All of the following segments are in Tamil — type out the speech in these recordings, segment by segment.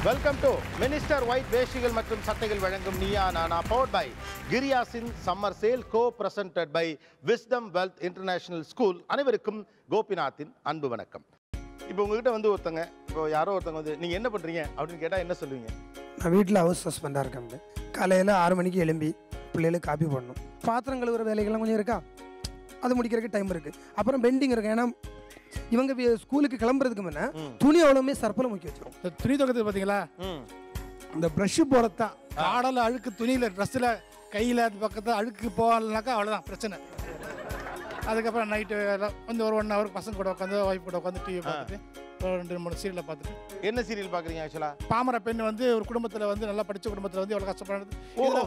வெல்கம் டு மினிஸ்டர் ஒயிட் வேஷிகள் மற்றும் சட்டைகள் வழங்கும் நீயா நானா பவர்ட் பை கிரியாசின் summer sale co presented by Wisdom Wealth International School அனைவருக்கும் கோபிநாத்தின் அன்பு வணக்கம் இப்போ உங்ககிட்ட வந்து ஒருத்தங்க இப்போ யாரோ ஒருத்தங்க வந்து நீங்க என்ன பண்றீங்க அப்படின்னு கேட்டா என்ன சொல்லுவீங்க நான் வீட்டில் ஹவுஸ் ஹஸ்பண்டாக இருக்கேன் காலையில் ஆறு மணிக்கு எழும்பி பிள்ளைகளுக்கு காப்பி போடணும் பாத்திரம் கழுவுற வேலைகள்லாம் கொஞ்சம் இருக்கா அது முடிக்கிறதுக்கு டைம் இருக்குது அப்புறம் பெண்டிங் இருக்கு ஏன்னா இவங்க வி- ஸ்கூலுக்கு கிளம்புறதுக்கு முன்னே துணி அவ்வளோமே சர்ப்பில் முக்கி வச்சிரும் இந்த துணி துவைக்கிறது பார்த்தீங்களா ம் இந்த ப்ரஷ்ஷு போகிறது தான் காடல அழுக்கு துணியில் ட்ரெஸ்ஸில் கையில் அந்த பக்கத்தில் அழுக்கு போகலனாக்கா அவ்வளோதான் பிரச்சனை அதுக்கப்புறம் நைட்டு வந்து ஒரு ஒன் ஹவர் பசங்க கூட உட்காந்து ஒய்ஃப் கூட உட்காந்து டிவி பார்த்துட்டு ஒரு ரெண்டு மூணு சீரியலை பார்த்துட்டு என்ன சீரியல் பாக்குறீங்க ஆக்சுவலா பாமர பெண் வந்து ஒரு குடும்பத்தில் வந்து நல்லா படித்த குடும்பத்தில் வந்து எவ்வளோ கஷ்டப்படுறது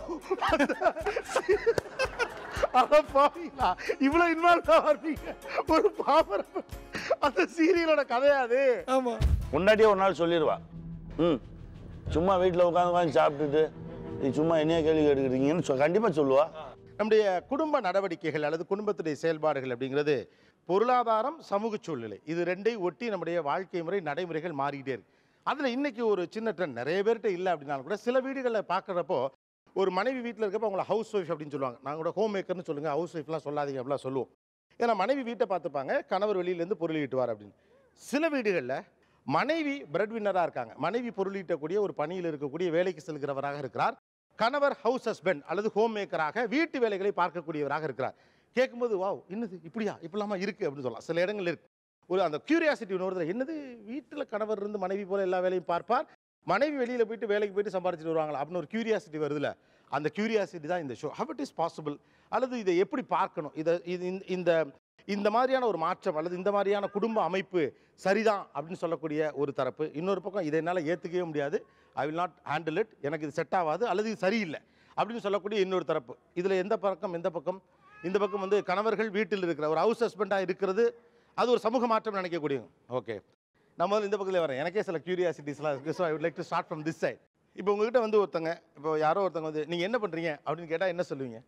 அட பாவீங்களா இவ்வளவு இன்வால்வ் ஆவீங்க ஒரு பாமர அந்த சீரியலோட கதையா அது ஆமாம் முன்னாடியே ஒரு நாள் சொல்லிடுவா ம் சும்மா வீட்டில் உட்காந்து உட்காந்து சாப்பிட்டுட்டு நீ சும்மா என்னைய கேள்வி கேட்டுக்கிறீங்கன்னு சொ கண்டிப்பாக சொல்லுவா நம்முடைய குடும்ப நடவடிக்கைகள் அல்லது குடும்பத்துடைய செயல்பாடுகள் அப்படிங்கிறது பொருளாதாரம் சமூக சூழ்நிலை இது ரெண்டையும் ஒட்டி நம்முடைய வாழ்க்கை முறை நடைமுறைகள் மாறிக்கிட்டே இருக்கு அதில் இன்னைக்கு ஒரு சின்ன ட்ரெண்ட் நிறைய பேர்கிட்ட இல்லை அப்படின்னாலும் கூட சில வீடுகளில் பார்க்குறப்போ ஒரு மனைவி வீட்டில் இருக்கப்போ அவங்கள ஹவுஸ் ஒய்ஃப் அப்படின்னு சொல்லுவாங்க நாங்கள் கூட ஹோம் மேக்கர்னு சொல்லுங்கள் ஹவுஸ் ஒய்ஃப்லாம் சொல்லாதீங்க அப்படிலாம் சொல்லுவோம் ஏன்னா மனைவி வீட்டை பார்த்துப்பாங்க கணவர் வெளியிலேருந்து பொருள் ஈட்டுவார் அப்படின்னு சில வீடுகளில் மனைவி பிரெட் வின்னராக இருக்காங்க மனைவி பொருள் ஈட்டக்கூடிய ஒரு பணியில் இருக்கக்கூடிய வேலைக்கு செல்கிறவராக இருக்கிறார் கணவர் ஹவுஸ் ஹஸ்பண்ட் அல்லது ஹோம் மேக்கராக வீட்டு வேலைகளை பார்க்கக்கூடியவராக இருக்கிறார் கேட்கும்போது வாவ் என்னது இப்படியா இப்படிலாமா இருக்கு அப்படின்னு சொல்லலாம் சில இடங்கள் இருக்கு ஒரு அந்த கியூரியாசிட்டி ஒன்று வருது என்னது வீட்டில் கணவர் இருந்து மனைவி போல எல்லா வேலையும் பார்ப்பார் மனைவி வெளியில் போயிட்டு வேலைக்கு போயிட்டு சம்பாரிச்சிட்டு வருவாங்களா அப்படின்னு ஒரு கியூரியாசிட்டி வருதுல அந்த கியூரியாசிட்டி தான் இந்த show how it is possible அல்லது இதை எப்படி பார்க்கணும் இதை இது இந்த- இந்த இந்த மாதிரியான ஒரு மாற்றம் அல்லது இந்த மாதிரியான குடும்ப அமைப்பு சரிதான் அப்படின்னு சொல்லக்கூடிய ஒரு தரப்பு இன்னொரு பக்கம் இதை என்னால் ஏற்றுக்கவே முடியாது I will not handle it எனக்கு இது செட் ஆகாது அல்லது இது சரியில்லை அப்படின்னு சொல்லக்கூடிய இன்னொரு தரப்பு இதில் எந்த பக்கம் எந்த பக்கம் இந்த பக்கம் வந்து கணவர்கள் வீட்டில் இருக்கிற ஒரு ஹவுஸ் ஹஸ்பண்டாக இருக்கிறது அது ஒரு சமூக மாற்றம் நினைக்கக்கூடிய ஓகே நான் முதல்ல இந்த பக்கத்தில் வரேன் எனக்கே சில கியூரியாசிட்டிஸ்லாம் இருக்குது so I would like to start from this side இப்போ உங்ககிட்ட வந்து ஒருத்தங்க இப்போ யாரோ ஒருத்தங்க வந்து நீங்கள் என்ன பண்ணுறீங்க அப்படின்னு கேட்டால் என்ன சொல்லுவீங்க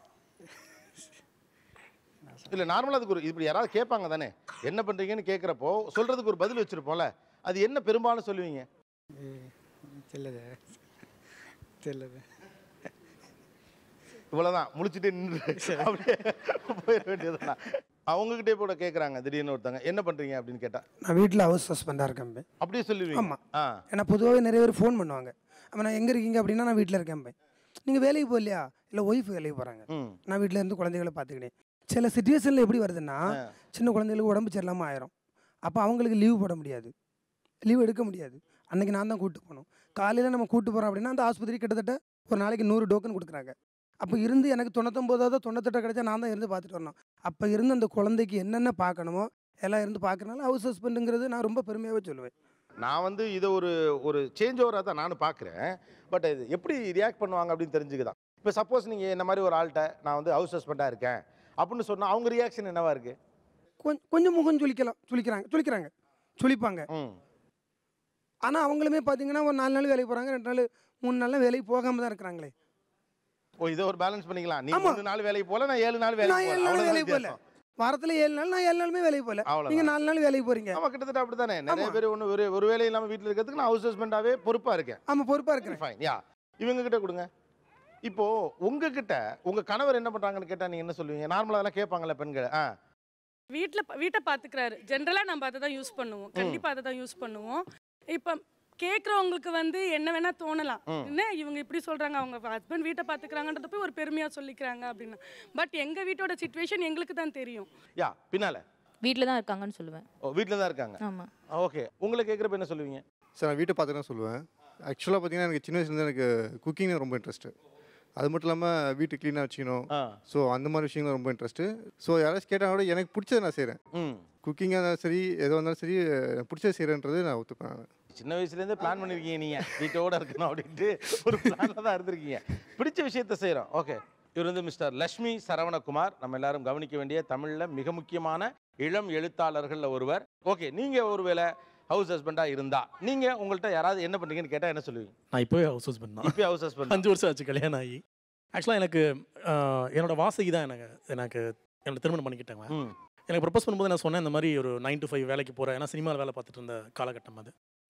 இல்லை நார்மலாக அதுக்கு ஒரு இப்படி யாராவது கேட்பாங்க தானே என்ன பண்ணுறீங்கன்னு கேட்குறப்போ சொல்கிறதுக்கு ஒரு பதில் வச்சுருப்போம்ல அது என்ன பெரும்பாலும் சொல்லுவீங்க தெரியல தெரியல இவ்வளோதான் முழிச்சிட்டே நின்று அப்படியே போயிட வேண்டியதுதான் அவங்ககிட்டே கூட கேட்குறாங்க திடீர்னு ஒருத்தங்க என்ன பண்ணுறீங்க அப்படின்னு கேட்டால் நான் வீட்டில் ஹவுஸ் ஹஸ்பண்டாக இருக்கேன் அப்படியே சொல்லுவீங்க ஆமா. ஆ ஏன்னா பொதுவாகவே நிறைய பேர் ஃபோன் பண்ணுவாங்க அப்போ நான் எங்கே இருக்கீங்க அப்படின்னா நான் வீட்டில் இருக்கேன் நீங்கள் வேலைக்கு போகலையா இல்லை ஒய்ஃப் வேலைக்கு போகிறாங்க ம் நான் வீட்டில் இருந்து குழந்தைகளை பார்த்துக்கிட்டேன் சில சுச்சுவேஷனில் எப்படி வருதுன்னா சின்ன குழந்தைகளுக்கு உடம்பு சரியில்லாமல் ஆயிரும் அப்போ அவங்களுக்கு லீவ் போட முடியாது லீவ் எடுக்க முடியாது அன்னைக்கு நான் தான் கூட்டு போகணும் காலையில் நம்ம கூட்டு போகிறோம் அப்படின்னா அந்த ஆஸ்பத்திரி கிட்டத்தட்ட ஒரு நாளைக்கு நூறு டோக்கன் கொடுக்குறாங்க அப்போ இருந்து எனக்கு தொண்ணூத்தொம்போதாவது தொண்ணூத்தெட்டு கிடைச்சா நான் தான் இருந்து பார்த்துட்டு வரணும் அப்போ இருந்து அந்த குழந்தைக்கு என்னென்ன பார்க்கணுமோ எல்லாம் இருந்து பார்க்கறனால ஹவுஸ் ஹஸ்பண்டுங்கிறது நான் ரொம்ப பெருமையாகவே சொல்லுவேன் நான் வந்து இதை ஒரு ஒரு சேஞ்ச் ஓவராக தான் நானும் பார்க்குறேன் பட் இது எப்படி ரியாக்ட் பண்ணுவாங்க அப்படின்னு தெரிஞ்சுக்குதான் இப்போ சப்போஸ் நீங்கள் இந்த மாதிரி ஒரு ஆள்கிட்ட நான் வந்து ஹவுஸ் ஹஸ்பண்டாக இருக்கேன் அப்படின்னு சொன்னால் அவங்க ரியாக்ஷன் என்னவா இருக்கு கொஞ்சம் கொஞ்சம் முகம் சுளிக்கலாம் சுளிக்கிறாங்க சுளிக்கிறாங்க சுளிப்பாங்க ம் ஆனால் அவங்களுமே பார்த்தீங்கன்னா ஒரு நாலு நாள் வேலைக்கு போகிறாங்க ரெண்டு நாள் மூணு நாள்லாம் வேலைக்கு போகாமல் தான் இருக்கிறாங்களே ஓ இதை ஒரு பேலன்ஸ் பண்ணிக்கலாம் நீ ஆமா. மூணு நாள் வேலைக்கு போல நான் ஏழு நாள் நான் வேலைக்கு ஏழு போகல நாள் அவ்வளோதான் வேலைக்கு போகல வித்தியாசம். வாரத்தில் ஏழு நாள் நான் ஏழு நாளுமே வேலைக்கு போகல அவ்வளவுதான். நீங்கள் நாலு நாள் வேலைக்கு போகிறீங்க ஆமா கிட்டத்தட்ட அப்படித்தானே நிறைய ஆமா. பேர் ஒன்று ஒரு ஒரு வேலை இல்லாமல் வீட்டில் இருக்கிறதுக்கு நான் ஹவுஸ் ஹஸ்பண்டாகவே பொறுப்பாக இருக்கேன் ஆமாம் பொறுப்பாக இருக்கிறேன் ஃபைன் யா இவங்க கிட்ட கொடுங்க இப்போ உங்ககிட்ட உங்க கணவர் என்ன பண்றாங்கன்னு கேட்டா நீங்க என்ன சொல்லுவீங்க நார்மலா அதெல்லாம் கேட்பாங்கல்ல பெண்கள் ஆ வீட்ல ப- வீட்டை பாத்துக்கிறாரு ஜென்ரலா நம்ம அதை தான் யூஸ் பண்ணுவோம் கண்டிப்பா அதை தான் யூஸ் பண்ணுவோம் இப்ப கேக்குறவங்களுக்கு வந்து என்ன வேணா தோணலாம் என்ன இவங்க இப்படி சொல்றாங்க அவங்க ஹஸ்பண்ட் வீட்டை பாத்துக்கிறாங்கன்றத போய் ஒரு பெருமையா சொல்லிக்கிறாங்க அப்படின்னு பட் எங்க வீட்டோட சுச்சுவேஷன் எங்களுக்கு தான் தெரியும் யா பின்னால வீட்டில் தான் இருக்காங்கன்னு சொல்லுவேன் ஓ வீட்டில் தான் இருக்காங்க ஆமாம் ஓகே உங்களை கேட்குறப்ப என்ன சொல்லுவீங்க சார் நான் வீட்டை பார்த்து தான் சொல்லுவேன் ஆக்சுவலாக பார்த்தீங்கன்னா எனக்கு சின்ன வயசுலேருந்து எனக்கு குக்கிங் ரொம்ப இன்ட்ரெஸ்ட்டு அது மட்டும் இல்லாமல் வீட்டு க்ளீனாக வச்சுக்கணும் ஆ ஸோ அந்த மாதிரி விஷயங்கள் ரொம்ப இன்ட்ரெஸ்ட்டு ஸோ யாராச்சும் கேட்டால் கூட எனக்கு பிடிச்சதை நான் செய்கிறேன் ம் குக்கிங்காக இருந்தாலும் சரி எதுவாக இருந்தாலும் சரி எனக்கு பிடிச்சதை செய்கிறேன்றது நான் ஒத்துப்பேன் நான் சின்ன வயசுலேருந்தே பிளான் பண்ணியிருக்கீங்க நீங்க வீட்டோட இருக்கணும் அப்படின்ட்டு ஒரு பிளானில் தான் இருந்திருக்கீங்க பிடிச்ச விஷயத்த செய்கிறோம் ஓகே இவர் வந்து மிஸ்டர் லக்ஷ்மி சரவணகுமார் நம்ம எல்லாரும் கவனிக்க வேண்டிய தமிழில் மிக முக்கியமான இளம் எழுத்தாளர்களில் ஒருவர் ஓகே நீங்கள் ஒருவேளை ஹவுஸ் ஹஸ்பண்டாக இருந்தா நீங்கள் உங்கள்கிட்ட யாராவது என்ன பண்ணுறீங்கன்னு கேட்டால் என்ன சொல்லுவீங்க நான் இப்போவே ஹவுஸ் ஹஸ்பண்ட் தான் இப்போ ஹவுஸ் ஹஸ்பண்ட் அஞ்சு வருஷம் ஆச்சு கல்யாணம் ஆகி ஆக்சுவலாக எனக்கு ஆஹ், என்னோட வாசகி தான் எனக்கு எனக்கு என்னோட திருமணம் பண்ணிக்கிட்டாங்க ம் எனக்கு ப்ரப்போஸ் பண்ணும்போது நான் சொன்னேன் இந்த மாதிரி ஒரு நைன் to ஃபைவ் வேலைக்கு போகிறேன் ஏன்னா சினிமாவில் வேலை பார்த்துட்டு இருந்த காலகட்டம் அது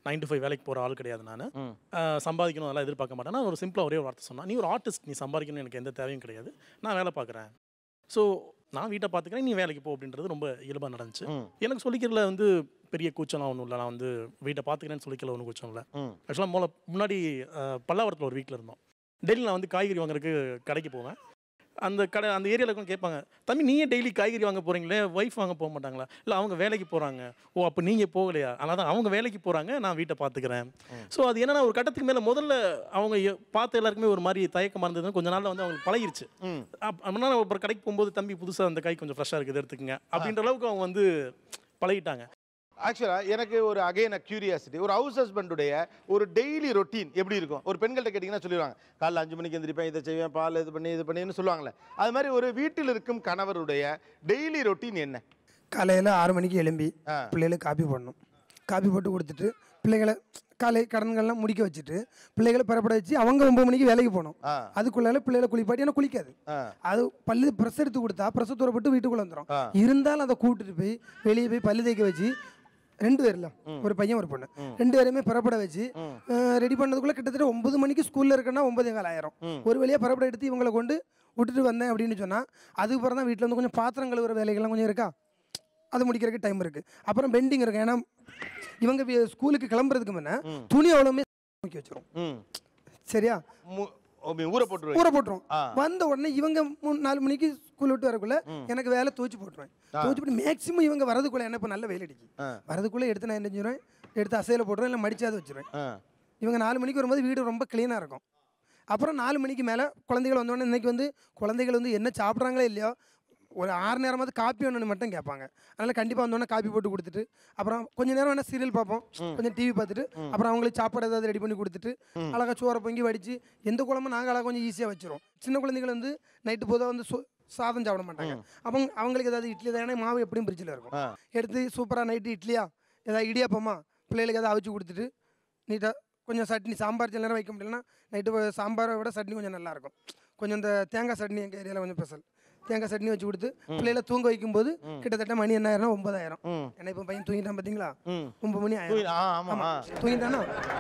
நைன் to ஃபைவ் வேலைக்கு போகிற ஆள் கிடையாது நான் ம். சம்பாதிக்கணும் அதெல்லாம் எதிர்பார்க்க மாட்டேன் நான் ஒரு சிம்பிளாக ஒரே ஒரு வார்த்தை சொன்னேன் நீ ஒரு ஆர்டிஸ்ட் நீ சம்பாதிக்கணும் எனக்கு எந்த தேவையும் கிடையாது நான் வேலை பார்க்குறேன் ஸோ நான் வீட்டை பார்த்துக்கிறேன் நீ வேலைக்கு போ அப்படின்றது ரொம்ப இயல்பாக நடந்துச்சு ம். எனக்கு சொல்லிக்கிறதுல வந்து பெரிய கூச்சம்லாம் ஒன்றும் இல்லை நான் வந்து வீட்டை பார்த்துக்கிறேன்னு சொல்லிக்கல ஒன்றும் கூச்சம் இல்லை ம். ஆக்சுவலாக மூல முன்னாடி அஹ், பல்லாவரத்தில் ஒரு வீட்டில் இருந்தோம் டெய்லி நான் வந்து காய்கறி வாங்குறதுக்கு கடைக்கு போவேன் அந்த கடை அந்த ஏரியாவில் கூட கேட்பாங்க தம்பி நீயே டெய்லி காய்கறி வாங்க போகிறீங்களே ஒய்ஃப் வாங்க போக மாட்டாங்களா இல்லை அவங்க வேலைக்கு போகிறாங்க ஓ அப்போ நீங்கள் போகலையா அதனால தான் அவங்க வேலைக்கு போகிறாங்க நான் வீட்டை பார்த்துக்கிறேன் ஸோ அது என்னன்னா ஒரு கட்டத்துக்கு மேலே முதல்ல அவங்க எ- பார்த்த எல்லாருக்குமே ஒரு மாதிரி தயக்கமாக இருந்தது கொஞ்ச நாளில் வந்து அவங்களுக்கு பழகிருச்சு ம். அப் அப்படின்னா நான் ஒரு கடைக்கு போகும்போது தம்பி புதுசாக அந்த காய் கொஞ்சம் ஃப்ரெஷ்ஷாக இருக்குது எடுத்துக்கங்க அப்படின்ற அளவுக்கு அவங்க வந்து பழகிட்டாங்க ஆக்சுவலாக எனக்கு ஒரு அகைன் கியூரியாசிட்டி ஒரு ஹவுஸ் ஹஸ்பண்டுடைய ஒரு டெய்லி ரொட்டீன் எப்படி இருக்கும் ஒரு பெண்கள்கிட்ட கேட்டிங்கன்னா சொல்லிடுவாங்க காலைல அஞ்சு மணிக்கு எந்திரிப்பேன் இதை செய்வேன் பால் இது பண்ணி இது பண்ணின்னு சொல்லுவாங்களே அது மாதிரி ஒரு வீட்டில் இருக்கும் கணவருடைய டெய்லி ரொட்டீன் என்ன காலையில் ஆறு மணிக்கு எழும்பி ஆ. பிள்ளைகளுக்கு காப்பி போடணும் காப்பி போட்டு கொடுத்துட்டு பிள்ளைகளை காலை கடன்கள்லாம் முடிக்க வச்சுட்டு பிள்ளைகளை பெறப்பட வச்சு அவங்க ஒம்பது மணிக்கு வேலைக்கு போகணும் ஆ அதுக்குள்ளால பிள்ளைகளை குளிப்பாட்டி ஏன்னா குளிக்காது ஆ அது பல்லு ப்ரெஸ் எடுத்து கொடுத்தா ப்ரெஸ்ஸை தூரப்பட்டு வீட்டுக்குள்ளே வந்துடும் ஆ. இருந்தாலும் அதை கூட்டிட்டு போய் வெளியே போய் பல்லு தேய்க்க வச்சு ரெண்டு பேர்ல ஒரு பையன் ஒரு பொண்ணு ரெண்டு பேரையுமே புறப்பட வச்சு ரெடி பண்ணதுக்குள்ள கிட்டத்தட்ட ஒன்பது மணிக்கு ஸ்கூல்ல இருக்கேன்னா ஒன்பதே கால் ஆயிரம் ஒரு வழியாக புறப்பட எடுத்து இவங்களை கொண்டு விட்டுட்டு வந்தேன் அப்படின்னு சொன்னா அதுக்கப்புறம் தான் வீட்டில் வந்து கொஞ்சம் பாத்திரம் கழுவுற வேலைகள்லாம் கொஞ்சம் இருக்கா அது முடிக்கிறதுக்கு டைம் இருக்கு அப்புறம் பெண்டிங் இருக்கு ஏன்னா இவங்க வி- ஸ்கூலுக்கு கிளம்புறதுக்கு முன்ன துணி அவ்வளோமே தூக்கி வச்சிரும் ம் சரியா மு- ஓ, மீ- ஊற போட்டுருவேன் ஊற போட்டுரும் ஆ. வந்த உடனே இவங்க மூணு நாலு மணிக்கு ஸ்கூல் விட்டு வரக்குள்ள எனக்கு வேலை துவச்சி போட்டுருவேன் துவச்சி போட்டு மேக்ஸிமம் இவங்க வரதுக்குள்ள என்ன இப்போ நல்ல வெயில் அடிக்கும் ஆ. வரதுக்குள்ள எடுத்து நான் என்ன செஞ்சிருவேன் எடுத்து அசையில் போட்டுருவேன் இல்லை மடிச்சாது வச்சிருவேன் ஆ இவங்க நாலு மணிக்கு வரும்போது வீடு ரொம்ப க்ளீனாக இருக்கும் அப்புறம் நாலு மணிக்கு மேலே குழந்தைகள் வந்தோடனே இன்னைக்கு வந்து குழந்தைகள் வந்து என்ன சாப்பிட்றாங்களோ இல்லையோ ஒரு ஆறு நேரமாவது காப்பி வேணும்னு மட்டும் கேட்பாங்க அதனால் கண்டிப்பாக வந்தோடனே காப்பி போட்டு கொடுத்துட்டு அப்புறம் கொஞ்ச நேரம் வேணால் சீரியல் பார்ப்போம் கொஞ்சம் டிவி பார்த்துட்டு அப்புறம் அவங்களுக்கு சாப்பாடு ஏதாவது ரெடி பண்ணி கொடுத்துட்டு அழகாக சோறை பொங்கி வடித்து எந்த குழம்பும் நாங்கள் அழகாக கொஞ்சம் ஈஸியாக வச்சிரும் சின்ன குழந்தைகள் வந்து நைட்டு போதாக வந்து சோ சாதம் சாப்பிட மாட்டாங்க அவங்க அவங்களுக்கு ஏதாவது இட்லி தான் ஏன்னா மாவு எப்படியும் பிரிட்ஜில் இருக்கும் ஆ. எடுத்து சூப்பராக நைட்டு இட்லியா ஏதாவது இடியாப்பமா பிள்ளைகளுக்கு ஏதாவது அவிச்சு கொடுத்துட்டு நீட்டாக கொஞ்சம் சட்னி சாம்பார் சில நேரம் வைக்க முடியலன்னா நைட்டு சாம்பாரை விட சட்னி கொஞ்சம் நல்லா இருக்கும் கொஞ்சம் இந்த தேங்காய் சட்னி எங்கள் ஏரியாவில் கொஞ்சம் ஸ்பெஷல் தேங்காய் சட்னி வச்சு கொடுத்து பிள்ளைகளை தூங்க வைக்கும்போது கிட்டத்தட்ட மணி என்ன ஆயிரம் ஒன்பதாயிரம் ம் ஏன்னா இப்போ பையன் தூங்கிட்டான் பார்த்தீங்களா ம் ஒன்பது மணி தூங்கி- ஆயிரம் ஆ ஆமாம் ஆமா ஆ தூங்கிட்டானா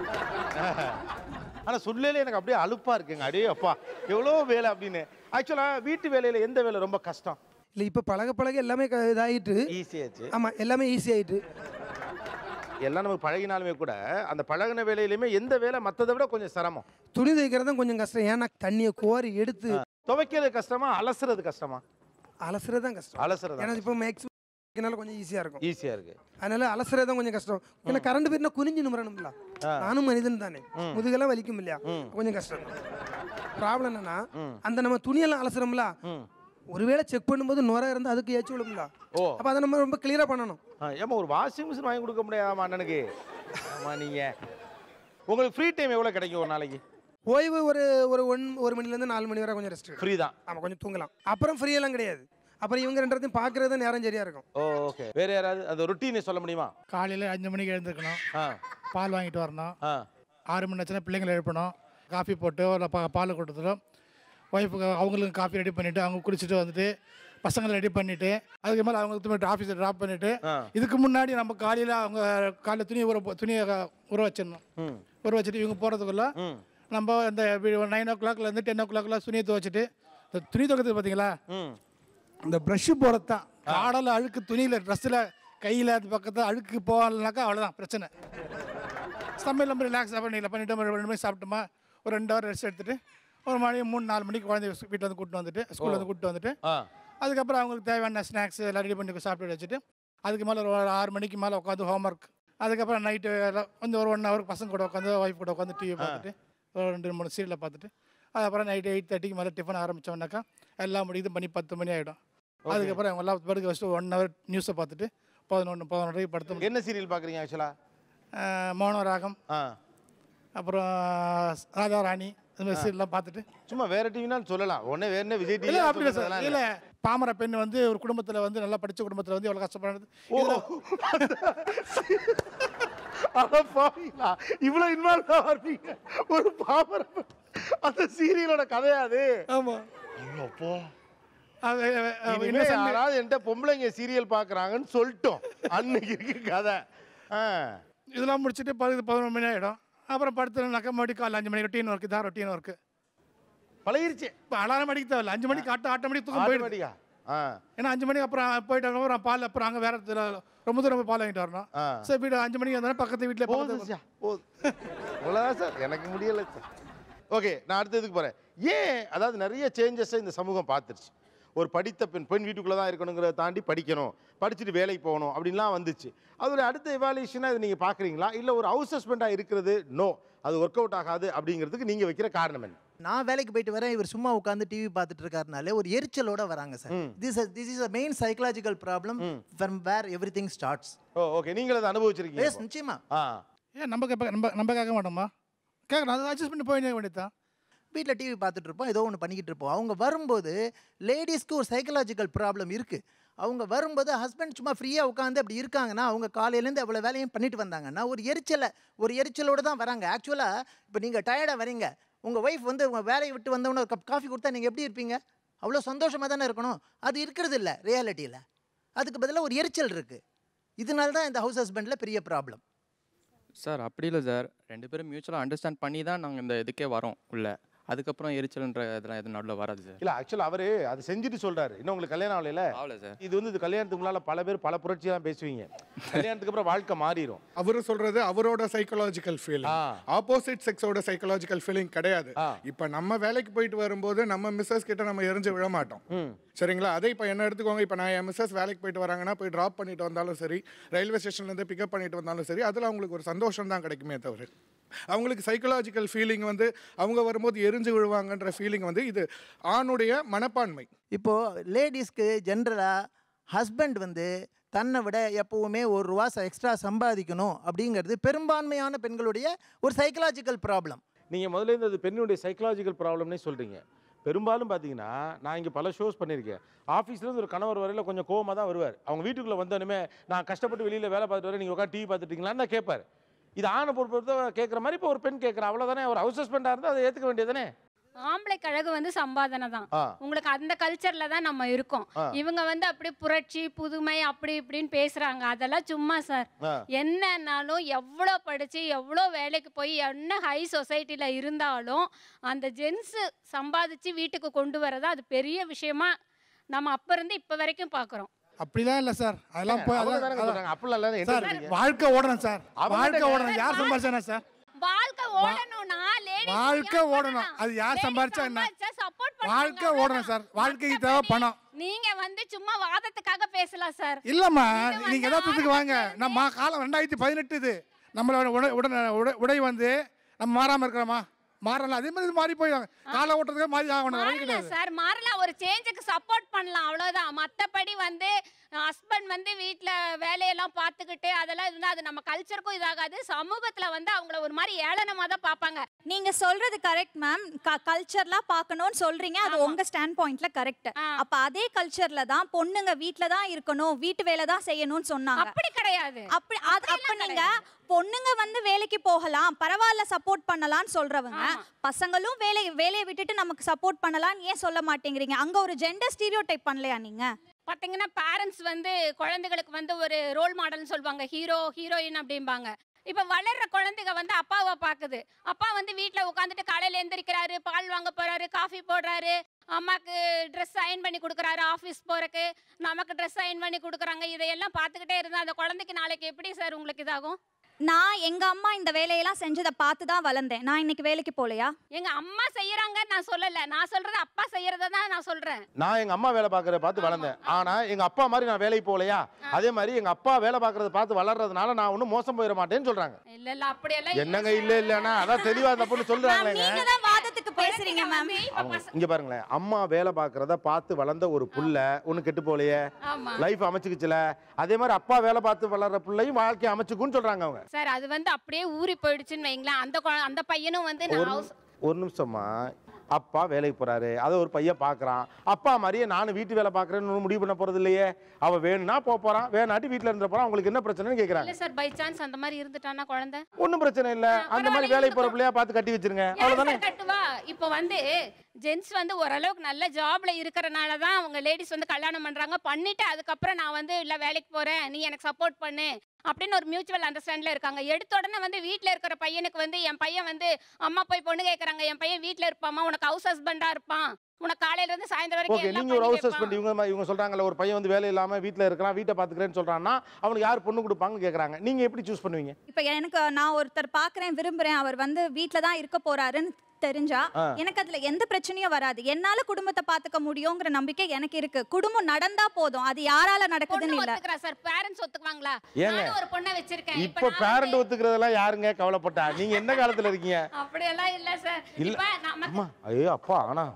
ஆனால் சொல்லலே எனக்கு அப்படியே அலுப்பாக இருக்குங்க அடே அப்பா எவ்வளோ வேலை அப்படின்னு ஆக்சுவலாக வீட்டு வேலையில் எந்த வேலை ரொம்ப கஷ்டம் இல்லை இப்போ பழக பழக எல்லாமே க- இதாயிட்டு ஈஸியாச்சு ஆமாம் எல்லாமே ஈஸி ஆயிட்டு எல்லாம் நமக்கு பழகினாலுமே கூட அந்த பழகின வேலையிலுமே எந்த வேலை மற்றதை விட கொஞ்சம் சிரமம் துணி தைக்கிறது தான் கொஞ்சம் கஷ்டம் ஏன்னா தண்ணியை கோரி எடுத்து துவைக்கிறது கஷ்டமா அலசுறது கஷ்டமா அலசுறது தான் கஷ்டம் அலசுறது ஏன்னா இப்போ மேக்ஸிமம் கொஞ்சம் ஈஸியாக இருக்கும் ஈஸியாக இருக்கு அதனால அலசுறது தான் கொஞ்சம் கஷ்டம் ஏன்னா கரண்ட் போயிட்டுனா குனிஞ்சு நிமிரணும்ல நானும் மனிதன் தானே முதுகெல்லாம் வலிக்கும் இல்லையா கொஞ்சம் கஷ்டம் ப்ராப்ளம் என்னன்னா அந்த நம்ம துணியெல்லாம் அலசுறோம்ல ம் ஒருவேளை செக் பண்ணும்போது நுர இருந்தால் அதுக்கு ஏச்சு விழும்ல ஓ அப்போ அதை நம்ம ரொம்ப கிளியராக பண்ணணும் ஆ, ஏம்மா ஒரு வாஷிங் மிஷின் வாங்கி கொடுக்க முடியாதாம்மா அண்ணனுக்கு ஆமா நீங்க உங்களுக்கு ஃப்ரீ டைம் எவ்வளோ கிடைக்கும் ஒரு நாளைக்கு ஓய்வு ஒரு ஒரு ஒன் ஒரு மணிலேருந்து நாலு மணி வரை கொஞ்சம் ரெஸ்ட் ஃப்ரீ தான் ஆமாம் கொஞ்சம் தூங்கலாம் அப்புறம் ஃப்ரீ எல்லாம் கிடையாது அப்புறம் இவங்க ரெண்டத்தையும் பார்க்கறது நேரம் சரியா இருக்கும் ஓ ஓகே வேற யாராவது அந்த ரொட்டீனை சொல்ல முடியுமா காலையில் அஞ்சு மணிக்கு எழுந்திருக்கணும் ஆ பால் வாங்கிட்டு வரணும் ஆ ஆறு மணி ஆச்சுன்னா பிள்ளைங்களை எழுப்பணும் காஃபி போட்டு இல்லை பா பால் கொடுத்துடும் ஒய்ஃபுக்கு அவங்களுக்கு காஃபி ரெடி பண்ணிவிட்டு அவங்க குடிச்சிட்டு வந்துட்டு பசங்களை ரெடி பண்ணிவிட்டு அதுக்கு மேலே அவங்க திரும்ப ஆஃபீஸில் ட்ராப் பண்ணிவிட்டு ஆ. இதுக்கு முன்னாடி நம்ம காலையில் அவங்க காலையில் துணி ஊற போ- துணியை க- ஊற வச்சிடணும் ம் ஊற வச்சுட்டு இவங்க போகிறதுக்குள்ள ம் நம்ம இந்த நைன் ஓ கிளாக்லேருந்து டென் ஓ கிளாக்லாம் துணியை துவைச்சிட்டு இந்த துணி துவைக்கிறது பார்த்தீங்களா ம் இந்த ப்ரஷ்ஷு போகிறது தான் காடல அழுக்கு துணியில் ட்ரெஸ்ஸில் கையில் அது பக்கத்தில் அழுக்கு போகலனாக்கா அவ்வளோதான் பிரச்சனை சமையல் நம்ம ரிலாக்ஸாக பண்ணிடலாம் பண்ணிட்டு ஒரு ரெண்டு மணி சாப்பிட்டோமா ஒரு ரெண்டு ஹவர் ரெஸ்ட் எடுத்துட்டு ஒரு மணி மூணு நாலு மணிக்கு குழந்தைய வீட்டில் வந்து கூப்பிட்டு வந்துட்டு ஸ்கூலில் வந்து கூப்பிட்டு வந்துட்டு ஆ அதுக்கப்புறம் அவங்களுக்கு தேவையான ஸ்நாக்ஸ் எல்லாம் ரெடி பண்ணி சாப்பிட்டு வச்சுட்டு அதுக்கு மேலே ஒரு ஆறு மணிக்கு மேலே உட்காந்து ஹோம்ஒர்க் அதுக்கப்புறம் நைட்டு வந்து ஒரு ஒன் ஹவர் பசங்க கூட உட்காந்து ஒய்ஃப் கூட உட்காந்து டிவி பார்த்துட்டு ஒரு ரெண்டு மூணு சீரியலை பார்த்துட்டு அதுக்கப்புறம் நைட்டு எயிட் தேர்ட்டிக்கு மேலே டிஃபன் ஆரம்பித்தோம்னாக்கா எல்லாம் முடியுது மணி பத்து மணி ஆகிடும் அதுக்கப்புறம் அவங்க எல்லாம் படுக்க வச்சுட்டு ஒன் ஹவர் நியூஸை பார்த்துட்டு பதினொன்று பதினொன்றரைக்கு படுத்து என்ன சீரியல் பார்க்குறீங்க ஆக்சுவலாக அஹ், மௌன ராகம் ஆ அப்புறம் ராதா ராணி இந்த மாதிரி சீரியல்லாம் பார்த்துட்டு சும்மா வேற டிவினாலும் சொல்லலாம் உடனே வேற என்ன விஜய் டிவி இல்லை அப்படி இல்லை சார் இல்லை பாமர பெண் வந்து ஒரு குடும்பத்தில் வந்து நல்லா படித்த குடும்பத்தில் வந்து எவ்வளோ கஷ்டப்படுறது ஓ அட பாவீங்களா இவ்வளோ இன்வால்வ் ஆகிறீங்க ஒரு பாமர அந்த சீரியலோட கதையா அது ஆமாம் அப்போ அது அஹ், இனிமே இன்னசென்ட் யாராவது என்கிட்ட பொம்பளைங்க சீரியல் பார்க்கறாங்கன்னு சொல்லிட்டோம் அன்னைக்கு இருக்கு கதை ஆ இதெல்லாம் முடிச்சுட்டு பது பதினொரு மணி ஆகிடும் அப்புறம் படுத்துனாக்கா மறுபடியும் காலைல அஞ்சு மணி ரொட்டீன் ஒர்க்கு தான் ரொட்டீன் ஒர்க்கு பழகிருச்சு இப்போ அலாரம் அடிக்க தேவையில்ல அஞ்சு மணிக்கு ஆட்ட ஆட்டோமேட்டிக் தூக்கம் போயிடுது ஆட்டோமேட்டிக்கா ஆ ஏன்னா அஞ்சு மணிக்கு அப்புறம் போயிட்டு அப்புறம் பால் அப்புறம் அங்கே வேற இடத்துல ரொம்ப தூரம் போய் பால் வாங்கிட்டு வரணும் ஆ. சரி வீடு அஞ்சு மணிக்கு வந்தாலும் பக்கத்து வீட்டில் போதும் சார் போதும் அவ்வளோதான் சார் எனக்கு முடியலை சார் ஓகே நான் அடுத்ததுக்கு போகிறேன் ஏன் அதாவது நிறைய சேஞ்சஸை இந்த சமூகம் பார்த்துருச்சு ஒரு படித்த பெண் பெண் வீட்டுக்குள்ளே தான் இருக்கணுங்கிறத தாண்டி படிக்கணும் படிச்சுட்டு வேலைக்கு போகணும் அப்படின்லாம் வந்துச்சு அதோட அடுத்த எவாலுவேஷனாக இதை நீங்கள் பார்க்குறீங்களா இல்லை ஒரு ஹவுஸ் ஹஸ்பண்டாக இருக்கிறது நோ அது ஒர்க் அவுட் ஆகாது அப்படிங்கிறதுக்கு நீங்கள் வைக்கிற காரணம் என்ன நான் வேலைக்கு போயிட்டு வரேன் இவர் சும்மா உட்காந்து டிவி பார்த்துட்டு இருக்காருனாலே ஒரு எரிச்சலோட வராங்க sir this this is a main psychological problem from where everything starts oh okay நீங்கள் அதை அனுபவிச்சிருக்கீங்க எஸ் நிச்சயமா ஆ ஏன் நம்ம கேட்ப நம்ம நம்ம கேட்க மாட்டோமா கேட்கணும் அதை அட்ஜஸ்ட் பண்ணி போயிட வேண்டியதான் வீட்டில் டிவி பார்த்துட்டு இருப்போம் ஏதோ ஒன்று பண்ணிக்கிட்டு இருப்போம் அவங்க வரும்போது லேடிஸ்க்கு ஒரு சைக்கலாஜிக்கல் ப்ராப்ளம் இருக்குது அவங்க வரும்போது ஹஸ்பண்ட் சும்மா ஃப்ரீயாக உட்காந்து அப்படி இருக்காங்கன்னா அவங்க காலையிலேருந்து அவ்வளோ வேலையும் பண்ணிட்டு வந்தாங்கன்னா ஒரு எரிச்சலை ஒரு எரிச்சலோடு தான் வராங்க ஆக்சுவலாக இப்போ நீங்கள் டயர்டாக வரீங்க உங்கள் ஒய்ஃப் வந்து உங்கள் வேலையை விட்டு வந்தவொடனே ஒரு கப் காஃபி கொடுத்தா நீங்கள் எப்படி இருப்பீங்க அவ்வளோ சந்தோஷமாக தானே இருக்கணும் அது இருக்கிறது இல்லை ரியாலிட்டியில் அதுக்கு பதிலாக ஒரு எரிச்சல் இருக்குது இதனால தான் இந்த ஹவுஸ் ஹஸ்பண்டில் பெரிய ப்ராப்ளம் சார் அப்படி இல்லை சார் ரெண்டு பேரும் மியூச்சுவலாக அண்டர்ஸ்டாண்ட் பண்ணி தான் நாங்கள் இந்த இதுக்கே வரோம் உள்ள அதுக்கப்புறம் எரிச்சல்ன்ற இதெல்லாம் எதுவும் நடுவில் வராது சார் இல்லை ஆக்சுவலாக அவரு அதை செஞ்சுட்டு சொல்றாரு இன்னும் உங்களுக்கு கல்யாணம் ஆகலையில ஆகல சார் இது வந்து இது கல்யாணத்துக்கு முன்னால பல பேர் பல புரட்சியெல்லாம் பேசுவீங்க கல்யாணத்துக்கு அப்புறம் வாழ்க்கை மாறிடும் அவரு சொல்றது அவரோட சைக்கலாஜிக்கல் ஃபீலிங் ஆ. ஆப்போசிட் செக்ஸோட சைக்கலாஜிக்கல் ஃபீலிங் கிடையாது ஆ. இப்ப நம்ம வேலைக்கு போயிட்டு வரும்போது நம்ம மிஸ்ஸஸ் கிட்ட நம்ம எரிஞ்சு விழ மாட்டோம் ம் சரிங்களா அதே இப்போ என்ன எடுத்துக்கோங்க இப்போ நான் என் மிஸ்ஸஸ் வேலைக்கு போயிட்டு வராங்கன்னா போய் ட்ராப் பண்ணிட்டு வந்தாலும் சரி ரயில்வே ஸ்டேஷன்லேருந்து பிக்கப் பண்ணிட்டு வந்தாலும் சரி அதில் அவங்களுக்கு ஒரு சந்தோஷம் தான் கிடைக்குமே தவிர அவங்களுக்கு சைக்கலாஜிக்கல் ஃபீலிங் வந்து அவங்க வரும்போது எரிஞ்சு விழுவாங்கன்ற ஃபீலிங் வந்து இது ஆணுடைய மனப்பான்மை இப்போது லேடிஸ்க்கு ஜென்ரலாக ஹஸ்பண்ட் வந்து தன்னை விட எப்போவுமே ஒரு ரூபா எக்ஸ்ட்ரா சம்பாதிக்கணும் அப்படிங்கிறது பெரும்பான்மையான பெண்களுடைய ஒரு சைக்கலாஜிக்கல் ப்ராப்ளம் நீங்கள் முதல்ல இருந்து அது பெண்ணுடைய சைக்கலாஜிக்கல் ப்ராப்ளம்னே சொல்கிறீங்க பெரும்பாலும் பார்த்தீங்கன்னா நான் இங்கே பல ஷோஸ் பண்ணியிருக்கேன் ஆஃபீஸ்லேருந்து ஒரு கணவர் வரையில் கொஞ்சம் கோவமாக தான் வருவார் அவங்க வீட்டுக்குள்ளே வந்தோடனே நான் கஷ்டப்பட்டு வெளியில் வேலை பார்த்துட்டு வரேன் நீங்கள் உட்காந்து டிவி பார்த்துட்டீங்களான்னு தான் கேட்பார் இது ஆணை பொறுத்த கேட்குற மாதிரி இப்போ ஒரு பெண் கேட்குறா அவ்வளோதானே ஒரு ஹவுஸ் ஹஸ்பண்டாக இருந்தால் அதை ஏற்றுக்க வேண்டியதானே ஆம்பளை கழகு வந்து சம்பாதனை தான் ஆ உங்களுக்கு அந்த கல்ச்சர்ல தான் நம்ம இருக்கோம் ஆ. இவங்க வந்து அப்படியே புரட்சி புதுமை அப்படி இப்படின்னு பேசுறாங்க அதெல்லாம் சும்மா சார் ஆ என்னன்னாலும் எவ்வளோ படிச்சு எவ்வளோ வேலைக்கு போய் என்ன ஹை சொசைட்டில இருந்தாலும் அந்த ஜென்ஸ் சம்பாதிச்சு வீட்டுக்கு கொண்டு வரதா அது பெரிய விஷயமா நம்ம அப்ப இருந்து இப்ப வரைக்கும் பாக்குறோம் அப்படிலாம் இல்லை சார் அதெல்லாம் போய் அவங்க அதான் தானே சொல்கிறாங்க அப்படிலாம் இல்லை என்ன சார் சொல்றீங்க? வாழ்க்கை ஓடணும் சார் அவங்க வாழ்க்கை தானே. ஓடணும் யார் சம்பாதிச்சானா சார் வாழ்க்கை ஓடணும்னா ladies வாழ்க்கை ஏன் ஓடணும். பண்ணலாம்? அது யார் Ladies சம்பாரிச்சா என்ன? சம்பாரிச்சா support பண்ணுவாங்க, வாழ்க்கை ஓடணும் சார் அவ்வளவுதான். வாழ்க்கைக்கு தேவை பணம் நீங்க வந்து சும்மா வாதத்துக்காக பேசலாம் சார் இல்லம்மா இது வந்து நீங்க எதார்த்தத்துக்கு வாங்க ஆரம்பத்துல நம்ம காலம் ரெண்டாயிரத்தி பதினெட்டு இது நம்மளோட உடை உடனே உடை உடை வந்து நம்ம மாறாம இருக்கிறோமா மாறலாம் அதே மாதிரி இது மாறி போயிடும் கால ஓட்டத்துக்கு மாறி ஆகணும் வழி மாறல கிடையாது சார் மாறலாம் ஒரு சேஞ்சுக்கு சப்போர்ட் பண்ணலாம் அவ்வளவுதான் மத்தபடி வந்து ஹஸ்பண்ட் வந்து வீட்ல வேலையெல்லாம் பார்த்துக்கிட்டு அதெல்லாம் இருந்தா அது நம்ம கல்ச்சருக்கும் இதாகாது சமூகத்துல வந்து அவங்கள ஒரு மாதிரி ஏளனமா தான் பார்ப்பாங்க நீங்க சொல்றது கரெக்ட் மேம் கல்ச்சர்லாம் பார்க்கணும்னு சொல்றீங்க அது ஆமா. உங்க ஸ்டாண்ட் பாயிண்ட்ல கரெக்ட் ஆ. அப்ப அதே கல்ச்சர்ல தான் பொண்ணுங்க வீட்ல தான் இருக்கணும் வீட்டு வேலை தான் செய்யணும்னு சொன்னாங்க அப்படி கிடையாது அப்படி அது அப்ப நீங்க பொண்ணுங்க வந்து வேலைக்கு போகலாம் பரவாயில்ல சப்போர்ட் பண்ணலாம்னு சொல்றவங்க ஆமா. பசங்களும் வேலை வேலையை விட்டுட்டு நமக்கு சப்போர்ட் பண்ணலாம்னு ஏன் சொல்ல மாட்டேங்கிறீங்க அங்க ஒரு ஜெண்டர் ஸ்டீரியோ டைப் பண்ணலையா நீங்க பாத்தீங்கன்னா பேரண்ட்ஸ் வந்து குழந்தைகளுக்கு வந்து ஒரு ரோல் மாடல்னு சொல்லுவாங்க ஹீரோ ஹீரோயின் அப்படிம்பாங்க இப்ப வளர்ற குழந்தைங்க வந்து அப்பாவை பாக்குது அப்பா வந்து வீட்ல உட்காந்துட்டு காலையில எந்திரிக்கிறாரு பால் வாங்க போறாரு காஃபி போடுறாரு அம்மாக்கு ட்ரெஸ் அயன் பண்ணி கொடுக்குறாரு ஆஃபீஸ் போறக்கு நமக்கு ட்ரெஸ் அயன் பண்ணி கொடுக்குறாங்க இதையெல்லாம் பார்த்துக்கிட்டே இருந்தா அந்த குழந்தைக்கு நாளைக்கு எப்படி சார் உங்களுக்கு இதாகும் நான் எங்க அம்மா இந்த வேலையெல்லாம் செஞ்சதை பார்த்து தான் வளர்ந்தேன் நான் இன்னைக்கு வேலைக்கு போகலையா எங்க அம்மா செய்யறாங்கன்னு நான் சொல்லல நான் சொல்றது அப்பா செய்யறத தான் நான் சொல்றேன் நான் எங்க அம்மா வேலை பார்க்கறத பார்த்து வளர்ந்தேன் ஆனா எங்க அப்பா மாதிரி நான் வேலைக்கு போகலையா அதே மாதிரி எங்க அப்பா வேலை பார்க்கறத பார்த்து வளர்றதுனால நான் ஒன்றும் மோசம் போயிட மாட்டேன்னு சொல்றாங்க இல்ல இல்ல அப்படியெல்லாம் இல்ல என்னங்க இல்ல இல்லன்னா அதான் தெளிவா அந்த பொண்ணு சொல்றாங்களேங்க நீங்க தான் வாதத்துக்கு பேசுறீங்க மேம் அவங்க இங்க பாருங்களேன் அம்மா வேலை பார்க்கறத பார்த்து வளர்ந்த ஒரு புள்ள ஒண்ணு கெட்டு போலையே ஆமா லைஃப் அமைச்சுக்குச்சுல அதே மாதிரி அப்பா வேலை பார்த்து வளர்ற பிள்ளையும் வாழ்க்கை அமைச்சுக்குன்னு சொல்றாங்க அவங்க சார் அது வந்து அப்படியே ஊறி போயிடுச்சுன்னு வைங்களேன் அந்த குழ- அந்த பையனும் வந்து நான் ஒரு house- ஒரு நிமிஷமா அப்பா வேலைக்கு போறாரு அதை ஒரு பையன் பார்க்கறான் அப்பா மாதிரியே நானும் வீட்டு வேலை பார்க்கறேன்னு முடிவு பண்ண போறது இல்லையே அவ வேணும்னா போக போறான் வேணாட்டி வீட்டுல இருந்த போறான் உங்களுக்கு என்ன பிரச்சனைன்னு கேக்குறாங்க இல்ல சார் பை சான்ஸ் அந்த மாதிரி இருந்துட்டானா குழந்தை ஒன்றும் பிரச்சனை இல்ல அந்த மாதிரி வேலைக்கு போற பிள்ளையா பார்த்து கட்டி வச்சிருங்க யார் அவ்வளவுதானே சார் கட்டுவா இப்போ வந்து ஜென்ஸ் வந்து ஓரளவுக்கு நல்ல ஜாப்ல இருக்கறனால தான் அவங்க லேடிஸ் வந்து கல்யாணம் பண்றாங்க பண்ணிட்டு அதுக்கப்புறம் நான் வந்து இல்ல வேலைக்கு போறேன் நீ எனக்கு சப்போர்ட் பண்ணு அப்படின்னு ஒரு மியூச்சுவல் அண்டர்ஸ்டாண்டில் இருக்காங்க எடுத்த உடனே வந்து வீட்டில் இருக்கிற பையனுக்கு வந்து என் பையன் வந்து அம்மா போய் பொண்ணு கேட்குறாங்க என் பையன் வீட்டில் இருப்பாம்மா உனக்கு ஹவுஸ் ஹஸ்பண்டாக இருப்பான் உனக்கு காலையில இருந்து சாயந்தரம் வரைக்கும் ஓகே எல்லாம் நீங்க ஒரு பண்ணி ஹவுஸ் ஹஸ்பண்ட் இவங்க ம- இவங்க சொல்றாங்கல்ல ஒரு பையன் வந்து வேலை இல்லாம வீட்ல இருக்கலாம் வீட்டை பாத்துக்கிறேன்னு சொல்றான்னா அவனுக்கு யார் பொண்ணு கொடுப்பாங்கன்னு கேக்குறாங்க நீங்க எப்படி சூஸ் பண்ணுவீங்க இப்போ எனக்கு நான் ஒருத்தர் பார்க்குறேன் விரும்புகிறேன் அவர் வந்து வீட்டில் தான் இருக்க போறாருன்னு தெரிஞ்சா ஆ. எனக்கு அதுல எந்த பிரச்சனையும் வராது என்னால குடும்பத்தை பாத்துக்க முடியுங்கிற நம்பிக்கை எனக்கு இருக்கு குடும்பம் நடந்தா போதும் அது யாரால நடக்குதுன்னு இல்ல ஒத்துக்கிறா சார் பேரண்ட்ஸ் ஒத்துக்குவாங்களா ஏங்க? நானும் ஒரு பொண்ணை வச்சிருக்கேன் இப்ப இப்போ நான் பேரண்ட் ஒத்துக்கிறதெல்லாம் யாருங்க கவலைப்பட்டா நீங்க என்ன காலத்துல இருக்கீங்க அப்படியெல்லாம் இல்ல சார் இல்ல. இப்ப நம்ம அம்மா ஐயோ அப்பா ஆனா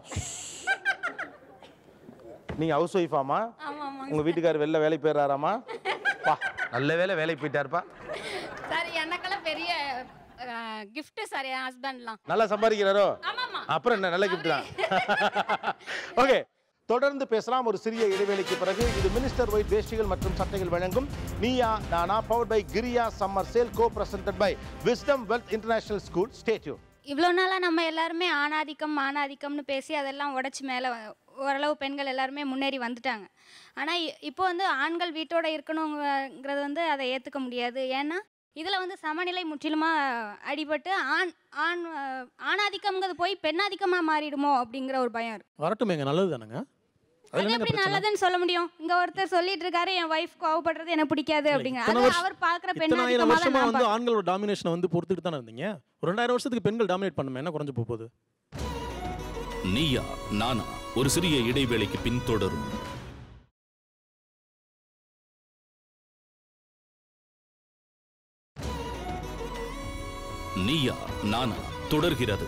நீங்க ஹவுஸ் ஒய்ஃபாமா ஆமா ஆமா உங்க வீட்டுக்காரர் வெளில வேலைக்கு போயிடுறாராமா பா நல்ல வேலை வேலைக்கு போயிட்டாருப்பா சார் எனக்கெல்லாம் பெரிய gift சார் என் ஹஸ்பண்ட்லாம் நல்லா சம்பாதிக்கிறாரோ ஆமாமா அப்புறம் என்ன நல்ல கிஃப்ட் தான் ஓகே தொடர்ந்து பேசலாம் ஒரு சிறிய இடைவேளைக்கு பிறகு இது மினிஸ்டர் ஒயிட் வேஷ்டிகள் மற்றும் சட்டைகள் வழங்கும் Neeya Naana powered by Kriya summer sale co presented by Wisdom Wealth International School ஸ்டேட்யூ இவ்வளோ நாளாக நம்ம எல்லாருமே ஆணாதிக்கம் ஆணாதிக்கம்னு பேசி அதெல்லாம் உடச்சி மேலே ஓரளவு பெண்கள் எல்லாருமே முன்னேறி வந்துட்டாங்க ஆனால் இப்போ வந்து ஆண்கள் வீட்டோட இருக்கணுங்கிறது வந்து அதை ஏற்றுக்க முடியாது ஏன்னா இதில் வந்து சமநிலை முற்றிலுமாக அடிபட்டு ஆண் ஆண் அஹ், ஆணாதிக்கம்ங்கிறது போய் பெண்ணாதிக்கமாக மாறிடுமோ அப்படிங்கிற ஒரு பயம் இருக்கு வரட்டுமேங்க நல்லது தானங்க அது அதுல எப்படி பிரச்சனை நல்லதுன்னு சொல்ல முடியும் இங்க ஒருத்தர் சொல்லிட்டு இருக்காரு என் ஒய்ஃப் கோவப்படுறது எனக்கு பிடிக்காது அப்படிங்க இத்தனை அது வருஷம்- அவர் பாக்குற இத்தனாயிரம் பெண்ணாதிக்கமா தான் வருஷமா நான் வந்து பார்க்கிறேன். ஆண்களோட டாமினேஷனை வந்து பொறுத்துட்டு தானே இருந்தீங்க ஒரு ரெண்டாயிரம் வருஷத்துக்கு பெண்கள் டாமினேட் பண்ணுமே என்ன குறைஞ்சு போக போகுது நீயா நானா ஒரு சிறிய இடைவேளைக்கு பின் தொடரும் நீயா நானா தொடர்கிறது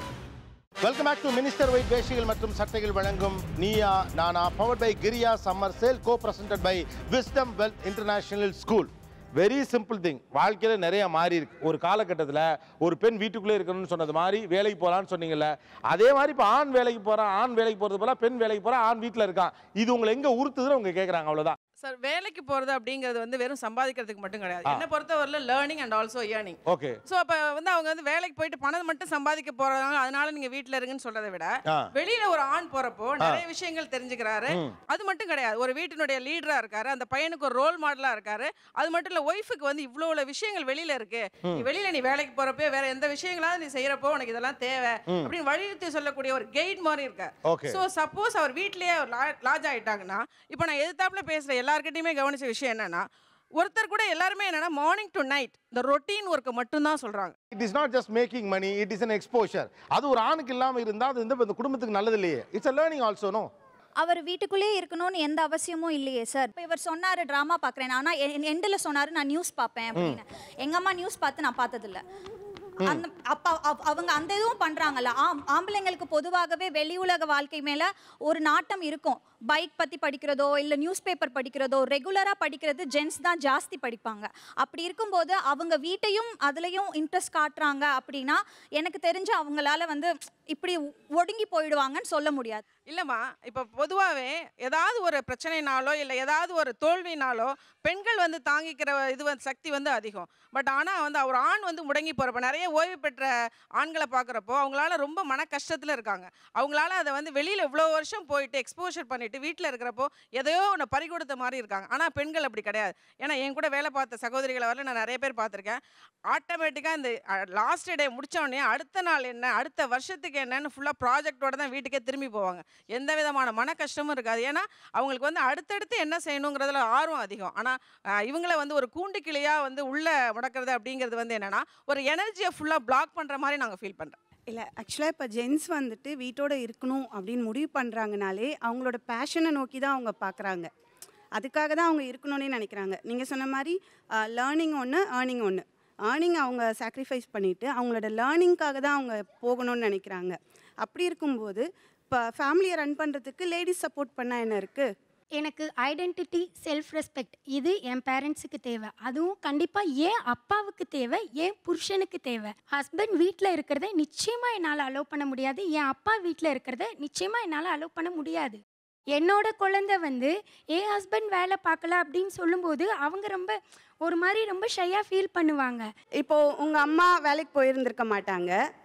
welcome back to Minister White வேஷ்டிகள் மற்றும் சட்டைகள் வழங்கும் Neeya Naana powered by Kriya summer sale co presented by Wisdom Wealth International School very simple thing வாழ்க்கையில் நிறைய மாறி இருக்கு ஒரு காலகட்டத்தில் ஒரு பெண் வீட்டுக்குள்ளே இருக்கணும்னு சொன்னது மாதிரி வேலைக்கு போகலான்னு சொன்னீங்கல்ல அதே மாதிரி இப்போ ஆண் வேலைக்கு போகிறான் ஆண் வேலைக்கு போகிறது போல பெண் வேலைக்கு போகிறான் ஆண் வீட்டில் இருக்கான் இது உங்களை எங்கே உறுத்துதுன்னு அவங்க கேட்குறாங்க அவ்வளோதான் சார் வேலைக்கு போகிறது அப்படிங்கிறது வந்து வெறும் சம்பாதிக்கிறதுக்கு மட்டும் கிடையாது ஆ. என்னை பொறுத்தவரையில் learning and also earning okay so அப்போ வந்து அவங்க வந்து வேலைக்கு போயிட்டு பணம் மட்டும் சம்பாதிக்க போறாங்க அதனால நீங்க வீட்டில் இருங்கன்னு சொல்றதை விட ஆ. வெளியில ஒரு ஆண் போறப்போ ஆ. நிறைய விஷயங்கள் தெரிஞ்சுக்கிறாரு ம். அது மட்டும் கிடையாது ஒரு வீட்டினுடைய லீடரா இருக்காரு அந்த பையனுக்கு ஒரு ரோல் மாடலா இருக்காரு அது மட்டும் இல்ல ஒய்ஃபுக்கு வந்து இவ்வளோ விஷயங்கள் வெளியில இருக்கு ம். நீ வெளியில நீ வேலைக்கு போறப்போ வேற எந்த விஷயங்களாவது நீ செய்யறப்போ உனக்கு இதெல்லாம் தேவை ம். அப்படின்னு வலியுறுத்தி சொல்லக்கூடிய ஒரு கைட் மாதிரி இருக்கார் Okay. ஸோ சப்போஸ் அவர் வீட்லயே லாஜ் ஆயிட்டாங்கன்னா இப்போ நான் எதிர்த்தாப்புல பேசுற எல்லார்கிட்டயுமே கவனிச்ச விஷயம் என்னன்னா ஒருத்தர் கூட எல்லாருமே என்னன்னா மார்னிங் டு நைட் இந்த ரொட்டீன் ஒர்க்கை மட்டும்தான் சொல்றாங்க it is not just making money it is an exposure அது ஒரு ஆணுக்கு இல்லாமல் இருந்தால் அது வந்து இந்த குடும்பத்துக்கு நல்லது இல்லையே it's a learning also no அவர் வீட்டுக்குள்ளேயே இருக்கணும்னு எந்த அவசியமும் இல்லையே சார் இப்போ இவர் சொன்னாரு ட்ராமா பார்க்குறேன் ஆனா எண்டில் சொன்னாரு நான் நியூஸ் பார்ப்பேன் அப்படின்னு எங்க அம்மா நியூஸ் பார்த்து நான் பார்த்ததில்ல அந்த அப்ப அவ- அவங்க அந்த இதுவும் பண்றாங்கல்ல ஆம் ஆம்பளைங்களுக்கு பொதுவாகவே வெளி உலக வாழ்க்கை மேல ஒரு நாட்டம் இருக்கும் பைக் பத்தி படிக்கிறதோ இல்ல நியூஸ் பேப்பர் படிக்கிறதோ ரெகுலரா படிக்கிறது ஜென்ஸ் தான் ஜாஸ்தி படிப்பாங்க அப்படி இருக்கும்போது அவங்க வீட்டையும் அதுலயும் இன்ட்ரெஸ்ட் காட்டுறாங்க அப்படின்னா எனக்கு தெரிஞ்சு அவங்களால வந்து இப்படி ஒடுங்கி போயிடுவாங்கன்னு சொல்ல முடியாது இல்லைம்மா இப்போ பொதுவாகவே ஏதாவது ஒரு பிரச்சனைனாலோ இல்லை ஏதாவது ஒரு தோல்வினாலோ பெண்கள் வந்து தாங்கிக்கிற இது வந்து சக்தி வந்து அதிகம் பட் ஆனால் வந்து ஒரு ஆண் வந்து முடங்கி போகிறப்ப நிறைய ஓய்வு பெற்ற ஆண்களை பார்க்குறப்போ அவங்களால ரொம்ப மன கஷ்டத்தில் இருக்காங்க அவங்களால அதை வந்து வெளியில் இவ்வளோ வருஷம் போயிட்டு எக்ஸ்போஷர் பண்ணிட்டு வீட்டில் இருக்கிறப்போ எதையோ ஒன்று பறி கொடுத்த மாதிரி இருக்காங்க ஆனால் பெண்கள் அப்படி கிடையாது ஏன்னா என் கூட வேலை பார்த்த சகோதரிகளை வரல நான் நிறைய பேர் பார்த்துருக்கேன் ஆட்டோமேட்டிக்காக இந்த லாஸ்ட் டே முடிச்ச உடனே அடுத்த நாள் என்ன அடுத்த வருஷத்துக்கு என்னன்னு ஃபுல்லாக ப்ராஜெக்டோட தான் வீட்டுக்கே திரும்பி போவாங்க எந்த விதமான மன கஷ்டமும் இருக்காது ஏன்னா அவங்களுக்கு வந்து அடுத்தடுத்து என்ன செய்யணுங்கிறதுல ஆர்வம் அதிகம் ஆனால் இவங்கள வந்து ஒரு கூண்டு கிளியாக வந்து உள்ளே முடக்கிறது அப்படிங்கிறது வந்து என்னன்னா ஒரு எனர்ஜியை ஃபுல்லாக பிளாக் பண்ணுற மாதிரி நாங்கள் ஃபீல் பண்ணுறோம் இல்லை ஆக்சுவலாக இப்போ ஜென்ஸ் வந்துட்டு வீட்டோட இருக்கணும் அப்படின்னு முடிவு பண்ணுறாங்கனாலே அவங்களோட பேஷனை நோக்கி தான் அவங்க பார்க்குறாங்க அதுக்காக தான் அவங்க இருக்கணும்னே நினைக்கிறாங்க நீங்கள் சொன்ன மாதிரி லேர்னிங் ஒன்று ஏர்னிங் ஒன்று ஏர்னிங் அவங்க சாக்ரிஃபைஸ் பண்ணிவிட்டு அவங்களோட லேர்னிங்காக தான் அவங்க போகணும்னு நினைக்கிறாங்க அப்படி இருக்கும்போது இப்போ ஃபேமிலியை ரன் பண்ணுறதுக்கு லேடிஸ் சப்போர்ட் பண்ணால் என்ன இருக்குது எனக்கு ஐடென்டிட்டி செல்ஃப் ரெஸ்பெக்ட் இது என் பேரண்ட்ஸுக்கு தேவை அதுவும் கண்டிப்பாக ஏன் அப்பாவுக்கு தேவை ஏன் புருஷனுக்கு தேவை ஹஸ்பண்ட் வீட்டில் இருக்கிறத நிச்சயமாக என்னால் அலோவ் பண்ண முடியாது என் அப்பா வீட்டில் இருக்கிறத நிச்சயமாக என்னால் அலோவ் பண்ண முடியாது என்னோட குழந்தை வந்து என் ஹஸ்பண்ட் வேலை பார்க்கல அப்படின்னு சொல்லும்போது அவங்க ரொம்ப ஒரு மாதிரி ரொம்ப ஷையாக ஃபீல் பண்ணுவாங்க இப்போ உங்கள் அம்மா வேலைக்கு போயிருந்திருக்க மாட்டாங்க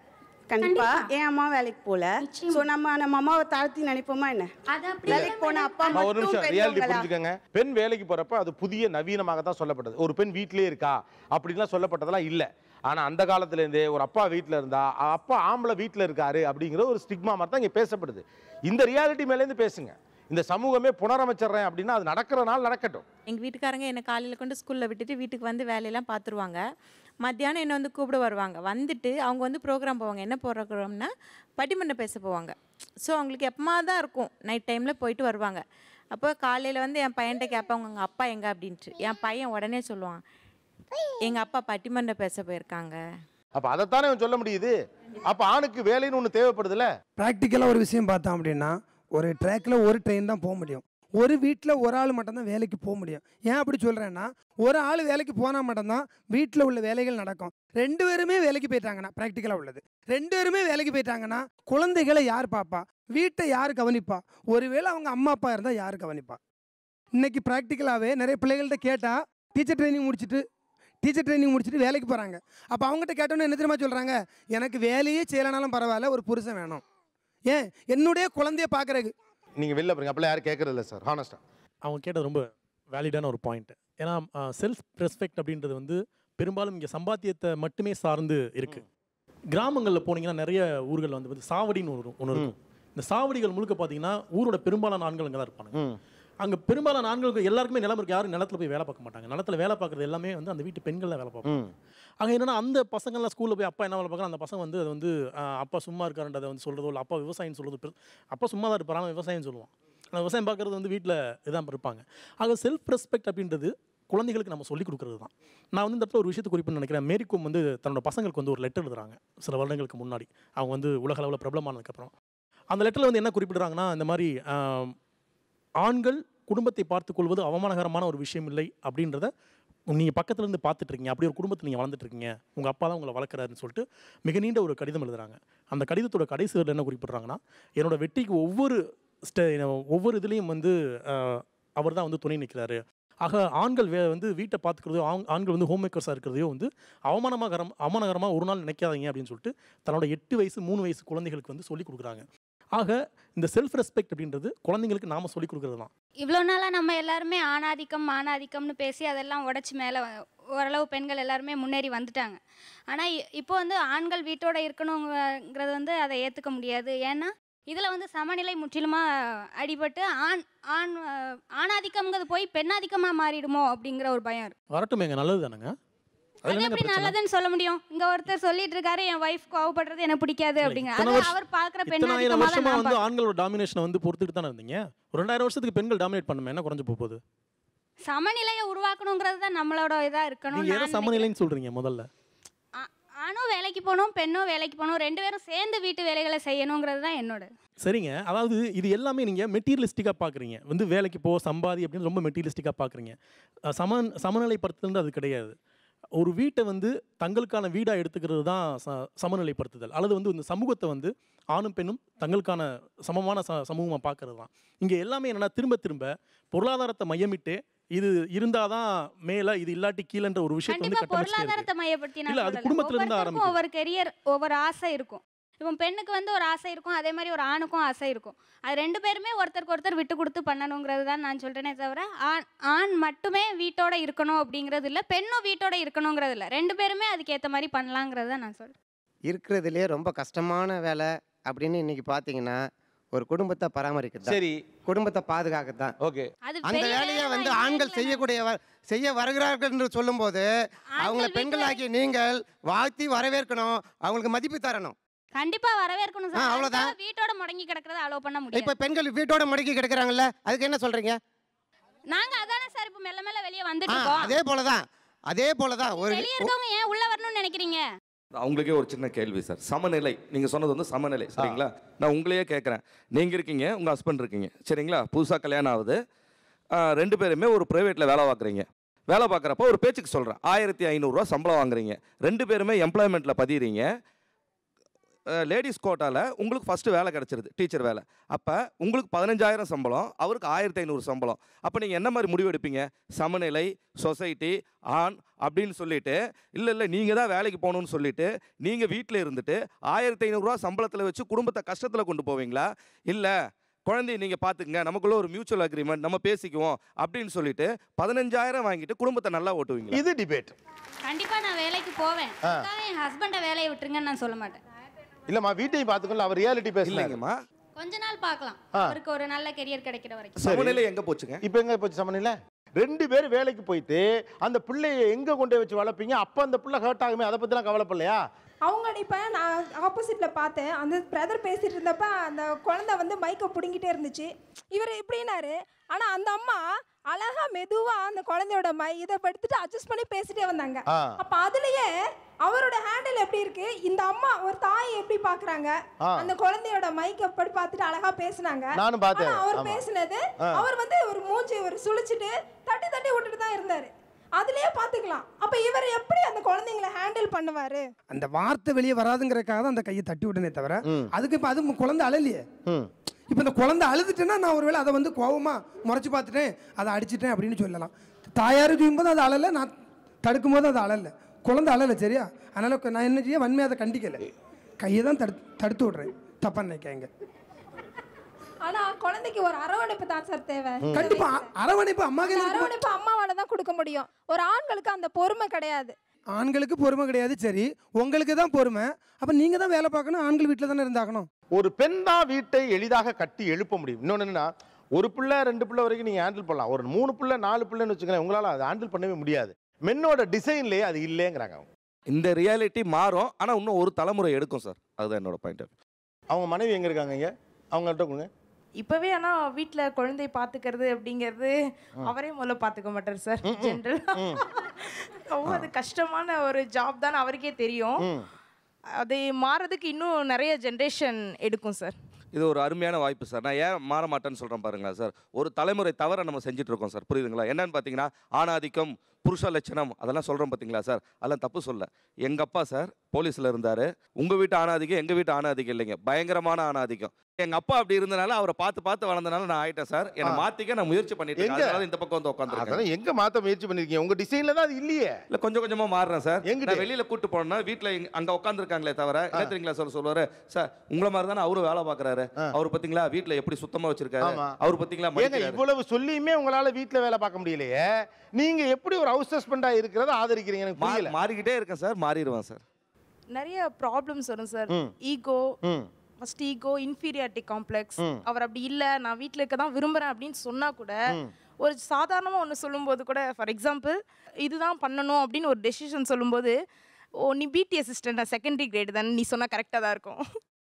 கண்டிப்பா என் அம்மா வேலைக்கு போல ஸோ நம்ம நம்ம அம்மாவை தாழ்த்தி நினைப்போமா என்ன வேலைக்கு போன அப்பா அம்மா, ஒரு மட்டும் நிமிஷம் ரியாலிட்டி பெரியவங்களா? புரிஞ்சுக்கங்க பெண் வேலைக்கு போறப்ப அது புதிய நவீனமாக தான் சொல்லப்பட்டது ஒரு பெண் வீட்டிலே இருக்கா அப்படின்லாம் சொல்லப்பட்டதெல்லாம் இல்ல ஆனா அந்த காலத்துல இருந்தே ஒரு அப்பா வீட்ல இருந்தா அ- அப்பா ஆம்பளை வீட்ல இருக்காரு அப்படிங்கிற ஒரு ஸ்டிக்மா மாதிரி தான் இங்க பேசப்படுது இந்த ரியாலிட்டி மேலேருந்து பேசுங்க இந்த சமூகமே புனரமைச்சிடுறேன் அப்படின்னா அது நடக்கிற நாள் நடக்கட்டும் எங்கள் வீட்டுக்காரங்க என்னை காலையில் கொண்டு ஸ்கூலில் விட்டுட்டு வீட்டுக்கு வந்து வேலையெல்லாம் பார்த்துருவாங்க மத்தியானம் என்னை வந்து கூப்பிட வருவாங்க வந்துட்டு அவங்க வந்து ப்ரோக்ராம் போவாங்க என்ன ப்ரோக்ராம்னா பட்டிமன்றம் பேச போவாங்க ஸோ அவங்களுக்கு எப்பமா தான் இருக்கும் நைட் டைமில் போயிட்டு வருவாங்க அப்போ காலையில் வந்து என் பையன்கிட்ட கேட்பாங்க உங்கள் அப்பா எங்கே அப்படின்ட்டு என் பையன் உடனே சொல்லுவான் எங்கள் அப்பா பட்டிமன்றம் பேச போயிருக்காங்க அப்ப அதைத்தானே அவன் சொல்ல முடியுது அப்ப ஆணுக்கு வேலைன்னு ஒண்ணு தேவைப்படுதுல்ல ப்ராக்டிக்கலாக ஒரு விஷயம் பார்த்தோம் அப்படின்னா ஒரு ட்ராக்ல ஒரு ட்ரெயின் தான் போக முடியும் ஒரு வீட்டில் ஒரு ஆள் மட்டும்தான் வேலைக்கு போக முடியும் ஏன் அப்படி சொல்கிறேன்னா ஒரு ஆள் வேலைக்கு போனால் மட்டும்தான் வீட்டில் உள்ள வேலைகள் நடக்கும் ரெண்டு பேருமே வேலைக்கு போயிட்டாங்கன்னா ப்ராக்டிக்கலாக உள்ளது ரெண்டு பேருமே வேலைக்கு போயிட்டாங்கன்னா குழந்தைகளை யார் பார்ப்பா வீட்டை யார் கவனிப்பா ஒருவேளை அவங்க அம்மா அப்பா இருந்தால் யார் கவனிப்பா இன்னைக்கு ப்ராக்டிக்கலாகவே நிறைய பிள்ளைகள்கிட்ட கேட்டால் டீச்சர் ட்ரைனிங் முடிச்சுட்டு டீச்சர் ட்ரைனிங் முடிச்சுட்டு வேலைக்கு போகிறாங்க அப்போ அவங்ககிட்ட கேட்டோன்னே என்ன தெரியுமா சொல்கிறாங்க எனக்கு வேலையே செய்யலைனாலும் பரவாயில்ல ஒரு புருஷன் வேணும் ஏன் என்னுடைய குழந்தைய பார்க்குறதுக்கு நீங்க வெளில போறீங்க அப்பெல்லாம் யாரும் கேட்கறது இல்லை சார் ஹானஸ்டா அவங்க கேட்டது ரொம்ப வேலிடான ஒரு பாயிண்ட் ஏன்னா செல்ஃப் ரெஸ்பெக்ட் அப்படின்றது வந்து பெரும்பாலும் இங்கே சம்பாத்தியத்தை மட்டுமே சார்ந்து இருக்கு கிராமங்களில் போனீங்கன்னா நிறைய ஊர்கள் வந்து வந்து சாவடின்னு ஒரு ஒன்று இருக்கும் இந்த சாவடிகள் முழுக்க பார்த்தீங்கன்னா ஊரோட பெரும்பாலான ஆண்கள் அங்கே தான் இருப்பாங்க அங்கே பெரும்பாலான ஆண்களுக்கு எல்லாருக்குமே நிலம் இருக்கு யாரும் நிலத்துல போய் வேலை பார்க்க மாட்டாங்க நிலத்துல வேலை பார்க்குறது எல்லாமே வந்து அந்த வீட்டு பெண்கள் வேலை பார்ப்பாங்க அங்கே என்னன்னா அந்த பசங்கள்லாம் ஸ்கூலில் போய் அப்பா என்ன வேலை பார்க்குறாங்க அந்த பசங்க வந்து அது வந்து ஆஹ், அப்பா சும்மா இருக்காருன்றதை வந்து சொல்கிறதோ இல்லை அப்பா விவசாயம் சொல்கிறது பெரு- அப்பா சும்மா தான் இருப்பார் ஆனால் விவசாயம் சொல்லுவான் ஆனால் விவசாயம் பார்க்குறது வந்து வீட்டில் இதான் இருப்பாங்க ஆக செல்ஃப் ரெஸ்பெக்ட் அப்படின்றது குழந்தைகளுக்கு நம்ம சொல்லிக் கொடுக்குறது தான் நான் வந்து இந்த இடத்துல ஒரு விஷயத்தை குறிப்பிட்டு நினைக்கிறேன் மேரிக்கும் வந்து தன்னோட பசங்களுக்கு வந்து ஒரு லெட்டர் எழுதுறாங்க சில வருடங்களுக்கு முன்னாடி அவங்க வந்து உலக அளவில் பிரபலமானதுக்கப்புறம் அந்த லெட்டரில் வந்து என்ன குறிப்பிடுறாங்கன்னா இந்த மாதிரி ஆம், ஆண்கள் குடும்பத்தை பார்த்துக் கொள்வது அவமானகரமான ஒரு விஷயம் இல்லை அப்படின்றத நீங்கள் பக்கத்துல இருந்து பார்த்துட்டு இருக்கீங்க அப்படி ஒரு குடும்பத்தில் நீங்கள் வளர்ந்துட்டு இருக்கீங்க உங்கள் அப்பா தான் உங்களை வளர்க்குறாருன்னு சொல்லிட்டு மிக நீண்ட ஒரு கடிதம் எழுதுறாங்க அந்த கடிதத்தோட கடைசி வரியில என்ன குறிப்பிட்றாங்கன்னா என்னோட வெற்றிக்கு ஒவ்வொரு ஸ்டே ஒவ்வொரு இதுலேயும் வந்து அவர் தான் வந்து துணை நிற்கிறாரு ஆக ஆண்கள் வே வந்து வீட்டை பார்த்துக்கிறதோ ஆண் ஆண்கள் வந்து ஹோம் மேக்கர்ஸாக இருக்கிறதையோ வந்து அவமானமாக அவமானகரமாக ஒரு நாள் நினைக்காதீங்க அப்படின்னு சொல்லிட்டு தன்னோட எட்டு வயசு மூணு வயசு குழந்தைகளுக்கு வந்து சொல்லிக் கொடுக்குறாங்க ஆக இந்த செல்ஃப் ரெஸ்பெக்ட் அப்படின்றது குழந்தைங்களுக்கு நாம சொல்லிக் கொடுக்குறது தான் இவ்வளோ நாளாக நம்ம எல்லாருமே ஆணாதிக்கம் ஆணாதிக்கம்னு பேசி அதெல்லாம் உடச்சி மேலே ஓரளவு பெண்கள் எல்லாருமே முன்னேறி வந்துட்டாங்க ஆனால் இப்போ வந்து ஆண்கள் வீட்டோட இருக்கணுங்கிறது வந்து அதை ஏற்றுக்க முடியாது ஏன்னா இதில் வந்து சமநிலை முற்றிலுமாக அடிபட்டு ஆண் ஆண் அஹ், ஆணாதிக்கம்ங்கிறது போய் பெண்ணாதிக்கமாக மாறிடுமோ அப்படிங்கிற ஒரு பயம் இருக்கு வரட்டுமேங்க நல்லது தானேங்க அது அதில் எப்படி என்ன பிரச்சனை நல்லதுன்னு சொல்ல முடியும் இங்க ஒருத்தர் சொல்லிட்டு இருக்காரு என் ஒய்ஃப் கோவப்படுறது எனக்கு பிடிக்காது அப்படிங்கிற இத்தனை அது வருஷம்- அவர் பார்க்குற இத்தனாயிரம் பெண்ணாதிக்கமாக தான் வருஷமா நான் வந்து பார்க்கிறேன். ஆண்களோட டாமினேஷனை வந்து பொறுத்துட்டு தானே இருந்தீங்க ஒரு ரெண்டாயிரம் வருஷத்துக்கு பெண்கள் டாமினேட் பண்ணுமே என்ன குறைஞ்சு போக போகுது சமநிலையை உருவாக்கணுங்கிறது தான் நம்மளோட இதா இருக்கணும் நீங்க எதை நான் சமநிலைன்னு சொல்றீங்க முதல்ல ஆ- ஆணும் வேலைக்கு போகணும் பெண்ணும் வேலைக்கு போகணும் ரெண்டு பேரும் சேர்ந்து வீட்டு வேலைகளை செய்யணுங்கிறது தான் என்னோட சரிங்க அதாவது இது எல்லாமே நீங்கள் மெட்டீரியலிஸ்டிக்காக பார்க்குறீங்க வந்து வேலைக்கு போ சம்பாதி அப்படின்னு ரொம்ப மெட்டீரியலிஸ்டிக்காக பார்க்குறீங்க சம சமநிலைப்படுத்துதல் அது கிடையாது ஒரு வீட்டை வந்து தங்களுக்கான வீடாக எடுத்துக்கிறது தான் ச சமநிலைப்படுத்துதல் அல்லது வந்து இந்த சமூகத்தை வந்து ஆணும் பெண்ணும் தங்களுக்கான சமமான ச சமூகமாக பார்க்கறது தான் இங்கே எல்லாமே என்னென்னா திரும்ப திரும்ப பொருளாதாரத்தை மையமிட்டு இது இருந்தால் தான் மேலே இது இல்லாட்டி கீழன்ற ஒரு விஷயத்தை வந்து கண்டிப்பா கட்டமைச்சிட்டே இருக்கு. பொருளாதாரத்தை மையப்படுத்தி நான் இல்ல, அது சொல்லல. குடும்பத்துல இருந்து ஒவ்வொருத்தருக்கும் ஆரம்பிக்குது. ஒவ்வொரு கெரியர் ஒவ்வொரு ஆசை இருக்கும் இப்போ பெண்ணுக்கு வந்து ஒரு ஆசை இருக்கும் அதே மாதிரி ஒரு ஆணுக்கும் ஆசை இருக்கும் அது ரெண்டு பேருமே ஒருத்தருக்கு ஒருத்தர் விட்டு கொடுத்து பண்ணணுங்கிறது தான் நான் சொல்கிறேனே தவிர ஆண் ஆண் மட்டுமே வீட்டோட இருக்கணும் அப்படிங்கிறது இல்லை பெண்ணும் வீட்டோட இருக்கணுங்கிறது இல்லை ரெண்டு பேருமே அதுக்கேற்ற மாதிரி பண்ணலாங்கிறது தான் நான் சொல்கிறேன் இருக்கிறதுலே ரொம்ப கஷ்டமான வேலை அப்படின்னு இன்னைக்கு பார்த்தீங்கன்னா ஒரு குடும்பத்தை பராமரிக்கிறது சரி. குடும்பத்தை பாதுகாக்கிறது தான் ஓகே அது அந்த பெரிய வேலையை வேலை வந்து தான், ஆண்கள் செய்யக்கூடிய வ- செய்ய வருகிறார்கள் என்று சொல்லும்போது அவங்கள பெண்களாகிய நீங்கள் வாழ்த்தி வரவேற்கணும் அவங்களுக்கு மதிப்பு தரணும் கண்டிப்பா வரவேற்கணும் ஆ, சார் அவ்வளவுதான். அதுக்காக வீட்டோட முடங்கி கிடக்கிறத அலோவ் பண்ண முடியாது இப்போ பெண்கள் வீட்டோட முடக்கி கிடக்குறாங்கல்ல அதுக்கு என்ன சொல்றீங்க நாங்க அதானே சார் இப்போ மெல்ல மெல்ல வெளியே ஆ, வந்துட்டு இருக்கோம் அதே போலதான் அதே போலதான் ஒரு வெளியே இருக்கவங்க ஏன் உள்ள வரணும்னு நினைக்கிறீங்க அவங்களுக்கே ஒரு சின்ன கேள்வி சார் சமநிலை நீங்கள் சொன்னது வந்து சமநிலை சரிங்களா நான் உங்களையே கேட்குறேன் நீங்கள் இருக்கீங்க உங்கள் ஹஸ்பண்ட் இருக்கீங்க சரிங்களா புதுசாக கல்யாணம் ஆகுது ஆ, ரெண்டு பேருமே ஒரு ப்ரைவேட்டில் வேலை பார்க்குறீங்க வேலை பார்க்குறப்ப ஒரு பேச்சுக்கு சொல்கிறேன் ஆயிரத்தி ஐநூறுரூவா சம்பளம் வாங்குறீங்க ரெண்டு பேருமே எம்ப்ளாய்மெண்ட்டில் பதிகிறீங்க லேடிஸ் கோட்டாவில் உங்களுக்கு ஃபஸ்ட்டு வேலை கிடச்சிருது டீச்சர் வேலை அப்போ உங்களுக்கு பதினஞ்சாயிரம் சம்பளம் அவருக்கு ஆயிரத்தி ஐநூறு சம்பளம் அப்போ நீங்கள் என்ன மாதிரி முடிவு எடுப்பீங்க சமநிலை சொசைட்டி ஆண் அப்படின்னு சொல்லிட்டு இல்லை இல்லை நீங்கள் தான் வேலைக்கு போகணும்னு சொல்லிட்டு நீங்கள் வீட்டில் இருந்துட்டு ஆயிரத்தி ஐநூறுரூவா சம்பளத்தில் வச்சு குடும்பத்தை கஷ்டத்தில் கொண்டு போவீங்களா இல்லை குழந்தைய நீங்கள் பார்த்துக்குங்க நமக்குள்ள ஒரு மியூச்சுவல் அக்ரிமெண்ட் நம்ம பேசிக்குவோம் அப்படின்னு சொல்லிட்டு பதினஞ்சாயிரம் வாங்கிட்டு குடும்பத்தை நல்லா ஓட்டுவீங்க இது டிபேட் கண்டிப்பா நான் வேலைக்கு போவேன் ஆ. அதுக்காக என் ஹஸ்பண்டை வேலையை விட்டுருங்கன்னு நான் சொல்ல மாட்டேன் இல்லம்மா வீட்டையும் பார்த்துக்கல அவர் ரியாலிட்டி பேசலைங்கம்மா கொஞ்ச நாள் பார்க்கலாம் ஆ. அவருக்கு ஒரு நல்ல கெரியர் கிடைக்கிற வரைக்கும் சமநிலை எங்க போச்சுங்க இப்போ எங்க போச்சு சமநிலை ரெண்டு பேரும் வேலைக்கு போயிட்டு அந்த பிள்ளைய எங்க கொண்டு போய் வச்சு வளர்ப்பீங்க அப்ப அந்த பிள்ளை ஹர்ட் ஆகுமே அதை பத்திலாம் கவலைப்படலையா அவங்க இப்போ நான் ஆப்போசிட்டில் பார்த்தேன் அந்த பிரதர் பேசிட்டு இருந்தப்ப அந்த குழந்தை வந்து மைக்கை பிடுங்கிட்டே இருந்துச்சு இவர் இப்படின்னாரு ஆனால் அந்த அம்மா அழகா மெதுவா அந்த குழந்தையோட மை இதை படுத்துட்டு அட்ஜஸ்ட் பண்ணி பேசிட்டே வந்தாங்க ஆ. அப்ப அதுலயே அவரோட ஹேண்டில் எப்படி இருக்கு இந்த அம்மா ஒரு தாய் எப்படி பாக்குறாங்க ஆ. அந்த குழந்தையோட மைக் எப்படி பார்த்துட்டு அழகா பேசுனாங்க நானும் பார்த்தேன். ஆனா அவர் ஆமா. பேசினது ஆ. அவர் வந்து ஒரு மூஞ்சி ஒரு சுழிச்சிட்டு தட்டி தட்டி விட்டுட்டு தான் இருந்தாரு அதுலயே பாத்துக்கலாம் அப்ப இவர் எப்படி அந்த குழந்தைங்களை ஹேண்டில் பண்ணுவாரு அந்த வார்த்தை வெளியே வராதுங்கிறதுக்காக தான் அந்த கையை தட்டி விட்டனே தவிர அதுக்கு இப்போ அது குழந்தை அழலையே இப்போ இந்த குழந்தை அழுதுட்டேன்னா நான் ஒருவேளை அதை வந்து கோவமா முறைச்சு பார்த்துட்டேன் அதை அடிச்சிட்டேன் அப்படின்னு சொல்லலாம் தாயார் செய்யும்போது அது அழலை நான் தடுக்கும் போது அது அழலை குழந்தை அழலை சரியா அதனால நான் என்ன செய்ய வன்மையை அதை கண்டிக்கல கையை தான் தடு தடுத்து விடுறேன் தப்பா நினைக்காங்க ஆனா குழந்தைக்கு ஒரு அரவணைப்பு தான் சார் தேவை கண்டிப்பா அ- அரவணைப்பு அம்மா அந்த கையில இருக்கும். அரவணைப்பு அம்மாவால தான் கொடுக்க முடியும் ஒரு ஆண்களுக்கு அந்த பொறுமை கிடையாது ஆண்களுக்கு பொறுமை கிடையாது சரி உங்களுக்கு தான் பொறுமை அப்போ நீங்கள் தான் வேலை பார்க்கணும் ஆண்கள் வீட்டில் தானே இருந்தாகணும் ஒரு பெண் தான் வீட்டை எளிதாக கட்டி எழுப்ப முடியும் இன்னொன்று என்னன்னா ஒரு பிள்ளை ரெண்டு பிள்ளை வரைக்கும் நீங்கள் ஹேண்டில் பண்ணலாம் ஒரு மூணு பிள்ளை நாலு பிள்ளைன்னு வச்சுக்கோங்களேன் உங்களால் அதை ஹேண்டில் பண்ணவே முடியாது மென்னோட டிசைன்லேயே அது இல்லைங்கிறாங்க அவங்க இந்த ரியாலிட்டி மாறும் ஆனால் இன்னும் ஒரு தலைமுறை எடுக்கும் சார் அதுதான் என்னோட பாயிண்ட் அவங்க மனைவி எங்கே இருக்காங்க இங்கே அவங்கள்ட்ட கொடுங்க இப்பவே ஆனா வீட்ல குழந்தை பாத்துக்கிறது அப்படிங்கிறது அவரே முதல்ல பாத்துக்க மாட்டார் சார் ஜென்ரல் ரொம்ப அது கஷ்டமான ஒரு ஜாப் தான் அவருக்கே தெரியும் அது மாறதுக்கு இன்னும் நிறைய ஜென்ரேஷன் எடுக்கும் சார் இது ஒரு அருமையான வாய்ப்பு சார் நான் ஏன் மாற மாட்டேன்னு சொல்கிறேன் பாருங்களா சார் ஒரு தலைமுறை தவிர நம்ம செஞ்சுட்டு இருக்கோம் சார் புரியுதுங்களா என்னன்னு பார்த்தீங்கன்னா ஆணாதிக்கம் புருஷ லட்சணம் அதெல்லாம் சொல்கிறோம் பார்த்தீங்களா சார் அதெல்லாம் தப்பு சொல்ல எங்கள் அப்பா சார் போலீஸில் இருந்தார் உங்கள் வீட்டு ஆணாதிக்கம் எங்கள் வீட்டு ஆணாதிக்கம் இல்லைங்க பயங்கரமான ஆணாதிக்கம் எங்கள் அப்பா அப்படி இருந்தனால அவரை பார்த்து பார்த்து வளர்ந்தனால நான் ஆயிட்டேன் சார் என்னை ஆ. மாற்றிக்க நான் முயற்சி பண்ணிட்டு இருக்கேன். எங்க? அதனால இந்த பக்கம் வந்து உட்காந்துருக்கேன் அதெல்லாம் எங்கே மாற்ற முயற்சி பண்ணியிருக்கீங்க உங்கள் டிசைனில் தான் அது இல்லையே இல்லை கொஞ்சம் கொஞ்சமாக மாறுறேன் சார் எங்கிட்டு? நான் வெளியில் கூட்டு போனேன்னா வீட்டில் அங்கே உட்காந்துருக்காங்களே தவிர என்ன தெரியுங்களா சார் சொல்லுவார் சார் உங்களை மாதிரி தானே அவரும் வேலை பார்க்குறாரு அவர் பார்த்தீங்களா வீட்டில் எப்படி சுத்தமாக வச்சிருக்காரு ஆமா. அவர் பார்த்தீங்களா ஏங்க மடிக்கிறாரு. இவ்வளவு சொல்லியுமே உங்களால வீட்ல வேலை பார்க்க முடியலையே நீங்க எப்படி ஒரு ஹவுஸ் ஹஸ்பண்டா இருக்கிறத ஆதரிக்கிறீங்க எனக்கு மா- புரியல மாறிக்கிட்டே இருக்கேன் சார் மாறிடுவேன் சார் நிறைய ப்ராப்ளம்ஸ் வரும் சார் ம். ஈகோ ம். ஃபர்ஸ்ட் ஈகோ இன்ஃபீரியாரிட்டி காம்ப்ளெக்ஸ் ம். அவர் அப்படி இல்லை நான் வீட்டில் இருக்க தான் விரும்புகிறேன் அப்படின்னு சொன்னால் கூட ம். ஒரு சாதாரணமாக ஒன்று சொல்லும்போது கூட ஃபார் எக்ஸாம்பிள் இதுதான் பண்ணணும் அப்படின்னு ஒரு டெசிஷன் சொல்லும்போது ஓ நீ பிடி அசிஸ்டன்ட் செகண்டரி கிரேடு தானே நீ சொன்னால் கரெக்டாக தான் இருக்கும்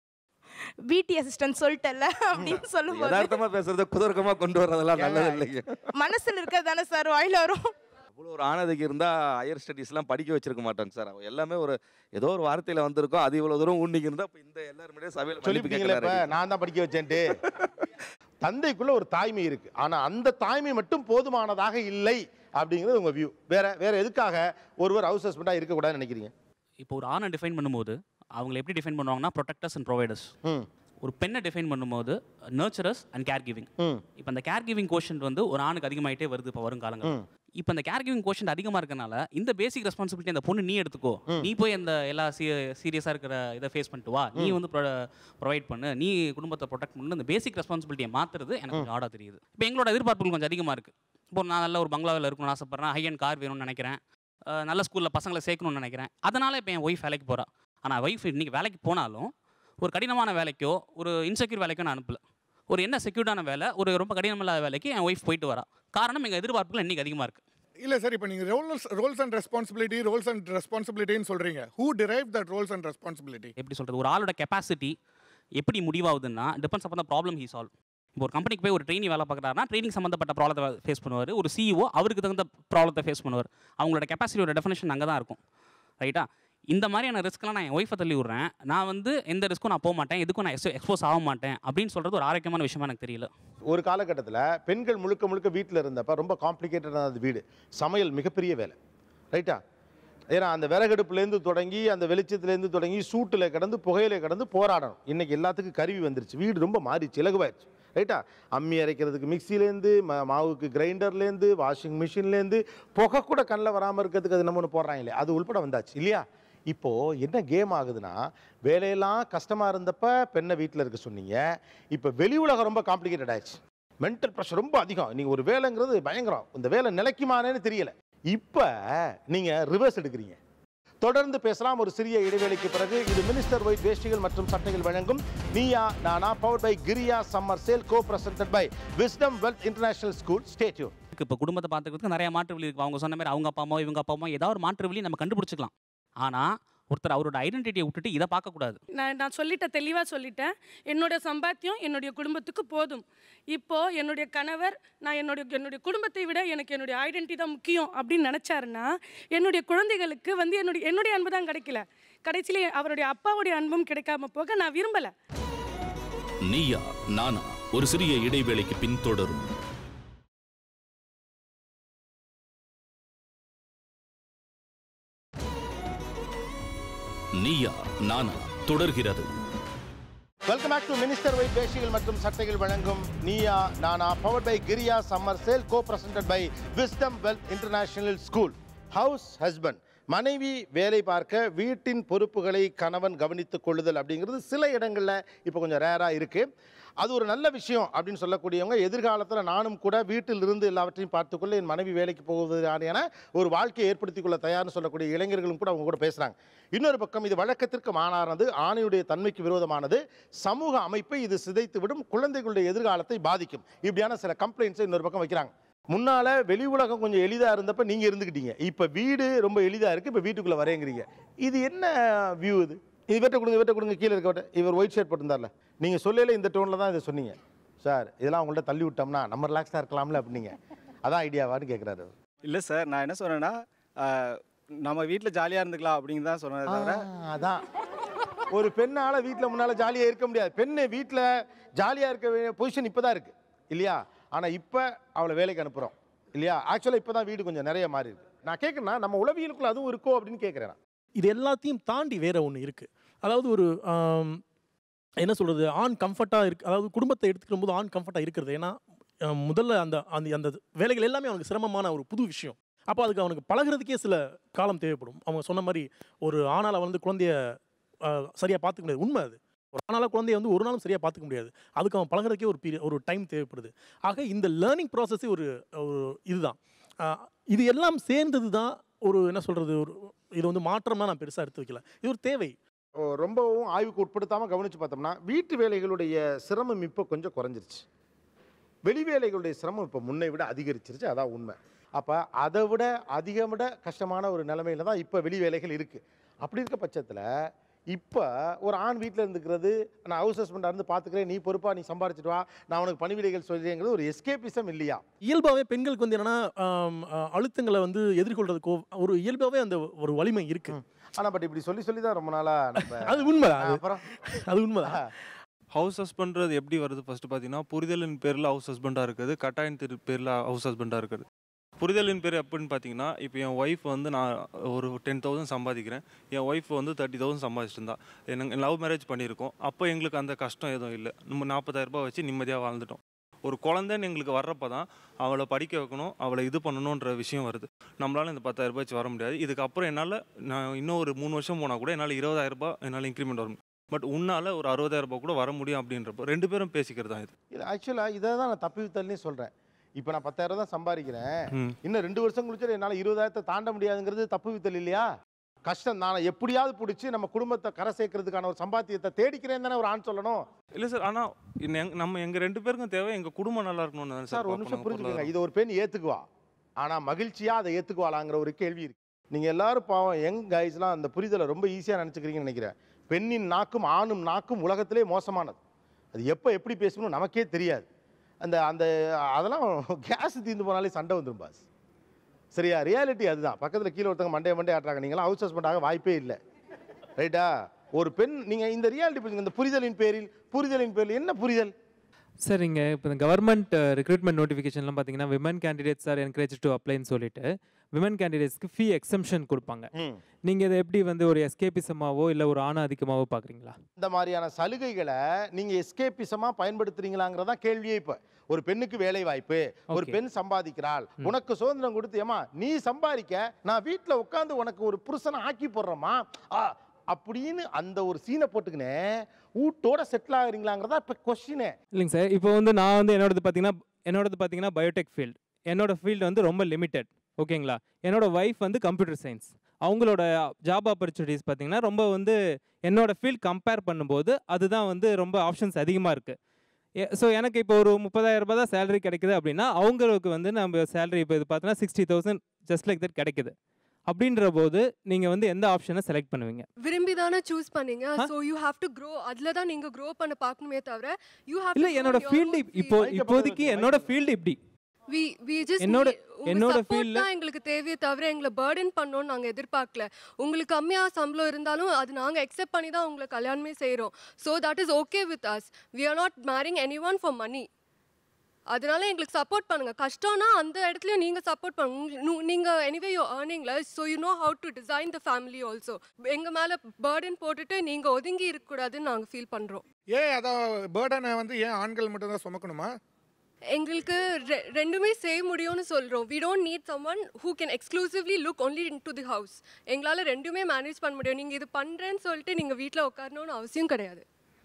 பிடி அசிஸ்டன்ட் சொல்லிட்டல அப்படின்னு சொல்லும்போது யதார்த்தமா பேசுறத குதர்க்கமா கொண்டு வர்றதெல்லாம் நல்லது இல்லைங்க மனசில் இருக்கிறது தானே சார் வாயில வரும் அவ்வளோ ஒரு ஆனதுக்கு இருந்தால் ஹையர் ஸ்டடீஸ்லாம் படிக்க வச்சிருக்க மாட்டாங்க சார் அவன் எல்லாமே ஒரு ஏதோ ஒரு வார்த்தையில் வந்திருக்கும் அது இவ்வளோ தூரம் ஊண்டிக்கு இருந்தால் இப்போ இந்த எல்லாருமே சபையில் மன்னிப்பு சொல்லிப்பீங்களே இப்ப கேட்கறாரு. நான் தான் படிக்க வச்சேன்ட்டு தந்தைக்குள்ள ஒரு தாய்மை இருக்கு ஆனா அந்த தாய்மை மட்டும் போதுமானதாக இல்லை அப்படிங்கிறது உங்க வியூ வேற வேற எதுக்காக ஒருவர் ஹவுஸ் ஹஸ்பண்டா இருக்கக்கூடாதுன்னு நினைக்கிறீங்க இப்போ ஒரு ஆணை டிஃபைன் பண்ணும்போது அவங்களை எப்படி டிஃபைன் பண்ணுவாங்கன்னா ப்ரொடெக்டர்ஸ் அண்ட் ப்ரொவைடர்ஸ் ஒரு பெண்ணை டிஃபைன் பண்ணும்போது நர்ச்சரஸ் அண்ட் கேர் கிவிங் இப்போ அந்த கேர் கிவிங் கோஷன் வந்து ஒரு ஆணுக்கு அதிகமாயிட்டே வருது இப்போ வரும் காலங்கள் இப்போ அந்த கேர் கிவிங் கோஷன் அதிகமாக இருக்கனால இந்த பேசிக் ரெஸ்பான்சிபிலிட்டி அந்த பொண்ணு நீ எடுத்துக்கோ நீ போய் அந்த எல்லா சீரியஸாக இருக்கிற இதை ஃபேஸ் பண்ணிட்டு வா நீ வந்து ப்ரொவைட் பண்ணு நீ குடும்பத்தை ப்ரொடெக்ட் பண்ணு இந்த பேசிக் ரெஸ்பான்சிபிலிட்டியை மாற்றுறது எனக்கு கொஞ்சம் ஆடாக தெரியுது இப்போ எங்களோட எதிர்பார்ப்புகள் கொஞ்சம் அதிகமாக இருக்குது இப்போ நான் நல்ல ஒரு பங்களாவில் இருக்கணும்னு ஆசைப்பட்றேன் ஹை அண்ட் கார் வேணும்னு நினைக்கிறேன் அஹ் நல்ல ஸ்கூலில் பசங்களை சேர்க்கணும்னு நினைக்கிறேன் அதனால் இப்போ என் ஒய்ஃப் வேலைக்கு போகிறா ஆனால் ஒய்ஃப் இன்றைக்கி வேலைக்கு போனாலும் ஒரு கடினமான வேலைக்கோ ஒரு இன்செக்யூர் வேலைக்கோ நான் அனுப்பல ஒரு என்ன செக்யூர்டான வேலை ஒரு ரொம்ப கடினமில்லாத வேலைக்கு என் ஒய்ஃப் போயிட்டு வரா காரணம் எங்கள் எதிர்பார்ப்புகள் இன்னைக்கு அதிகமாக இருக்குது இல்லை சார் இப்போ நீங்கள் roles roles and responsibility roles and ரெஸ்பான்சிபிலிட்டின்னு சொல்கிறீங்க who drive that roles and responsibility எப்படி சொல்கிறது ஒரு ஆளோட கெப்பாசிட்டி எப்படி முடிவாகுதுன்னா டிபெண்ட்ஸ் அப்போ தான் ப்ராப்ளம் ஹீ சால்வ் இப்போ ஒரு கம்பெனிக்கு போய் ஒரு ட்ரெயினி வேலை பார்க்குறாருன்னா ட்ரைனிங் சம்மந்தப்பட்ட ப்ராப்ளத்தை ஃபேஸ் பண்ணுவார் ஒரு சிஇஓ அவருக்கு தகுந்த ப்ராப்ளத்தை ஃபேஸ் பண்ணுவார் அவங்களோட கெப்பாசிட்டியோட டெஃபினேஷன் அங்கே தான் இருக்கும் ரைட்டா இந்த மாதிரியான ரிஸ்க்லாம் நான் என் ஒய்ஃபை தள்ளி விட்றேன் நான் வந்து எந்த ரிஸ்க்கும் நான் போக மாட்டேன் எதுக்கும் நான் எக்ஸ்போஸ் ஆக மாட்டேன் அப்படின்னு சொல்கிறது ஒரு ஆரோக்கியமான விஷயமா எனக்கு தெரியல ஒரு காலகட்டத்தில் பெண்கள் முழுக்க முழுக்க வீட்டில் இருந்தப்ப ரொம்ப காம்ப்ளிகேட்டடான வீடு சமையல் மிகப்பெரிய வேலை ரைட்டா ஏன்னா அந்த விறகடுப்புலேருந்து தொடங்கி அந்த வெளிச்சத்துலேருந்து தொடங்கி சூட்டில் கிடந்து புகையில கிடந்து போராடணும் இன்னைக்கு எல்லாத்துக்கும் கருவி வந்துருச்சு வீடு ரொம்ப மாறிச்சு இலகுவாயிருச்சு ரைட்டா அம்மி அரைக்கிறதுக்கு மிக்சிலேருந்து ம மாவுக்கு கிரைண்டர்லேருந்து வாஷிங் மிஷின்லேருந்து புகை கூட கண்ணில் வராமல் இருக்கிறதுக்கு அது நம்ம ஒன்று போடுறாங்களே அது உள்பட வந்தாச்சு இல்லையா இப்போது என்ன கேம் ஆகுதுன்னா வேலையெல்லாம் கஷ்டமாக இருந்தப்ப பெண்ணை வீட்டில் இருக்க சொன்னீங்க இப்போ வெளி உலகம் ரொம்ப காம்ப்ளிகேட்டட் ஆயிடுச்சு மென்டல் ப்ரெஷர் ரொம்ப அதிகம் நீங்கள் ஒரு வேலைங்கிறது பயங்கரம் இந்த வேலை நிலைக்குமானேன்னு தெரியல இப்போ நீங்கள் ரிவர்ஸ் எடுக்கிறீங்க தொடர்ந்து பேசலாம் ஒரு சிறிய இடைவேளைக்கு பிறகு இது மினிஸ்டர் ஒயிட் வேஷ்டிகள் மற்றும் சட்டைகள் வழங்கும் Neeya Naana power by Kriya summer sale co presented by Wisdom Wealth International School ஸ்டேட்யூ இப்போ குடும்பத்தை பார்த்துக்கிறதுக்கு நிறைய மாற்று வழி இருக்குது அவங்க சொன்ன மாதிரி அவங்க அப்பா அம்மா இவங்க அப்பா அம்மா ஏதாவது ஒரு மாற்று வழி நம்ம கண்டுபிடிச்சிக்கலாம் ஆனால் ஒருத்தர் அவரோட ஐடென்டிட்டியை விட்டுட்டு இதை பார்க்கக்கூடாது நான் நான் சொல்லிட்டேன் தெளிவாக சொல்லிட்டேன் என்னுடைய சம்பாத்தியம் என்னுடைய குடும்பத்துக்கு போதும் இப்போ என்னுடைய கணவர் நான் என்னுடைய என்னுடைய குடும்பத்தை விட எனக்கு என்னுடைய ஐடென்டிட்டி தான் முக்கியம் அப்படின்னு நினச்சாருன்னா என்னுடைய குழந்தைகளுக்கு வந்து என்னுடைய என்னுடைய அன்பு தான் கிடைக்கல கடைசியில அவருடைய அப்பாவுடைய அன்பும் கிடைக்காம போக நான் விரும்பலை நீயா நானா ஒரு சிறிய இடைவேளைக்கு பின் தொடரும் நீயா நானா தொடர்கிறது welcome back to Minister White வேஷ்டிகள் மற்றும் சட்டைகள் வழங்கும் Neeya Naana power by Kriya summer sale co presented by Wisdom Wealth International School house husband மனைவி வேலை பார்க்க வீட்டின் பொறுப்புகளை கணவன் கவனித்துக் கொள்ளுதல் அப்படிங்கிறது சில இடங்களில் இப்போ கொஞ்சம் ரேராக இருக்குது அது ஒரு நல்ல விஷயம் அப்படின்னு சொல்லக்கூடியவங்க எதிர்காலத்தில் நானும் கூட வீட்டில் இருந்து எல்லாவற்றையும் பார்த்துக்கொள்ள என் மனைவி வேலைக்கு போவதற்கான ஒரு வாழ்க்கையை ஏற்படுத்திக் கொள்ள தயார்னு சொல்லக்கூடிய இளைஞர்களும் கூட அவங்க கூட பேசுகிறாங்க இன்னொரு பக்கம் இது வழக்கத்திற்கு மாறானது ஆணையுடைய தன்மைக்கு விரோதமானது சமூக அமைப்பை இது சிதைத்து விடும் குழந்தைகளுடைய எதிர்காலத்தை பாதிக்கும் இப்படியான சில கம்ப்ளைண்ட்ஸை இன்னொரு பக்கம் வைக்கிறாங்க முன்னால் வெளி உலகம் கொஞ்சம் எளிதாக இருந்தப்ப நீங்கள் இருந்துக்கிட்டீங்க இப்போ வீடு ரொம்ப எளிதாக இருக்குது இப்போ வீட்டுக்குள்ளே வரேங்கிறீங்க இது என்ன வியூ இது இது வெட்ட கொடுங்க வெட்ட கொடுங்க கீழே இருக்கவட்ட இவர் ஒயிட் ஷர்ட் போட்டிருந்தார்ல நீங்கள் சொல்லல இந்த டோனில் தான் இதை சொன்னீங்க சார் இதெல்லாம் உங்கள்ட்ட தள்ளி விட்டோம்னா நம்ம ரிலாக்ஸாக இருக்கலாம்ல அப்படின்னீங்க அதான் ஐடியாவான்னு கேட்குறாரு இல்லை சார் நான் என்ன சொன்னேன்னா ஆஹ், நம்ம வீட்டில் ஜாலியாக இருந்துக்கலாம் அப்படின்னு தான் சொன்னேன் தவிர அதான் ஒரு பெண்ணால் வீட்டில் முன்னால் ஜாலியாக இருக்க முடியாது பெண்ணு வீட்டில் ஜாலியாக இருக்க வேண்டிய பொசிஷன் இப்போ தான் இருக்குது இல்லையா ஆனால் இப்போ அவளை வேலைக்கு அனுப்புகிறோம் இல்லையா ஆக்சுவலாக இப்போ தான் வீடு கொஞ்சம் நிறைய மாறி இருக்கு நான் கேட்குறேன்னா நம்ம உளவியலுக்குள்ள அதுவும் இருக்கோ அப்படின்னு கேட்குறேன் நான். இது எல்லாத்தையும் தாண்டி வேற ஒன்று இருக்குது அதாவது ஒரு ஆம், என்ன சொல்கிறது ஆண் கம்ஃபர்ட்டாக இருக்கு அதாவது குடும்பத்தை எடுத்துக்கும் போது ஆண் கம்ஃபர்ட்டாக இருக்கிறது ஏன்னா அஹ், முதல்ல அந்த அந்த அந்த வேலைகள் எல்லாமே அவனுக்கு சிரமமான ஒரு புது விஷயம் அப்போ அதுக்கு அவனுக்கு பழகுறதுக்கே சில காலம் தேவைப்படும் அவங்க சொன்ன மாதிரி ஒரு ஆணால் வந்து குழந்தைய சரியாக பார்த்துக்க முடியாது உண்மை அது ஒரு ஆணால் குழந்தைய வந்து ஒரு நாளும் சரியாக பார்த்துக்க முடியாது அதுக்கு அவன் பழகுறதுக்கே ஒரு பீரியட் ஒரு டைம் தேவைப்படுது ஆக இந்த லேர்னிங் ப்ராசஸே ஒரு ஒரு இதுதான் ஆஹ், இது எல்லாம் சேர்ந்தது தான் ஒரு என்ன சொல்கிறது ஒரு இது வந்து மாற்றமாக நான் பெருசாக எடுத்து வைக்கல இது ஒரு தேவை ஓ, ரொம்பவும் ஆய்வுக்கு உட்படுத்தாமல் கவனித்து பார்த்தோம்னா வீட்டு வேலைகளுடைய சிரமம் இப்போ கொஞ்சம் குறைஞ்சிருச்சு வெளி வேலைகளுடைய சிரமம் இப்போ முன்னை விட அதிகரிச்சிருச்சு அதான் உண்மை அப்போ அதை விட அதிக விட கஷ்டமான ஒரு நிலைமையில தான் இப்போ வெளி வேலைகள் இருக்குது அப்படி இருக்க பட்சத்தில் இப்போ ஒரு ஆண் வீட்டில் இருந்துக்கிறது நான் ஹவுஸ் ஹஸ்பண்டாக இருந்து பார்த்துக்கிறேன் நீ பொறுப்பா நீ சம்பாரிச்சிட்டு வா நான் உனக்கு பணிவிடைகள் சொல்கிறேங்கிறது ஒரு எஸ்கேபிசம் இல்லையா இயல்பாகவே பெண்களுக்கு வந்து என்னன்னா ஆம், அஹ், அழுத்தங்களை வந்து எதிர்கொள்றதுக்கோ ஒரு இயல்பாகவே அந்த ஒரு வலிமை இருக்கு ஆனால் பட் இப்படி சொல்லி சொல்லி தான் ரொம்ப நாளாக நம்ம அது உண்மைதான் அது. அப்புறம் அது உண்மைதான் ஹவுஸ் ஹஸ்பண்ட்றது எப்படி வருது ஃபர்ஸ்ட் பார்த்தீங்கன்னா புரிதலின் பேரில் ஹவுஸ் ஹஸ்பண்டாக இருக்குது கட்டாயத்தின் பேரில் ஹவுஸ் ஹஸ்பண்டாக இருக்குது புரிதலின் பேர் எப்படின்னு பார்த்தீங்கன்னா இப்போ என் ஒய்ஃப் வந்து நான் ஒரு டென் தௌசண்ட் சம்பாதிக்கிறேன் என் ஒய்ஃப் வந்து தேர்ட்டி தௌசண்ட் சம்பாதிச்சிட்டு இருந்தா எனக்கு லவ் மேரேஜ் பண்ணியிருக்கோம் அப்போ எங்களுக்கு அந்த கஷ்டம் எதுவும் இல்லை நம்ம நாற்பதாயிரம் ரூபாய் வச்சு நிம்மதியாக வாழ்ந்துட்டோம் ஒரு குழந்தைன்னு எங்களுக்கு வர்றப்ப தான் அவளை படிக்க வைக்கணும் அவளை இது பண்ணணுன்ற விஷயம் வருது நம்மளால இந்த பத்தாயிரம் ரூபாய் வச்சு வர முடியாது இதுக்கப்புறம் என்னால் நான் இன்னும் ஒரு மூணு வருஷம் போனால் கூட என்னால் இருபதாயிரம் ரூபாய் என்னால் இன்க்ரிமெண்ட் வரும் பட் உன்னால் ஒரு அறுபதாயிரம் ரூபாய் கூட வர முடியும் அப்படின்றப்போ ரெண்டு பேரும் பேசிக்கிறது தான் இது இல்லை ஆக்சுவலாக இதை தான் நான் தப்பி வித்தல்னே சொல்கிறேன் இப்போ நான் பத்தாயிரம் தான் சம்பாதிக்கிறேன் ம். இன்னும் ரெண்டு வருஷம் கழிச்சு என்னால் இருபதாயிரத்தை தாண்ட முடியாதுங்கிறது தப்பு வித்தல் இல்லையா கஷ்டம் நான் எப்படியாவது பிடிச்சி நம்ம குடும்பத்தை கரை சேர்க்கறதுக்கான ஒரு சம்பாத்தியத்தை தேடிக்கிறேன் தானே ஒரு ஆண் சொல்லணும் இல்லை சார் ஆனால் நம்ம எங்கள் ரெண்டு பேருக்கும் தேவை எங்கள் குடும்பம் நல்லா இருக்கணும்னு தானே சார் சார் ஒரு நிமிஷம் பார்க்கணும், புரிஞ்சுக்கோங்க பொருளாதாரம். இது ஒரு பெண் ஏற்றுக்குவா ஆனால் மகிழ்ச்சியாக அதை ஏற்றுக்குவாளாங்கிற ஒரு கேள்வி இருக்கு நீங்கள் எல்லாரும் பாவம் யங் கைஸ்லாம் அந்த புரிதலை ரொம்ப ஈஸியாக நினச்சிக்கிறீங்கன்னு நினைக்கிறேன் பெண்ணின் நாக்கும் ஆணும் நாக்கும் உலகத்திலே மோசமானது அது எப்போ எப்படி பேசணும் நமக்கே தெரியாது அந்த அந்த அதெல்லாம் கேஸ் தீர்ந்து போனாலே சண்டை வந்துடும் பாஸ் சரியா ரியாலிட்டி அதுதான் பக்கத்தில் கீழே ஒருத்தவங்க மண்டைய மண்டே ஆட்டுறாங்க நீங்களாம் ஹவுஸ் ஹஸ்பண்ட் ஆக வாய்ப்பே இல்லை ரைட்டா ஒரு பெண் நீங்கள் இந்த ரியாலிட்டி புரிஞ்சுங்க இந்த புரிதலின் பேரில் புரிதலின் பேரில் என்ன புரிதல் சார் இங்கே இப்போ இந்த கவர்மெண்ட் ரெக்ரூட்மெண்ட் நோட்டிஃபிகேஷன்லாம் பார்த்தீங்கன்னா women candidates are encourage to அப்ளைன்னு சொல்லிட்டு விமன் கேண்டிடேட்ஸ்க்கு ஃபீ எக்ஸம்ஷன் கொடுப்பாங்க நீங்கள் இதை எப்படி வந்து ஒரு எஸ்கேபிசமாவோ இல்லை ஒரு ஆண அதிகமாவோ பார்க்குறீங்களா இந்த மாதிரியான சலுகைகளை நீங்க எஸ்கேபிசமா பயன்படுத்துறீங்களாங்கிறதா கேள்வியே இப்ப ஒரு பெண்ணுக்கு வேலை வாய்ப்பு ஒரு Okay. பெண் சம்பாதிக்கிறாள் உனக்கு சுதந்திரம் கொடுத்து ஏமா நீ சம்பாதிக்க நான் வீட்ல உட்காந்து உனக்கு ஒரு புருஷனை ஆக்கி போடுறேம்மா ஆ, அப்படின்னு அந்த ஒரு சீனை போட்டுக்கினே வீட்டோட செட்டில் ஆகுறீங்களாங்கிறதா இப்ப கொஸ்டினே இல்லைங்க சார் இப்போ வந்து நான் வந்து என்னோடது பார்த்தீங்கன்னா என்னோடது பார்த்தீங்கன்னா பயோடெக் ஃபீல்டு என்னோட ஃபீல்டு வந்து ரொம்ப லிமிட்டட் ஓகேங்களா என்னோட ஒய்ஃப் வந்து கம்ப்யூட்டர் சயின்ஸ் அவங்களோட ஜாப் ஆப்பர்ச்சுனிட்டிஸ் பார்த்தீங்கன்னா ரொம்ப வந்து என்னோட ஃபீல்ட் கம்பேர் பண்ணும்போது அதுதான் வந்து ரொம்ப ஆப்ஷன்ஸ் அதிகமாக இருக்குது ஸோ எனக்கு இப்போ ஒரு முப்பதாயிரம் ரூபாய் தான் சேலரி கிடைக்குது அப்படின்னா அவங்களுக்கு வந்து நம்ம சேலரி இப்போ இது பார்த்தோன்னா sixty thousand just like that கிடைக்குது அப்படின்ற போது நீங்கள் வந்து எந்த ஆப்ஷனை செலக்ட் பண்ணுவீங்க விரும்பி தானே சூஸ் பண்ணீங்க so you have to grow அதில் தான் நீங்கள் க்ரோ பண்ண பார்க்கணுமே தவிர யூ ஹாவ் இல்லை என்னோட ஃபீல்டு இப்போ இப்போதைக்கு என்னோட ஃபீல்டு இப்படி வி வி ஜஸ்ட் என்னோட- உங்க என்னோட support field-ல- தான் எங்களுக்கு தேவையே தவிர எங்களை பர்டன் பண்ணணும்னு நாங்கள் எதிர்பார்க்கல உங்களுக்கு கம்மியா சம்பளம் இருந்தாலும் அது நாங்கள் அக்செப்ட் பண்ணி தான் உங்களை கல்யாணமே செய்கிறோம் so that is okay with us we are not marrying anyone for money அதனால எங்களுக்கு சப்போர்ட் பண்ணுங்க கஷ்டம்னா அந்த இடத்துலயும் நீங்க சப்போர்ட் பண்ணுங்க உங்க- நு- நீங்க எனிவே யூ ஏர்னிங்ல so you know how to design the family also எங்க மேல பர்டன் போட்டுட்டு நீங்க ஒதுங்கி இருக்கக்கூடாதுன்னு நாங்க ஃபீல் பண்றோம் ஏன் அதான் பேர்டனை வந்து ஏன் ஆண்கள் மட்டும் தான் சுமக்கணுமா எங்களுக்கு ரெ- ரெண்டுமே செய்ய முடியும்னு சொல்கிறோம் we don't need someone who can exclusively look only into the house எங்களால் ரெண்டுமே மேனேஜ் பண்ண முடியும் நீங்கள் இது பண்ணுறேன்னு சொல்லிட்டு நீங்கள் வீட்டில் உட்காரணும்னு அவசியம் கிடையாது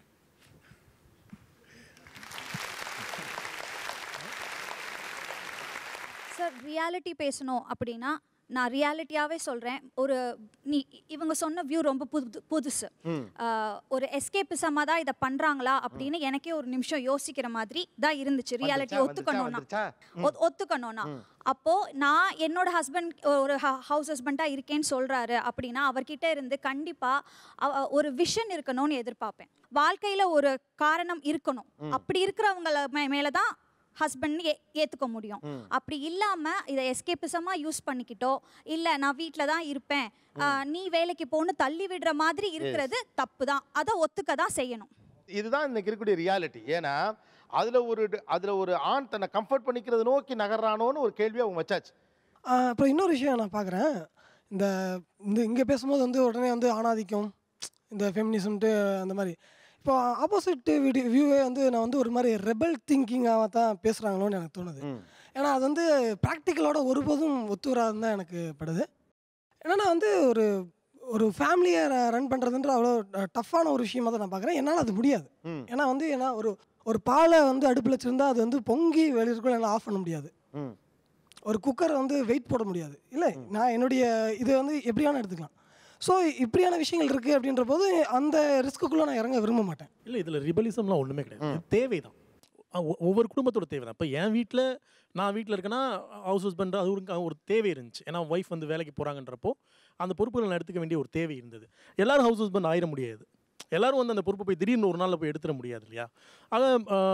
சார் ரியாலிட்டி பேசணும் அப்படின்னா நான் ரியாலிட்டியாகவே சொல்கிறேன் ஒரு நீ இவங்க சொன்ன வியூ ரொம்ப புது புதுசு ஆஹ், ஒரு எஸ்கேபிசமாக தான் இதை பண்ணுறாங்களா அப்படின்னு எனக்கே ஒரு நிமிஷம் யோசிக்கிற மாதிரி தான் இருந்துச்சு ரியாலிட்டி வந்துருச்சா, ஒத்துக்கணும்னா வந்துருச்சா? ஒத்- ஒத்துக்கணும்னா அப்போ நான் என்னோட ஹஸ்பண்ட் ஒரு ஹவுஸ் ஹஸ்பண்டாக இருக்கேன்னு சொல்றாரு அப்படின்னா அவர்கிட்ட இருந்து கண்டிப்பா அவ- ஒரு விஷன் இருக்கணும்னு எதிர்பார்ப்பேன் வாழ்க்கையில ஒரு காரணம் இருக்கணும் அப்படி இருக்கிறவங்கள மே மேல தான் ஹஸ்பண்ட் ஏ ஏற்றுக்க முடியும் அப்படி இல்லாமல் இதை எஸ்கேபிசமாக யூஸ் பண்ணிக்கிட்டோ இல்லை நான் வீட்டில் தான் இருப்பேன் ஆஹ், நீ வேலைக்கு போன்னு தள்ளி விடுற மாதிரி இருக்கிறது தப்பு தான் அதை ஒத்துக்க தான் செய்யணும் இதுதான் இன்னைக்கு இருக்கக்கூடிய ரியாலிட்டி ஏன்னா அதுல ஒரு அதுல ஒரு ஆண் தன்னை கம்ஃபர்ட் பண்ணிக்கிறது நோக்கி நகர்றானோன்னு ஒரு கேள்வி அவங்க வச்சாச்சு ஆஹ் அப்புறம் இன்னொரு விஷயம் நான் பார்க்குறேன் இந்த இந்த இங்கே பேசும்போது வந்து உடனே வந்து ஆணாதிக்கம் இந்த ஃபெமினிசம்ட்டு அந்த மாதிரி இப்போ ஆப்போசிட் வியூவே வந்து நான் வந்து ஒரு மாதிரி ரெபல் திங்கிங்காக தான் பேசுகிறாங்களோன்னு எனக்கு தோணுது ஏன்னா அது வந்து ப்ராக்டிக்கலோட ஒருபோதும் ஒத்து வராதுன்னு தான் எனக்கு படுது ஏன்னா வந்து ஒரு ஒரு ஃபேமிலியை ரன் பண்ணுறதுன்ற அவ்வளோ டஃப்பான ஒரு விஷயமா தான் நான் பார்க்குறேன் என்னால் அது முடியாது ஏன்னா வந்து ஏன்னா ஒரு ஒரு பாலை வந்து அடுப்பில் வச்சுருந்தா அது வந்து பொங்கி வெளியிருக்கும் என்னால் ஆஃப் பண்ண முடியாது ஒரு குக்கர் வந்து வெயிட் போட முடியாது இல்லை நான் என்னுடைய இது வந்து எப்படி வேணால் எடுத்துக்கலாம் ஸோ இப்படியான விஷயங்கள் இருக்குது அப்படின்ற போது அந்த ரிஸ்க்குள்ளே நான் இறங்க விரும்ப மாட்டேன் இல்லை இதில் ரிபலிசம்லாம் ஒன்றுமே கிடையாது இது தேவைதான் அஹ் ஒ- ஒவ்வொரு குடும்பத்தோட தேவை தான் இப்போ என் வீட்டில் நான் வீட்டில் இருக்கேன்னா ஹவுஸ் ஹஸ்பண்ட் அது ஒரு ஒரு தேவை இருந்துச்சு ஏன்னா ஒய்ஃப் வந்து வேலைக்கு போகிறாங்கன்றப்போ அந்த பொறுப்புகளை நான் எடுத்துக்க வேண்டிய ஒரு தேவை இருந்தது எல்லாரும் ஹவுஸ் ஹஸ்பண்ட் ஆயிட முடியாது எல்லாரும் வந்து அந்த பொறுப்பை போய் திடீர்னு ஒரு நாளில் போய் எடுத்துட முடியாது இல்லையா ஆக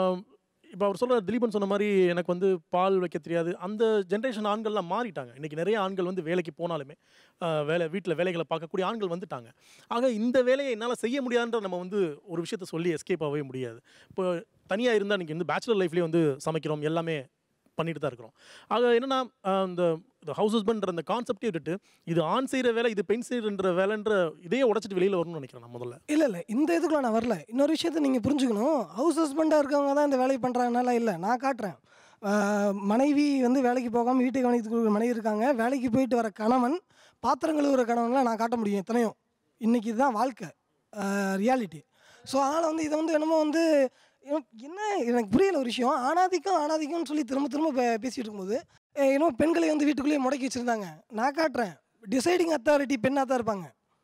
இப்போ அவர் சொல்கிற திலீபன் சொன்ன மாதிரி எனக்கு வந்து பால் வைக்க தெரியாது அந்த ஜென்ரேஷன் ஆண்கள்லாம் மாறிட்டாங்க இன்றைக்கி நிறைய ஆண்கள் வந்து வேலைக்கு போனாலுமே ஆஹ் வேலை வீட்டில் வேலைகளை பார்க்கக்கூடிய ஆண்கள் வந்துட்டாங்க ஆக இந்த வேலையை என்னால் செய்ய முடியாதுன்ற நம்ம வந்து ஒரு விஷயத்த சொல்லி எஸ்கேப் ஆகவே முடியாது இப்போ தனியாக இருந்தால் இன்றைக்கி வந்து பேச்சுலர் லைஃப்லேயே வந்து சமைக்கிறோம் எல்லாமே பண்ணிட்டு தான் இருக்கிறோம் ஆக என்னன்னா ஆஹ் இந்த ஹவுஸ் ஹஸ்பண்ட்ற அந்த கான்செப்டே விட்டுட்டு இது ஆண் செய்கிற வேலை இது பெண் செய்கிற வேலைன்ற இதையே உடச்சிட்டு வெளியில் வரணும்னு நினைக்கிறேன் நான் முதல்ல இல்லை இல்லை இந்த இதுக்குள்ள நான் வரல இன்னொரு விஷயத்த நீங்கள் புரிஞ்சுக்கணும் ஹவுஸ் ஹஸ்பண்டாக இருக்கவங்க தான் இந்த வேலையை பண்ணுறாங்கனால இல்லை நான் காட்டுறேன் ஆஹ் மனைவி வந்து வேலைக்கு போகாமல் வீட்டை கவனித்து கொடுக்குற மனைவி இருக்காங்க வேலைக்கு போயிட்டு வர கணவன் பாத்திரம் கழுவுற கணவன்லாம் நான் காட்ட முடியும் எத்தனையோ இன்னைக்கு இதுதான் வாழ்க்கை ரியாலிட்டி ஸோ அதனால் வந்து இதை வந்து என்னமோ வந்து எனக்கு என்ன எனக்கு புரியல ஒரு விஷயம் ஆணாதிக்கம் ஆணாதிக்கம்னு சொல்லி திரும்ப திரும்ப பே- பேசிட்டு இருக்கும்போது அஹ் என்னமோ பெண்களை வந்து வீட்டுக்குள்ளேயே முடக்கி வச்சுருந்தாங்க நான் காட்டுறேன் டிசைடிங் அத்தாரிட்டி பெண்ணாக தான் இருப்பாங்க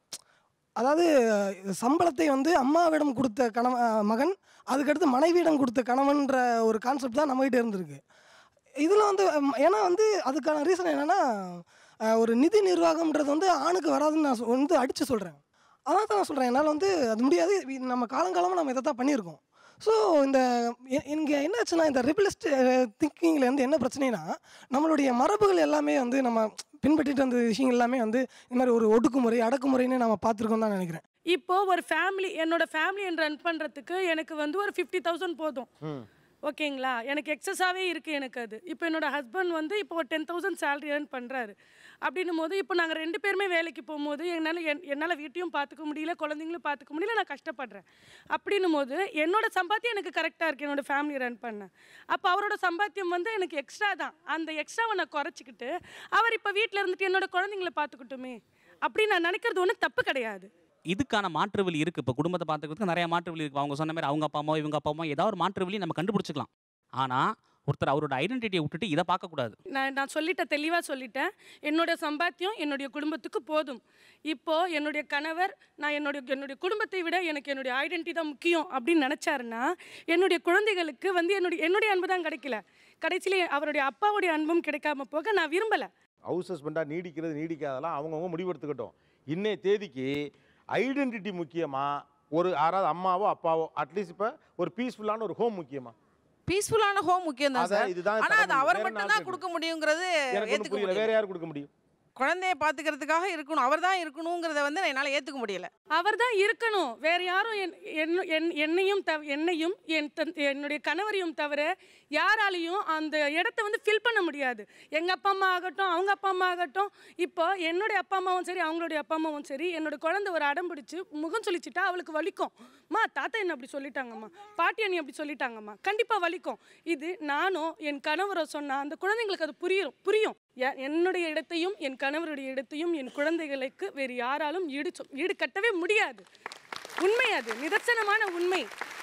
அதாவது அஹ், சம்பளத்தை வந்து அம்மாவிடம் கொடுத்த கணவ அஹ், மகன் அதுக்கடுத்து மனைவியிடம் கொடுத்த கணவன்ற ஒரு கான்செப்ட் தான் நம்மகிட்ட இருந்திருக்கு இதில் வந்து அம், ஏன்னா வந்து அதுக்கான ரீசன் என்னென்னா ஒரு நிதி நிர்வாகம்ன்றது வந்து ஆணுக்கு வராதுன்னு நான் சொ- வந்து அடித்து சொல்கிறேன் அதான் தான் நான் சொல்கிறேன் என்னால் வந்து அது முடியாது இது நம்ம காலங்காலமாக நம்ம இதை தான் பண்ணியிருக்கோம் ஸோ இந்த இங்கே என்னாச்சுன்னா இந்த ரிபிலிஸ்ட் திங்கிங்கில் வந்து என்ன பிரச்சனைனா நம்மளுடைய மரபுகள் எல்லாமே வந்து நம்ம பின்பற்றிட்டு வந்த விஷயங்கள் எல்லாமே வந்து இந்த மாதிரி ஒரு ஒடுக்குமுறை அடக்குமுறைன்னு நம்ம பார்த்துருக்கோம் தான் நினைக்கிறேன் இப்போ ஒரு ஃபேமிலி என்னோட ஃபேமிலியை ரன் பண்ணுறதுக்கு எனக்கு வந்து ஒரு ஃபிஃப்டி தௌசண்ட் போதும் ஓகேங்களா எனக்கு எக்ஸஸாகவே இருக்குது எனக்கு அது இப்போ என்னோட ஹஸ்பண்ட் வந்து இப்போ ஒரு டென் தௌசண்ட் சேலரி ஏர்ன் பண்ணுறாரு அப்படின்னும் போது இப்போ நாங்கள் ரெண்டு பேருமே வேலைக்கு போகும்போது என்னால் என் என்னால் வீட்டையும் பார்த்துக்க முடியல குழந்தைங்களும் பார்த்துக்க முடியல நான் கஷ்டப்படுறேன் அப்படின்னும் போது என்னோட சம்பாத்தியம் எனக்கு கரெக்டாக இருக்குது என்னோட ஃபேமிலி ரன் பண்ண அப்போ அவரோட சம்பாத்தியம் வந்து எனக்கு எக்ஸ்ட்ரா தான் அந்த எக்ஸ்ட்ராவை நான் குறைச்சிக்கிட்டு அவர் இப்போ வீட்டில் இருந்துட்டு என்னோட குழந்தைங்கள பார்த்துக்கட்டுமே அப்படி நான் நினைக்கிறது ஒன்றும் தப்பு கிடையாது இதுக்கான மாற்று வழி இருக்குது இப்போ குடும்பத்தை பார்த்துக்கிறதுக்கு நிறைய மாற்று வழி இருக்குது அவங்க சொன்ன மாதிரி அவங்க அப்பா அம்மா இவங்க அப்பா அம்மா ஏதாவது ஒரு மாற்று வழி நம்ம கண்டுபிடிச்சிக்கலாம் ஆனால் ஒருத்தர் அவரோட ஐடென்டிட்டியை விட்டுட்டு இதை பார்க்கக்கூடாது நான் நான் சொல்லிட்டேன் தெளிவாக சொல்லிட்டேன் என்னோட சம்பாத்தியம் என்னுடைய குடும்பத்துக்கு போதும் இப்போ என்னுடைய கணவர் நான் என்னுடைய என்னுடைய குடும்பத்தை விட எனக்கு என்னுடைய ஐடென்டிட்டி தான் முக்கியம் அப்படின்னு நினச்சாருன்னா என்னுடைய குழந்தைகளுக்கு வந்து என்னுடைய என்னுடைய அன்பு தான் கிடைக்கல கடைசியில அவருடைய அப்பாவுடைய அன்பும் கிடைக்காம போக நான் விரும்பலை ஹவுஸ் ஹஸ்பண்டாக நீடிக்கிறது நீடிக்காதெல்லாம் அவங்கவுங்க முடிவெடுத்துக்கட்டும் இன்னைய தேதிக்கு ஐடென்டிட்டி முக்கியமா ஒரு யாராவது அம்மாவோ அப்பாவோ அட்லீஸ்ட் இப்போ ஒரு பீஸ்ஃபுல்லான ஒரு ஹோம் முக்கியமா பீஸ்ஃபுல்லான ஹோம் முக்கியம் தான் அதான் சார் இதுதான் ஆனா அது தர அவர் முடியும். வேற மட்டும் நாள் தான் கொடுக்க முடியுங்கிறது எனக்கு ஒண்ணும் ஏத்துக்க புரியல வேற முடியல யார் கொடுக்க முடியும் குழந்தைய பாத்துக்கிறதுக்காக இருக்கணும் அவர் தான் இருக்கணுங்கிறத வந்து என்னால ஏத்துக்க முடியல அவர் தான் இருக்கணும் வேற யாரும் என்- என்ன- என்- என்னையும் தவ என்னையும் என் தன்- என்னுடைய கணவரையும் தவிர யாராலையும் அந்த இடத்த வந்து ஃபில் பண்ண முடியாது எங்க அப்பா அம்மா ஆகட்டும் அவங்க அப்பா அம்மா ஆகட்டும் இப்போ என்னுடைய அப்பா அம்மாவும் சரி அவங்களுடைய அப்பா அம்மாவும் சரி என்னோட குழந்தை ஒரு அடம் பிடிச்சு முகம் சொல்லிச்சிட்டா அவளுக்கு வலிக்கும் மா தாத்தா என்ன அப்படி சொல்லிட்டாங்கம்மா பாட்டி அண்ணி அப்படி சொல்லிட்டாங்கம்மா கண்டிப்பா வலிக்கும் இது நானும் என் கணவரோ சொன்னா அந்த குழந்தைங்களுக்கு அது புரியும் புரியும் எ- என்னுடைய இடத்தையும் என் கணவருடைய இடத்தையும் என் குழந்தைகளுக்கு வேறு யாராலும் ஈடு சொ- ஈடு கட்டவே முடியாது உண்மை அது நிதர்சனமான உண்மை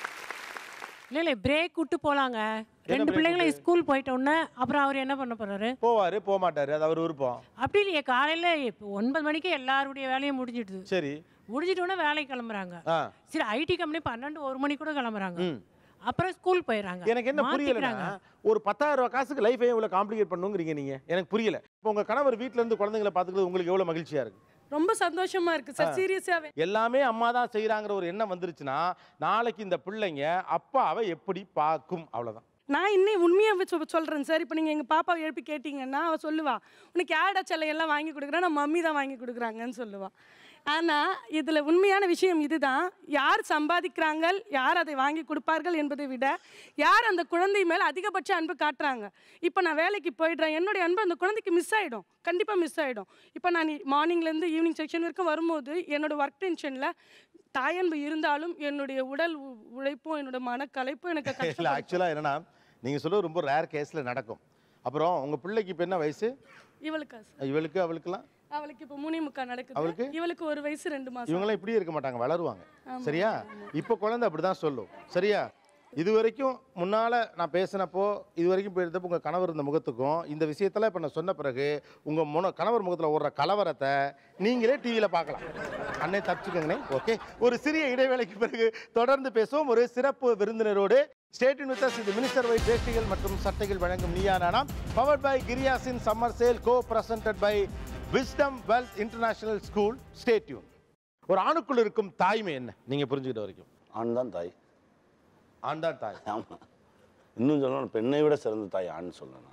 இல்லை இல்லை பிரேக் விட்டு போகலாங்க ரெண்டு break பிள்ளைங்களை விட்டு? ஸ்கூல் போயிட்டோன்னே அப்புறம் அவர் என்ன பண்ண போறாரு போவாரு போக மாட்டாரு அது அவர் விருப்பம் அப்படி இல்லையே காலையில் ஒன்பது மணிக்கு எல்லாருடைய வேலையும் முடிஞ்சிடுது சரி முடிஞ்சிட்டோன்னே வேலைக்கு கிளம்புறாங்க ஆ சரி ஐடி கம்பெனி பன்னெண்டு ஒரு மணி கூட கிளம்புறாங்க ம். அப்புறம் ஸ்கூல் போயிடுறாங்க எனக்கு என்ன புரியலன்னா மாத்திக்கிறாங்க. ஒரு பத்தாயிரம் ரூபாய் காசுக்கு லைஃபை இவ்வளவு காம்ப்ளிகேட் பண்ணுங்கிறீங்க நீங்க எனக்கு புரியல இப்போ உங்க கணவர் வீட்ல இருந்து குழந்தைங்களை பாத்துக்கிறது உங்களுக்கு எவ்வளவு மகிழ்ச்சியா இருக்கு ரொம்ப சந்தோஷமா இருக்கு சார் ஆ. சீரியஸாவே எல்லாமே அம்மா தான் செய்யறாங்கிற ஒரு எண்ணம் வந்துருச்சுன்னா நாளைக்கு இந்த பிள்ளைங்க அப்பாவை எப்படி பார்க்கும் அவ்வளவுதான் நான் இன்னும் உண்மையாக சொ சொல்கிறேன் சார் இப்போ நீங்கள் எங்கள் பாப்பாவை எழுப்பி கேட்டிங்கன்னா அவள் சொல்லுவா உனக்கு யாடா செல்லையெல்லாம் வாங்கி கொடுக்குறா நான் மம்மி தான் வாங்கி கொடுக்குறாங்கன்னு சொல்லுவா ஆனால் இதில் உண்மையான விஷயம் இதுதான் யார் சம்பாதிக்கிறாங்க யார் அதை வாங்கி கொடுப்பார்கள் என்பதை விட யார் அந்த குழந்தை மேலே அதிகபட்ச அன்பு காட்டுறாங்க இப்போ நான் வேலைக்கு போயிடுறேன் என்னுடைய அன்பு அந்த குழந்தைக்கு மிஸ் ஆகிடும் கண்டிப்பாக மிஸ் ஆகிடும் இப்போ நான் மார்னிங்லேருந்து ஈவினிங் செக்ஷன் வரைக்கும் வரும்போது என்னோட ஒர்க் டென்ஷனில் தாயன்பு இருந்தாலும் என்னுடைய உடல் உ- உழைப்பும் என்னோட மனக்கலைப்பும் எனக்கு இல்லை கஷ்டப்படுத்தும். ஆக்சுவலாக என்னன்னா நீங்கள் சொல்ல ரொம்ப ரேர் கேஸில் நடக்கும் அப்புறம் உங்கள் பிள்ளைக்கு இப்போ என்ன வயசு இவளுக்கா சார் இவளுக்கு அவளுக்குலாம் அவளுக்கு இப்போ மூணே முக்கா நடக்குது அவளுக்கு? இவளுக்கு ஒரு வயசு ரெண்டு மாசம் இவங்களாம் இப்படியே இருக்க மாட்டாங்க வளருவாங்க ஆமா, சரியா இப்போ குழந்தை அப்படி தான் சொல்லும் சரியா இது வரைக்கும் முன்னால் நான் பேசினப்போ இது வரைக்கும் போயிருந்தப்போ உங்கள் கணவர் இருந்த முகத்துக்கும் இந்த விஷயத்தெல்லாம் இப்போ நான் சொன்ன பிறகு உங்கள் முன கணவர் முகத்தில் ஓடுற கலவரத்தை நீங்களே டிவியில் பார்க்கலாம் அண்ணே தப்பிச்சுக்கோங்கண்ணே ஓகே ஒரு சிறிய இடைவேளைக்கு பிறகு தொடர்ந்து பேசுவோம் ஒரு சிறப்பு விருந்தினரோடு ஸ்டேட்டின் வித் அஸ் இது மினிஸ்டர் வைட் வேஷ்டிகள் மற்றும் சட்டைகள் வழங்கும் நீயா நானா பவர்ட் பை கிரியாசின் summer sale co presented by Wisdom Wealth International School ஸ்டேட்யூன் ஒரு ஆணுக்குள் இருக்கும் தாய்மை என்ன நீங்கள் புரிஞ்சுக்கிட்ட வரைக்கும் ஆண் தான் தாய் ஆண் தான் தாய் ஆமாம் இன்னும் சொல்லணும் பெண்ணை விட சிறந்த தாய் ஆண் சொல்லணும்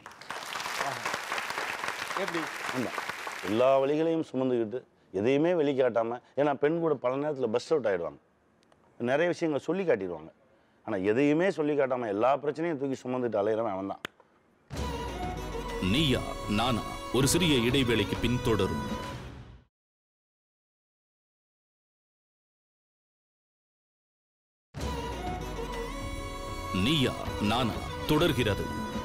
எப்படி ஆமாம் எல்லா வழிகளையும் சுமந்துக்கிட்டு எதையுமே வெளிக்காட்டாமல் ஏன்னா பெண் கூட பல நேரத்தில் பஸ் அவுட் ஆகிடுவாங்க நிறைய விஷயங்களை சொல்லி காட்டிடுவாங்க ஆனால் எதையுமே சொல்லி காட்டாமல் எல்லா பிரச்சனையும் தூக்கி சுமந்துட்டு அலையிறவன் அவன் தான் நீயா நானா ஒரு சிறிய இடைவேளைக்கு பின் தொடரும் நீயா நானா தொடர்கிறது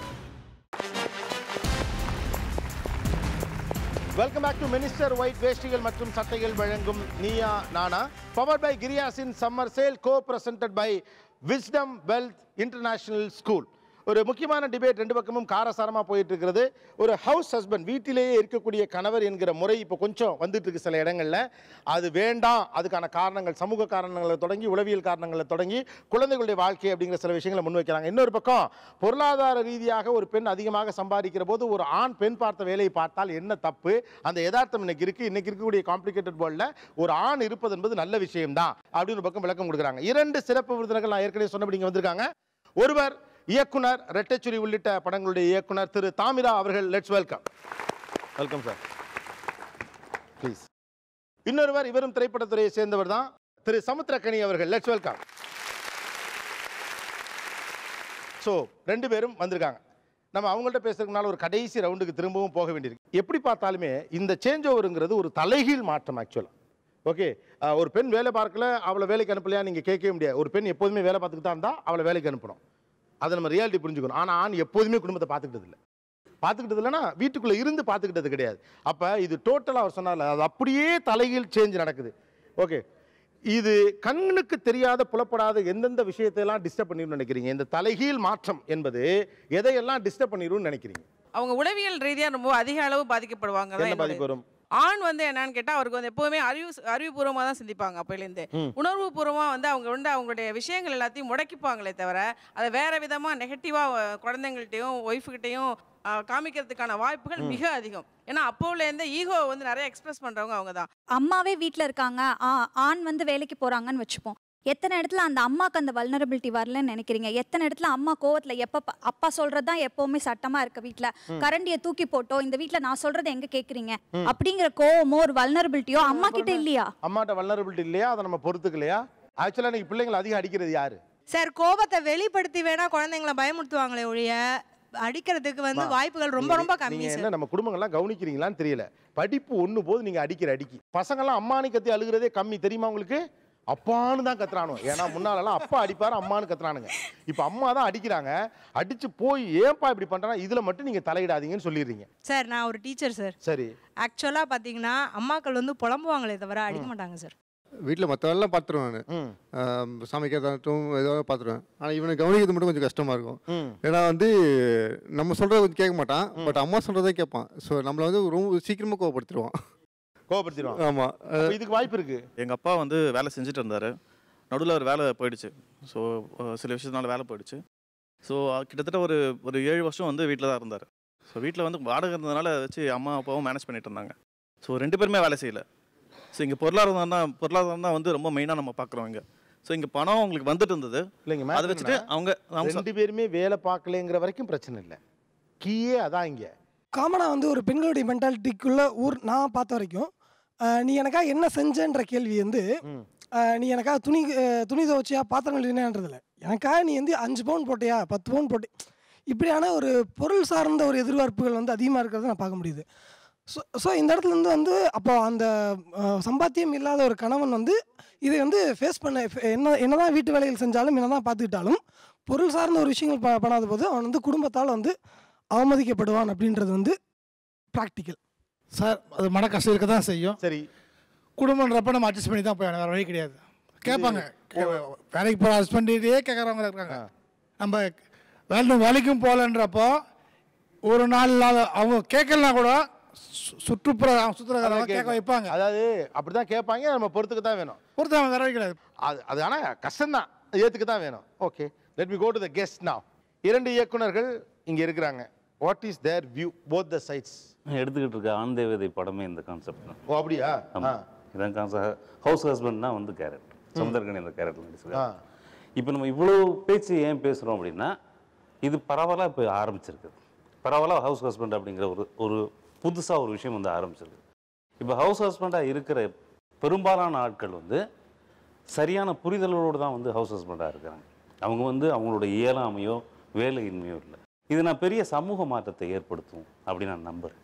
welcome back to Minister White வேஷ்டிகள் மற்றும் சட்டைகள் வழங்கும் நீயா நானா பவர் பை கிரியாசின் summer sale co presented by Wisdom Wealth International School ஒரு முக்கியமான டிபேட் ரெண்டு பக்கமும் காரசாரமாக போயிட்டு இருக்கிறது ஒரு ஹவுஸ் ஹஸ்பண்ட் வீட்டிலேயே இருக்கக்கூடிய கணவர் என்கிற முறை இப்போ கொஞ்சம் வந்துட்டு இருக்கு சில இடங்களில் அது வேண்டாம் அதுக்கான காரணங்கள் சமூக காரணங்களை தொடங்கி உளவியல் காரணங்களை தொடங்கி குழந்தைகளுடைய வாழ்க்கை அப்படிங்கிற சில விஷயங்களை முன்வைக்கிறாங்க இன்னொரு பக்கம் பொருளாதார ரீதியாக ஒரு பெண் அதிகமாக சம்பாதிக்கிற போது ஒரு ஆண் பெண் பார்த்த வேலையை பார்த்தால் என்ன தப்பு அந்த யதார்த்தம் இன்னைக்கு இருக்கு இன்னைக்கு இருக்கக்கூடிய காம்ப்ளிகேட்டட் வேர்ல்டில் ஒரு ஆண் இருப்பது என்பது நல்ல விஷயம்தான் அப்படின்னு ஒரு பக்கம் விளக்கம் கொடுக்குறாங்க இரண்டு சிறப்பு விருந்தினர்கள் நான் ஏற்கனவே சொன்னபடி இங்கே வந்திருக்காங்க ஒருவர் இயக்குனர் ரெட்டச்சுரி உள்ளிட்ட படங்களுடைய இயக்குனர் திரு தாமிரா அவர்கள் let's welcome welcome sir please இன்னொருவர் இவரும் திரைப்படத்துறையை சேர்ந்தவர் தான் திரு சமுத்திரக்கனி அவர்கள் லெட்ஸ் வெல்கம் ஸோ ரெண்டு பேரும் வந்திருக்காங்க நம்ம அவங்கள்ட்ட பேசுறதுனால ஒரு கடைசி ரவுண்டுக்கு திரும்பவும் போக வேண்டியிருக்கு எப்படி பார்த்தாலுமே இந்த சேஞ்ச் ஓவருங்கிறது ஒரு தலைகீழ் மாற்றம் ஆக்சுவலாக ஓகே ஒரு பெண் வேலை பார்க்கல அவளை வேலைக்கு அனுப்பலையா நீங்கள் கேட்கவே முடியாது ஒரு பெண் எப்போதுமே வேலை பார்த்துக்கிட்டு தான் இருந்தால் அவளை வேலைக்கு அனுப்பணும் அதை நம்ம ரியாலிட்டி புரிஞ்சுக்கணும் ஆனால் ஆண் எப்போதுமே குடும்பத்தை பார்த்துக்கிட்டது இல்லை பார்த்துக்கிட்டது இல்லைன்னா வீட்டுக்குள்ளே இருந்து பார்த்துக்கிட்டது கிடையாது அப்போ இது டோட்டலாக அவர் சொன்னார்ல அது அப்படியே தலைகீழ் சேஞ்ச் நடக்குது ஓகே இது கண்ணுக்கு தெரியாத புலப்படாத எந்தெந்த விஷயத்தையெல்லாம் டிஸ்டர்ப் பண்ணிருன்னு நினைக்கிறீங்க இந்த தலைகீழ் மாற்றம் என்பது எதையெல்லாம் டிஸ்டர்ப் பண்ணிரும்னு நினைக்கிறீங்க அவங்க உளவியல் ரீதியா ரொம்ப அதிக அளவு பாதிக்கப்படுவாங்க தான் என்ன என்னுடைய- பாதிப்பு வரும் ஆண் வந்து என்னன்னு கேட்டால் அவருக்கு வந்து எப்போவுமே அறிவு அறிவுபூர்வமாக தான் சிந்திப்பாங்க அப்போலேருந்து ம். உணர்வு பூர்வமாக வந்து அவங்க வந்து அவங்களுடைய விஷயங்கள் எல்லாத்தையும் முடக்கிப்பாங்களே தவிர அதை வேற விதமாக நெகட்டிவாக குழந்தைங்கள்ட்டையும் ஒய்ஃபுக்கிட்டையும் காமிக்கிறதுக்கான வாய்ப்புகள் ம். மிக அதிகம் ஏன்னா அப்போலேருந்து ஈகோ வந்து நிறைய எக்ஸ்பிரஸ் பண்ணுறவங்க அவங்க தான் அம்மாவே வீட்டில் இருக்காங்க ஆ ஆண் வந்து வேலைக்கு போகிறாங்கன்னு வச்சுப்போம் எத்தனை இடத்துல அந்த அம்மாக்கு அந்த வல்னரபிலிட்டி வரலன்னு நினைக்கிறீங்க எத்தனை இடத்துல அம்மா கோவத்தில் எப்போ ப- அப்பா சொல்கிறது தான் எப்போவுமே சட்டமாக இருக்க வீட்டில் ம். கரண்டியை தூக்கி போட்டோ இந்த வீட்டில் நான் சொல்கிறத எங்கே கேட்குறீங்க ம். அப்படிங்கிற கோவமோ ஒரு வல்னரபிலிட்டியோ அம்மா கிட்ட இல்லையா அம்மாட்ட வல்னரபிலிட்டி இல்லையா அதை நம்ம பொறுத்துக்கலையா ஆக்சுவலாக இன்னைக்கு பிள்ளைங்களை அதிகம் அடிக்கிறது யாரு சார் கோபத்தை வெளிப்படுத்தி வேணா குழந்தைங்களை பயமுறுத்துவாங்களே ஒழிய அடிக்கிறதுக்கு வந்து அம்மா, வாய்ப்புகள் ரொம்ப நீங்க- ரொம்ப கம்மி நீங்க சார் என்ன நம்ம குடும்பங்கள்லாம் கவனிக்கிறீங்களான்னு தெரியல படிப்பு ஒண்ணு போது நீங்க அடிக்கிற அடிக்கி பசங்கெல்லாம் அம்மானு கத்தி அழுகிறதே கம்மி தெரியுமா உங்களுக்கு அப்பான்னு தான் கத்துறானோ ஏன்னா முன்னாலெல்லாம் அப்பா அடிப்பாரு அம்மான்னு கத்துறானுங்க இப்போ அம்மா தான் அடிக்கிறாங்க அடிச்சு போய் ஏன்பா இப்படி பண்றானா இதுல மட்டும் நீங்க தலையிடாதீங்கன்னு சொல்லிடுறீங்க சார் நான் ஒரு டீச்சர் சார் சரி ஆக்சுவலாக பார்த்தீங்கன்னா அம்மாக்கள் வந்து புலம்புவாங்களே தவிர அடிக்க மாட்டாங்க சார் வீட்டில் மற்ற வேலைலாம் பார்த்துருவேன் நான் சமைக்கிறதாகட்டும் ஏதோ பார்த்துருவேன் ஆனால் இவனை கவனிக்கிறது மட்டும் கொஞ்சம் கஷ்டமாக இருக்கும் ஏன்னா வந்து நம்ம சொல்கிறத கொஞ்சம் கேட்க மாட்டான் பட் அம்மா சொல்கிறதே கேட்பான் ஸோ நம்மளை வந்து ரொம்ப சீக்கிரமாக கோவப்படுத்திடுவான் கோவப்படுத்திடுவான் ஆமாம் அப்ப இதுக்கு வாய்ப்பு இருக்கு எங்கள் அப்பா வந்து வேலை செஞ்சுட்டு இருந்தார் நடுவில் ஒரு வேலை போயிடுச்சு ஸோ சில விஷயத்தினால வேலை போயிடுச்சு ஸோ கிட்டத்தட்ட ஒரு ஒரு ஏழு வருஷம் வந்து வீட்டில் தான் இருந்தார் ஸோ வீட்டில் வந்து வாடகை இருந்ததுனால வச்சு அம்மா அப்பாவும் மேனேஜ் பண்ணிட்டு இருந்தாங்க ஸோ ரெண்டு பேருமே வேலை செய்யல ஸோ இங்கே பொருளாதாரம் தான் பொருளாதாரம் தான் வந்து ரொம்ப மெயினாக நம்ம பார்க்குறோம் இங்கே ஸோ இங்கே பணம் அவங்களுக்கு வந்துட்டு இருந்தது இல்லைங்க அதை வச்சுட்டு அவங்க அவங்க ரெண்டு பேருமே வேலை பார்க்கலங்கிற வரைக்கும் பிரச்சனை இல்லை கீயே அதான் இங்க காமனாக வந்து ஒரு பெண்களுடைய மென்டாலிட்டிக்குள்ள ஊர் நான் பார்த்த வரைக்கும் ஆஹ் நீ எனக்காக என்ன செஞ்சன்ற கேள்வி வந்து ஆஹ் நீ எனக்காக துணி ஆஹ் துணி துவச்சியா பாத்திரம் கழுவினேன்றதில்ல எனக்காக நீ வந்து அஞ்சு பவுன் போட்டியா பத்து பவுன் போட்டு இப்படியான ஒரு பொருள் சார்ந்த ஒரு எதிர்பார்ப்புகள் வந்து அதிகமாக இருக்கிறத நான் பார்க்க முடியுது ஸோ ஸோ இந்த இடத்துல இருந்து வந்து அப்போ அந்த ஆஹ் சம்பாத்தியம் இல்லாத ஒரு கணவன் வந்து இதை வந்து ஃபேஸ் பண்ண என்ன என்னதான் வீட்டு வேலைகள் செஞ்சாலும் என்னதான் பார்த்துக்கிட்டாலும் பொருள் சார்ந்த ஒரு விஷயங்கள் ப பண்ணாத போது அவன் வந்து குடும்பத்தால் வந்து அவமதிக்கப்படுவான் அப்படின்றது வந்து ப்ராக்டிக்கல் சார் அது மன கஷ்டம் இருக்க தான் செய்யும் சரி குடும்பன்றப்ப நம்ம அட்ஜஸ்ட் பண்ணி தான் போய் வேறு வழி கிடையாது கேட்பாங்க வேலைக்கு போகிற ஹஸ்பண்டே கேட்குறவங்க இருக்காங்க நம்ம வேலை வேலைக்கும் போகலன்றப்போ ஒரு நாள் இல்லாத அவங்க கேட்கலனா கூட சு- சுற்றுப்புற சுற்றுலா கேட்க வைப்பாங்க அதாவது அப்படிதான் கேட்பாங்க நம்ம பொறுத்துக்க தான் வேணும் பொறுத்து வேற வழி கிடையாது அது அது ஆனால் கஷ்டம்தான் ஏற்றுக்க தான் வேணும் okay let me go to the guest now இரண்டு இயக்குனர்கள் இங்கே இருக்கிறாங்க what is their view both the sides எடுத்துக்கிட்டு இருக்க ஆண் தேவதை படமே இந்த கான்செப்ட் தான் ஓ அப்படியா ஆமா இதான் கான்செப்ட் ஹவுஸ் ஹஸ்பண்ட் தான் வந்து கேரக்டர் சமுதர்கனி இந்த கேரக்டர் நடிச்சிருக்காரு இப்போ நம்ம இவ்வளோ பேச்சு ஏன் பேசுகிறோம் அப்படின்னா இது பரவலாக இப்போ ஆரம்பிச்சிருக்குது பரவலாக ஹவுஸ் ஹஸ்பண்ட் அப்படிங்கிற ஒரு ஒரு புதுசாக ஒரு விஷயம் வந்து ஆரம்பிச்சிருக்கு இப்போ ஹவுஸ் ஹஸ்பண்டாக இருக்கிற பெரும்பாலான ஆட்கள் வந்து சரியான புரிதலோடு தான் வந்து ஹவுஸ் ஹஸ்பண்டாக இருக்கிறாங்க அவங்க வந்து அவங்களோட இயலாமையோ வேலையின்மையோ இல்லை இது நான் பெரிய சமூக மாற்றத்தை ஏற்படுத்தும் அப்படின்னு நான் நம்புறேன்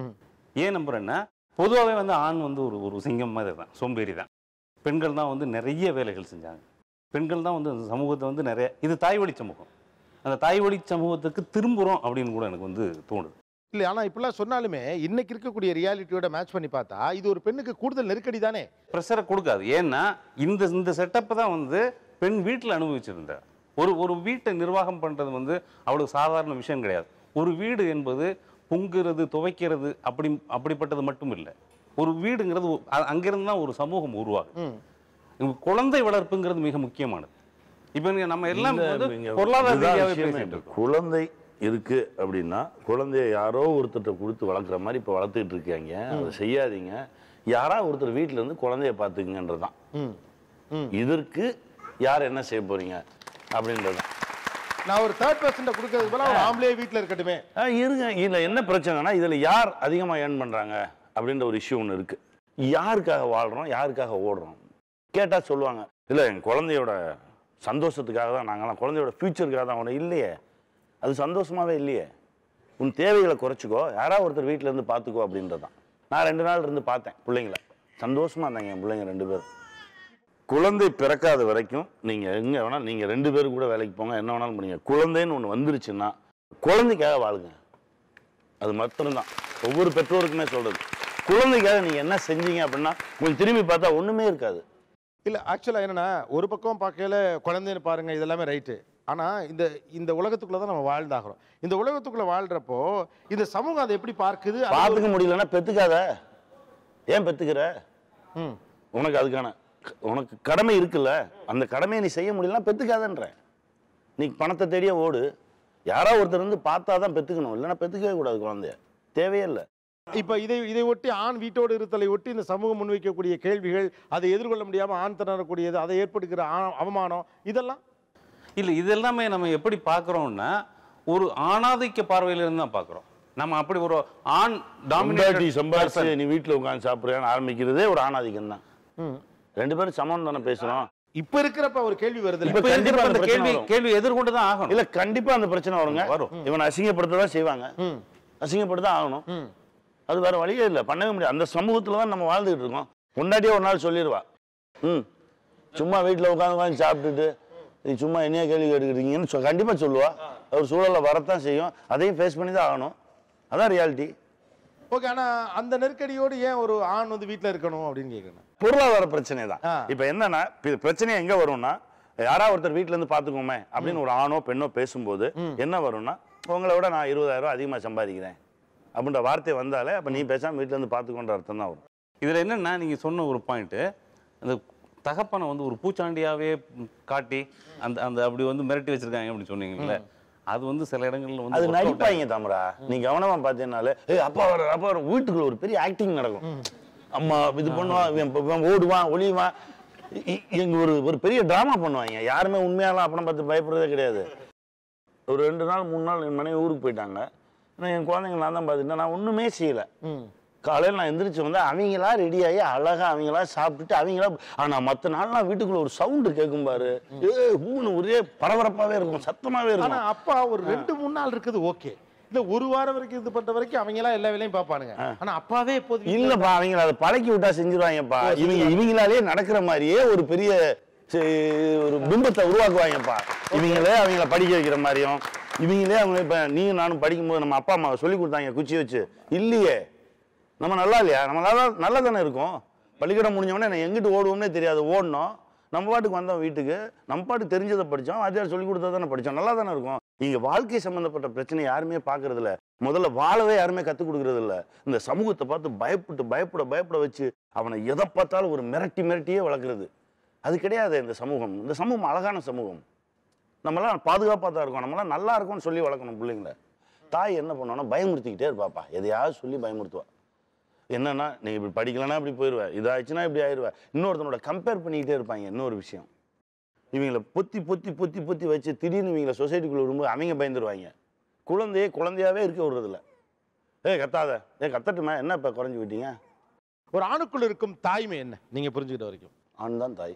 ஏன் நம்புறேன்னா பொதுவாகவே வந்து ஆண் வந்து ஒரு ஒரு சிங்கம் மாதிரி தான் சோம்பேறி தான் பெண்கள் தான் வந்து நிறைய வேலைகள் செஞ்சாங்க பெண்கள் தான் வந்து அந்த சமூகத்தை வந்து நிறைய இது தாய்வழி சமூகம் அந்த தாய்வழி சமூகத்துக்கு திரும்புகிறோம் அப்படின்னு கூட எனக்கு வந்து தோணுது இல்லை ஆனால் இப்படிலாம் சொன்னாலுமே இன்னைக்கு இருக்கக்கூடிய ரியாலிட்டியோட மேட்ச் பண்ணி பார்த்தா இது ஒரு பெண்ணுக்கு கூடுதல் நெருக்கடி தானே ப்ரெஷரை கொடுக்காது ஏன்னா இந்த இந்த செட்டப்பை தான் வந்து பெண் வீட்டில் அனுபவிச்சிருந்தா ஒரு ஒரு வீட்டை நிர்வாகம் பண்ணுறது வந்து அவ்வளோ சாதாரண விஷயம் கிடையாது ஒரு வீடு என்பது பொங்குறது துவைக்கிறது அப்படி அப்படிப்பட்டது மட்டும் இல்லை ஒரு வீடுங்கிறது ஒ- அ- அங்கிருந்து தான் ஒரு சமூகம் உருவாகும் இங்க குழந்தை வளர்ப்புங்கிறது மிக முக்கியமானது இப்போ நீங்க நம்ம எல்லாம் இல்ல, வந்து நீங்க பொருளாதார இதுதான் ரீதியாகவே விஷயமே. பேசிட்டு இருக்கோம் குழந்தை இருக்கு அப்படின்னா குழந்தைய யாரோ ஒருத்தர்கிட்ட கொடுத்து வளர்க்குற மாதிரி இப்போ வளர்த்துட்டு இருக்காங்க அதை செய்யாதீங்க யாரா ஒருத்தர் வீட்ல இருந்து குழந்தைய பார்த்துக்குங்கன்றதுதான் இதற்கு யார் என்ன செய்ய போறீங்க அப்படின்றது நான் ஒரு தேர்ட் பர்சன்ட் கொடுக்கறதுக்கு பதிலா ஒரு ஆம்பளே வீட்டில் இருக்கட்டுமே ஆ, இருங்க இதுல என்ன பிரச்சனைனா இதுல யார் அதிகமா ஏர்ன் பண்றாங்க அப்படின்ற ஒரு இஷ்யூ ஒன்று இருக்கு யாருக்காக வாழ்றோம் யாருக்காக ஓடுறோம் கேட்டா சொல்லுவாங்க இல்ல என் குழந்தையோட சந்தோஷத்துக்காக தான் நாங்களாம் குழந்தையோட ஃபியூச்சருக்காக தான் ஓடுறோம் இல்லையே அது சந்தோஷமாவே இல்லையே உன் தேவைகளை குறைச்சிக்கோ யாராவது ஒருத்தர் வீட்டில் இருந்து பார்த்துக்கோ அப்படின்றது தான் நான் ரெண்டு நாள் இருந்து பார்த்தேன் பிள்ளைங்கள சந்தோஷமா இருந்தாங்க என் பிள்ளைங்க ரெண்டு பேரும் குழந்தை பிறக்காத வரைக்கும் நீங்கள் எங்கே வேணால் நீங்கள் ரெண்டு பேரும் கூட வேலைக்கு போங்க என்ன வேணாலும் பண்ணுங்க குழந்தைன்னு ஒன்று வந்துருச்சுன்னா குழந்தைக்காக வாழுங்க அது மாத்திரம்தான் ஒவ்வொரு பெற்றோருக்குமே சொல்கிறது குழந்தைக்காக நீங்கள் என்ன செஞ்சீங்க அப்படின்னா கொஞ்சம் திரும்பி பார்த்தா ஒன்றுமே இருக்காது இல்லை ஆக்சுவலாக என்னன்னா ஒரு பக்கம் பார்க்கையில குழந்தைன்னு பாருங்க இதெல்லாமே ரைட்டு ஆனால் இந்த இந்த உலகத்துக்குள்ளே தான் நம்ம வாழ்ந்தாகிறோம் இந்த உலகத்துக்குள்ளே வாழ்கிறப்போ இந்த சமூகம் அதை எப்படி பார்க்குது அது ஒரு- பார்த்துக்க முடியலன்னா பெத்துக்காத ஏன் பெத்துக்கிற ம் உனக்கு அதுக்கான உனக்கு கடமை இருக்குல்ல அந்த கடமையை நீ செய்ய முடியலன்னா பெத்துக்காதன்ற நீ பணத்தை தேடியே ஓடு யாரோ ஒருத்தர் வந்து பார்த்தா தான் பெத்துக்கணும் இல்லைன்னா பெத்துக்கவே கூடாது குழந்தைய தேவையே இல்லை இப்போ இதை இதை ஒட்டி ஆண் வீட்டோடு இருத்தலை ஒட்டி இந்த சமூகம் முன்வைக்கக்கூடிய கேள்விகள் அதை எதிர்கொள்ள முடியாமல் ஆண் திணறக்கூடியது அதை ஏற்படுகிற ஆ- அவமானம் இதெல்லாம் இல்லை இது எல்லாமே நம்ம எப்படி பார்க்குறோம்னா ஒரு ஆணாதிக்க பார்வையில இருந்து தான் பார்க்குறோம் நம்ம அப்படி ஒரு ஆண் பொண்டாட்டி டாமினேட் சம்பாதிச்சு நீ வீட்டில் உட்காந்து சாப்பிட்றியான்னு ஆரம்பிக்கிறதே ஒரு ஆணாதிக்கம் தான் ரெண்டு பேரும் சமம் தானே பேசுறோம் இப்போ இருக்கிறப்ப ஒரு கேள்வி வருது இப்ப கண்டிப்பா அந்த கேள்வி பிரச்சனை வரும். கேள்வி எதிர்கொண்டு தான் ஆகணும் இல்ல கண்டிப்பா அந்த பிரச்சனை வருங்க வரும். இவனை அசிங்கப்படுத்த தான் செய்வாங்க அசிங்கப்படுத்த தான் ஆகணும் அது வேற வழியே இல்லை பண்ணவே முடியாது அந்த சமூகத்துல தான் நம்ம வாழ்ந்துகிட்டு இருக்கோம் முன்னாடியே ஒரு நாள் சொல்லிடுவா ம் சும்மா வீட்டில் உட்காந்து உட்காந்து சாப்பிட்டுட்டு நீ சும்மா என்னையா கேள்வி கேட்டுக்கிட்டீங்கன்னு சொ- கண்டிப்பா சொல்லுவா ஒரு சூழலை வரத்தான் செய்யும் அதையும் ஃபேஸ் பண்ணி தான் ஆகணும் அதான் ரியாலிட்டி ஓகே ஆனால் அந்த நெருக்கடியோடு ஏன் ஒரு ஆண் வந்து வீட்டில் இருக்கணும் அப்படின்னு கேட்குறேன் பொருளாதார பிரச்சனை தான் இப்போ என்னன்னா இப்ப பிரச்சனை எங்க வரும்னா யாராவது ஒருத்தர் வீட்ல இருந்து பாத்துக்கோமே அப்படின்னு ஒரு ஆணோ பெண்ணோ பேசும்போது என்ன வரும்னா உங்களை விட நான் இருபதாயிரம் ரூபாய் அதிகமா சம்பாதிக்கிறேன் அப்படின்ற வார்த்தை வந்தாலே அப்ப நீ பேசாம வீட்ல இருந்து பாத்துக்கோன்ற அர்த்தம் தான் வரும் இதில் என்னன்னா நீங்கள் சொன்ன ஒரு பாயிண்ட்டு அந்த தகப்பனை வந்து ஒரு பூச்சாண்டியாவே காட்டி அந்த அந்த அப்படி வந்து மிரட்டி வச்சிருக்காங்க அப்படின்னு சொன்னீங்கல்ல அது வந்து சில இடங்கள்ல வந்து அது work out நடிப்பாங்க தாமரா நீ கவனமா பார்த்தீங்கனாலே ஏய் அப்பா வர அப்பா வர வீட்டுக்குள்ள ஒரு பெரிய ஆக்டிங் நடக்கும் அம்மா இது பண்ணுவான் இவன் இப்ப இவன் ஓடுவான் ஒளிவான் இ- இ- இங்க ஒரு ஒரு பெரிய டிராமா பண்ணுவாங்க யாருமே உண்மையாலாம் அப்படம் பார்த்து பயப்படுறதே கிடையாது ஒரு ரெண்டு நாள் மூணு நாள் என் மனைவி ஊருக்கு போயிட்டாங்க நான் என் குழந்தைங்க நான் தான் பார்த்துட்டேன் நான் ஒன்றுமே செய்யலை காலையில் நான் எந்திரிச்சு வந்து அவங்களா ரெடியாகி அழகா அவங்களா சாப்பிட்டுட்டு அவங்களா ஆனால் மற்ற நாள்லாம் வீட்டுக்குள்ள ஒரு சவுண்டு கேட்கும் பாரு ஏ ஊன்னு ஒரே பரபரப்பாகவே இருக்கும் சத்தமாகவே ஆனா இருக்கும் அப்பா ஒரு ரெண்டு மூணு நாள் இருக்குது ஓகே இல்ல ஒரு வாரம் வரைக்கும் இது பண்ற வரைக்கும் அவங்க எல்லாம் எல்லா வேலையும் பார்ப்பானுங்க ஆனா அப்பாவே எப்போது இல்லப்பா அவங்கள அதை பழக்கி விட்டா செஞ்சிருவாங்கப்பா இவங்க இவங்களாலே நடக்கிற மாதிரியே ஒரு பெரிய சே- ஒரு பிம்பத்தை உருவாக்குவாங்கப்பா இவங்களே அவங்கள படிக்க வைக்கிற மாதிரியும் இவங்களே அவங்க இப்ப நீயும் நானும் படிக்கும்போது நம்ம அப்பா அம்மா சொல்லி கொடுத்தாங்க குச்சி வச்சு இல்லையே நம்ம நல்லா இல்லையா நம்ம நல்லா நல்லா தானே இருக்கோம் பள்ளிக்கூடம் முடிஞ்சவொடனே நான் எங்கிட்டு ஓடுவோம்னே தெரியாது ஓடணும் நம்ம பாட்டுக்கு வந்தோம் வீட்டுக்கு நம்ம பாட்டுக்கு தெரிஞ்சதை படித்தோம் வாத்தியார் சொல்லி கொடுத்தா தானே படித்தோம் நல்லா தானே இருக்கும் இங்கே வாழ்க்கை சம்மந்தப்பட்ட பிரச்சனை யாருமே பார்க்கறது இல்ல முதல்ல வாழவே யாருமே கற்றுக் கொடுக்கறது இல்ல இந்த சமூகத்தை பார்த்து பயப்பட்டு பயப்பட பயப்பட வச்சு அவனை எதை பார்த்தாலும் ஒரு மிரட்டி மிரட்டியே வளர்க்குறது அது கிடையாது இந்த சமூகம் இந்த சமூகம் அழகான சமூகம் நம்மளாம் பாதுகாப்பாக தான் இருக்கோம் நம்மளாம் நல்லா இருக்கும்னு சொல்லி வளர்க்கணும் பிள்ளைங்கள தாய் என்ன பண்ணுவான்னா பயமுறுத்திக்கிட்டே இருப்பாப்பா எதையாவது சொல்லி பயமுறுத்துவா என்னன்னா நீ இப்படி படிக்கலன்னா இப்படி போயிடுவ இதாச்சுன்னா இப்படி ஆயிடுவ இன்னொருத்தனோட கம்பேர் பண்ணிக்கிட்டே இருப்பாங்க இன்னொரு விஷயம் இவங்கள பொத்தி பொத்தி பொத்தி பொத்தி வச்சு திடீர்னு இவங்கள சொசைட்டிக்குள்ள வரும்போது அவங்க பயந்துருவாங்க குழந்தையே குழந்தையாவே இருக்க விடுறதில்ல ஏ கத்தாத ஏ கத்தட்டுமா என்ன இப்போ குறைஞ்சி விட்டீங்க ஒரு ஆணுக்குள்ள இருக்கும் தாய்மை என்ன நீங்க புரிஞ்சுக்கிட்ட வரைக்கும் ஆண் தான் தாய்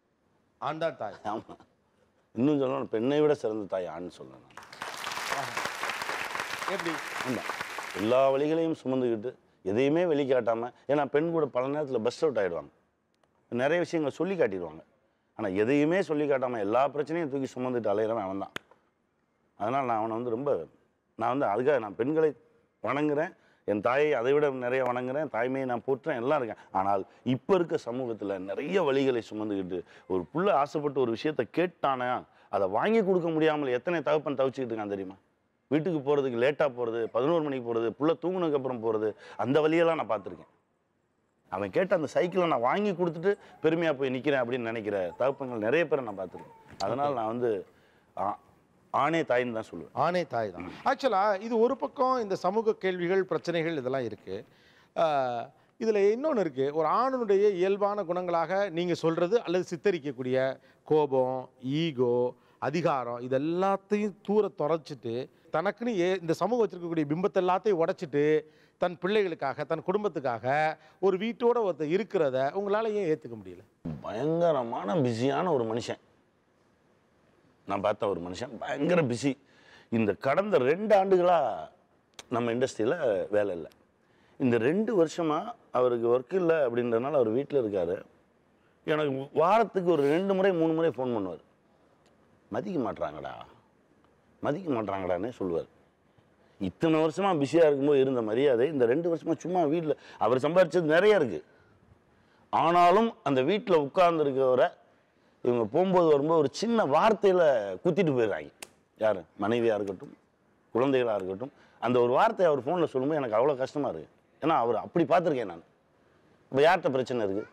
ஆண் தான் தாய் ஆமா இன்னும் சொல்லணும் பெண்ணை விட சிறந்த தாய் ஆண் சொல்லணும் எப்படி ஆமா எல்லா வழிகளையும் சுமந்துக்கிட்டு எதையுமே வெளிக்காட்டாம ஏன்னா பெண் கூட பல நேரத்தில் பெஸ்ட் அவுட் ஆயிடுவாங்க நிறைய விஷயங்கள் சொல்லி காட்டிடுவாங்க ஆனால் எதையுமே சொல்லி காட்டாம எல்லா பிரச்சனையும் தூக்கி சுமந்துட்டு அலையிறவன் அவன் தான் அதனால் நான் அவனை வந்து ரொம்ப நான் வந்து அதுக்காக நான் பெண்களை வணங்குறேன் என் தாயை அதை விட நிறைய வணங்குறேன் தாய்மையை நான் போற்றுறேன் எல்லாம் இருக்கேன் ஆனால் இப்போ இருக்க சமூகத்தில் நிறைய வழிகளை சுமந்துக்கிட்டு ஒரு புள்ள ஆசைப்பட்டு ஒரு விஷயத்தை கேட்டானா அதை வாங்கி கொடுக்க முடியாமல் எத்தனை தகப்பன் தவிச்சுக்கிட்டு இருக்கான் தெரியுமா வீட்டுக்கு போகிறதுக்கு லேட்டாக போகிறது பதினோரு மணிக்கு போகிறது புள்ள தூங்குனதுக்கு அப்புறம் போகிறது அந்த வழியெல்லாம் நான் பார்த்துருக்கேன் அவன் கேட்ட அந்த சைக்கிளை நான் வாங்கி கொடுத்துட்டு பெருமையாக போய் நிற்கிறேன் அப்படின்னு நினைக்கிற தகப்பங்கள் நிறைய பேரை நான் பார்த்துருக்கேன் அதனால் நான் வந்து ஆ- ஆணே தாயின்னு தான் சொல்லுவேன் ஆணே தாய் தான் ஆக்சுவலாக இது ஒரு பக்கம் இந்த சமூக கேள்விகள் பிரச்சனைகள் இதெல்லாம் இருக்குது இதில் இன்னொன்று இருக்குது ஒரு ஆணுடைய இயல்பான குணங்களாக நீங்கள் சொல்கிறது அல்லது சித்தரிக்கக்கூடிய கோபம் ஈகோ அதிகாரம் இது எல்லாத்தையும் தூர தொலைச்சிட்டு தனக்குன்னு ஏ இந்த சமூகம் வச்சிருக்கக்கூடிய பிம்பத்தை எல்லாத்தையும் உடைச்சிட்டு தன் பிள்ளைகளுக்காக தன் குடும்பத்துக்காக ஒரு வீட்டோட ஒருத்தர் இருக்கிறத உங்களால் ஏன் ஏற்றுக்க முடியல பயங்கரமான பிஸியான ஒரு மனுஷன் நான் பார்த்த ஒரு மனுஷன் பயங்கர பிஸி இந்த கடந்த ரெண்டு ஆண்டுகளா நம்ம இண்டஸ்ட்ரியில் வேலை இல்லை இந்த ரெண்டு வருஷமாக அவருக்கு ஒர்க் இல்லை அப்படின்றனால அவர் வீட்டில் இருக்கார் எனக்கு வாரத்துக்கு ஒரு ரெண்டு முறை மூணு முறை ஃபோன் பண்ணுவார் மதிக்க மாட்றாங்கடா மதிக்க மாட்றாங்கடான்னே சொல்லுவார் இத்தனை வருஷமாக பிஸியாக இருக்கும்போது இருந்த மரியாதை இந்த ரெண்டு வருஷமாக சும்மா வீட்டில் அவர் சம்பாதிச்சது நிறைய இருக்குது ஆனாலும் அந்த வீட்டில் உட்கார்ந்துருக்கவரை இவங்க போகும்போது வரும்போது ஒரு சின்ன வார்த்தையில் குத்திட்டு போயிடுறாங்க யார் மனைவியாக இருக்கட்டும் குழந்தைகளாக இருக்கட்டும் அந்த ஒரு வார்த்தையை அவர் ஃபோனில் சொல்லும்போது எனக்கு அவ்வளோ கஷ்டமாக இருக்குது ஏன்னா அவர் அப்படி பார்த்துருக்கேன் நான் இப்போ யார்கிட்ட பிரச்சனை இருக்குது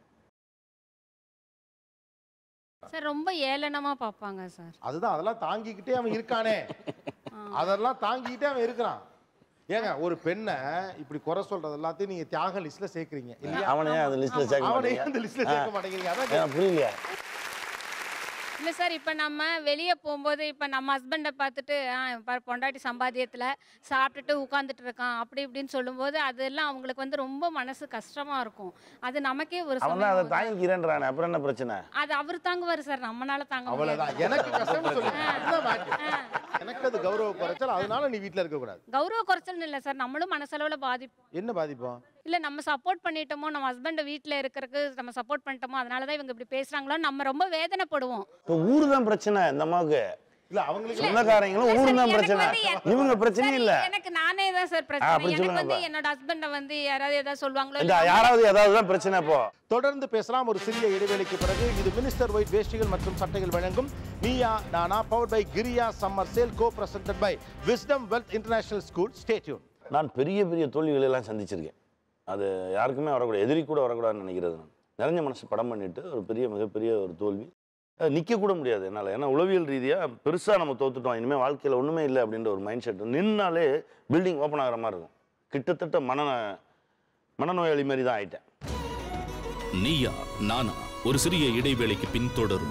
சார் ரொம்ப ஏளனமா பார்ப்பாங்க சார் அதுதான் அதெல்லாம் தாங்கிக்கிட்டே அவன் இருக்கானே அதெல்லாம் தாங்கிக்கிட்டே அவன் இருக்கிறான் ஏங்க ஒரு பெண்ணை இப்படி குறை சொல்றது எல்லாத்தையும் நீங்க தியாக லிஸ்ட்ல சேர்க்கறீங்க இல்லையா அவனை ஏன் அந்த லிஸ்ட்ல சேர்க்க அவனை ஏன் மாட்டீங்க? அந்த லிஸ்ட்ல சேர்க்க மாட்டேங்கிறீங்க அதான் எனக்கு புரியலையா இல்லை சார் இப்போ நம்ம வெளியே போகும்போது இப்போ நம்ம ஹஸ்பண்டை பார்த்துட்டு ஆ பாரு பொண்டாட்டி சம்பாத்தியத்தில் சாப்பிட்டுட்டு உட்காந்துட்டு இருக்கான் அப்படி இப்படின்னு சொல்லும்போது அதெல்லாம் அவங்களுக்கு வந்து ரொம்ப மனசு கஷ்டமாக இருக்கும் அது நமக்கே ஒரு அவன் தான் அதை சமயம் தாங்கிக்கிறேன்றானே அப்புறம் என்ன பிரச்சனை அது அவர் தாங்குவார் சார் நம்மனால தாங்க அவ்வளவுதான் முடியாது. எனக்கு கஷ்டம்னு சொல்லு அதுதான் matter. எனக்கு அது கௌரவ குறைச்சல் அதனால நீ வீட்ல இருக்க கூடாது கௌரவ குறைச்சல்னு இல்லை சார் நம்மளும் மனசளவில் பாதிப்போம் என்ன பாதிப்போம் இல்லை நம்ம சப்போர்ட் பண்ணிட்டோமோ நம்ம ஹஸ்பண்டை வீட்டில் இருக்கிறதுக்கு நம்ம சப்போர்ட் பண்ணிட்டோமோ அதனால தான் இவங்க இப்படி பேசுகிறாங்களோ நம்ம ரொம்ப வேதனைப்படுவோம் இப்போ ஊர் தான் பிரச்சனை இந்த அம்மாவுக்கு இல்ல அவங்களுக்கு சொந்தக்காரங்களும் ஊர் தான் பிரச்சனை இவங்க பிரச்சனையும் இல்லை எனக்கு நானே தான் சார் ஆ, பிரச்சனை அப்படி எனக்கு சொல்லுங்க வந்து அப்ப. என்னோட ஹஸ்பண்டை வந்து யாராவது ஏதாவது சொல்லுவாங்களோ இந்த இல்ல யாராவது ஏதாவது தான் பிரச்சனை இப்போ தொடர்ந்து பேசலாம் ஒரு சிறிய இடைவேளைக்கு பிறகு இது மினிஸ்டர் ஒயிட் வேஷ்டிகள் மற்றும் சட்டைகள் வழங்கும் Neeya Naana power by Kriya summer sale co presented by Wisdom Wealth International School ஸ்டேட்யூன் நான் பெரிய பெரிய தோல்விகளை எல்லாம் சந்திச்சிருக்கேன் அது யாருக்குமே வரக்கூடாது எதிரி கூட வரக்கூடாதுன்னு நினைக்கிறது நான் நிறைஞ்ச மனசு படம் பண்ணிட்டு ஒரு பெரிய மிகப்பெரிய ஒரு தோல்வி அது நிற்க கூட முடியாது என்னால் ஏன்னா உளவியல் ரீதியாக பெருசாக நம்ம தோத்துட்டோம் இனிமேல் வாழ்க்கையில் ஒன்றுமே இல்லை அப்படின்ற ஒரு மைண்ட் செட் நின்னாலே பில்டிங் ஓப்பன் ஆகிற மாதிரி இருக்கும் கிட்டத்தட்ட மன மனநோயாளி மாதிரி தான் ஆயிட்டேன் நீயா நானா ஒரு சிறிய இடைவேளைக்கு பின் தொடரும்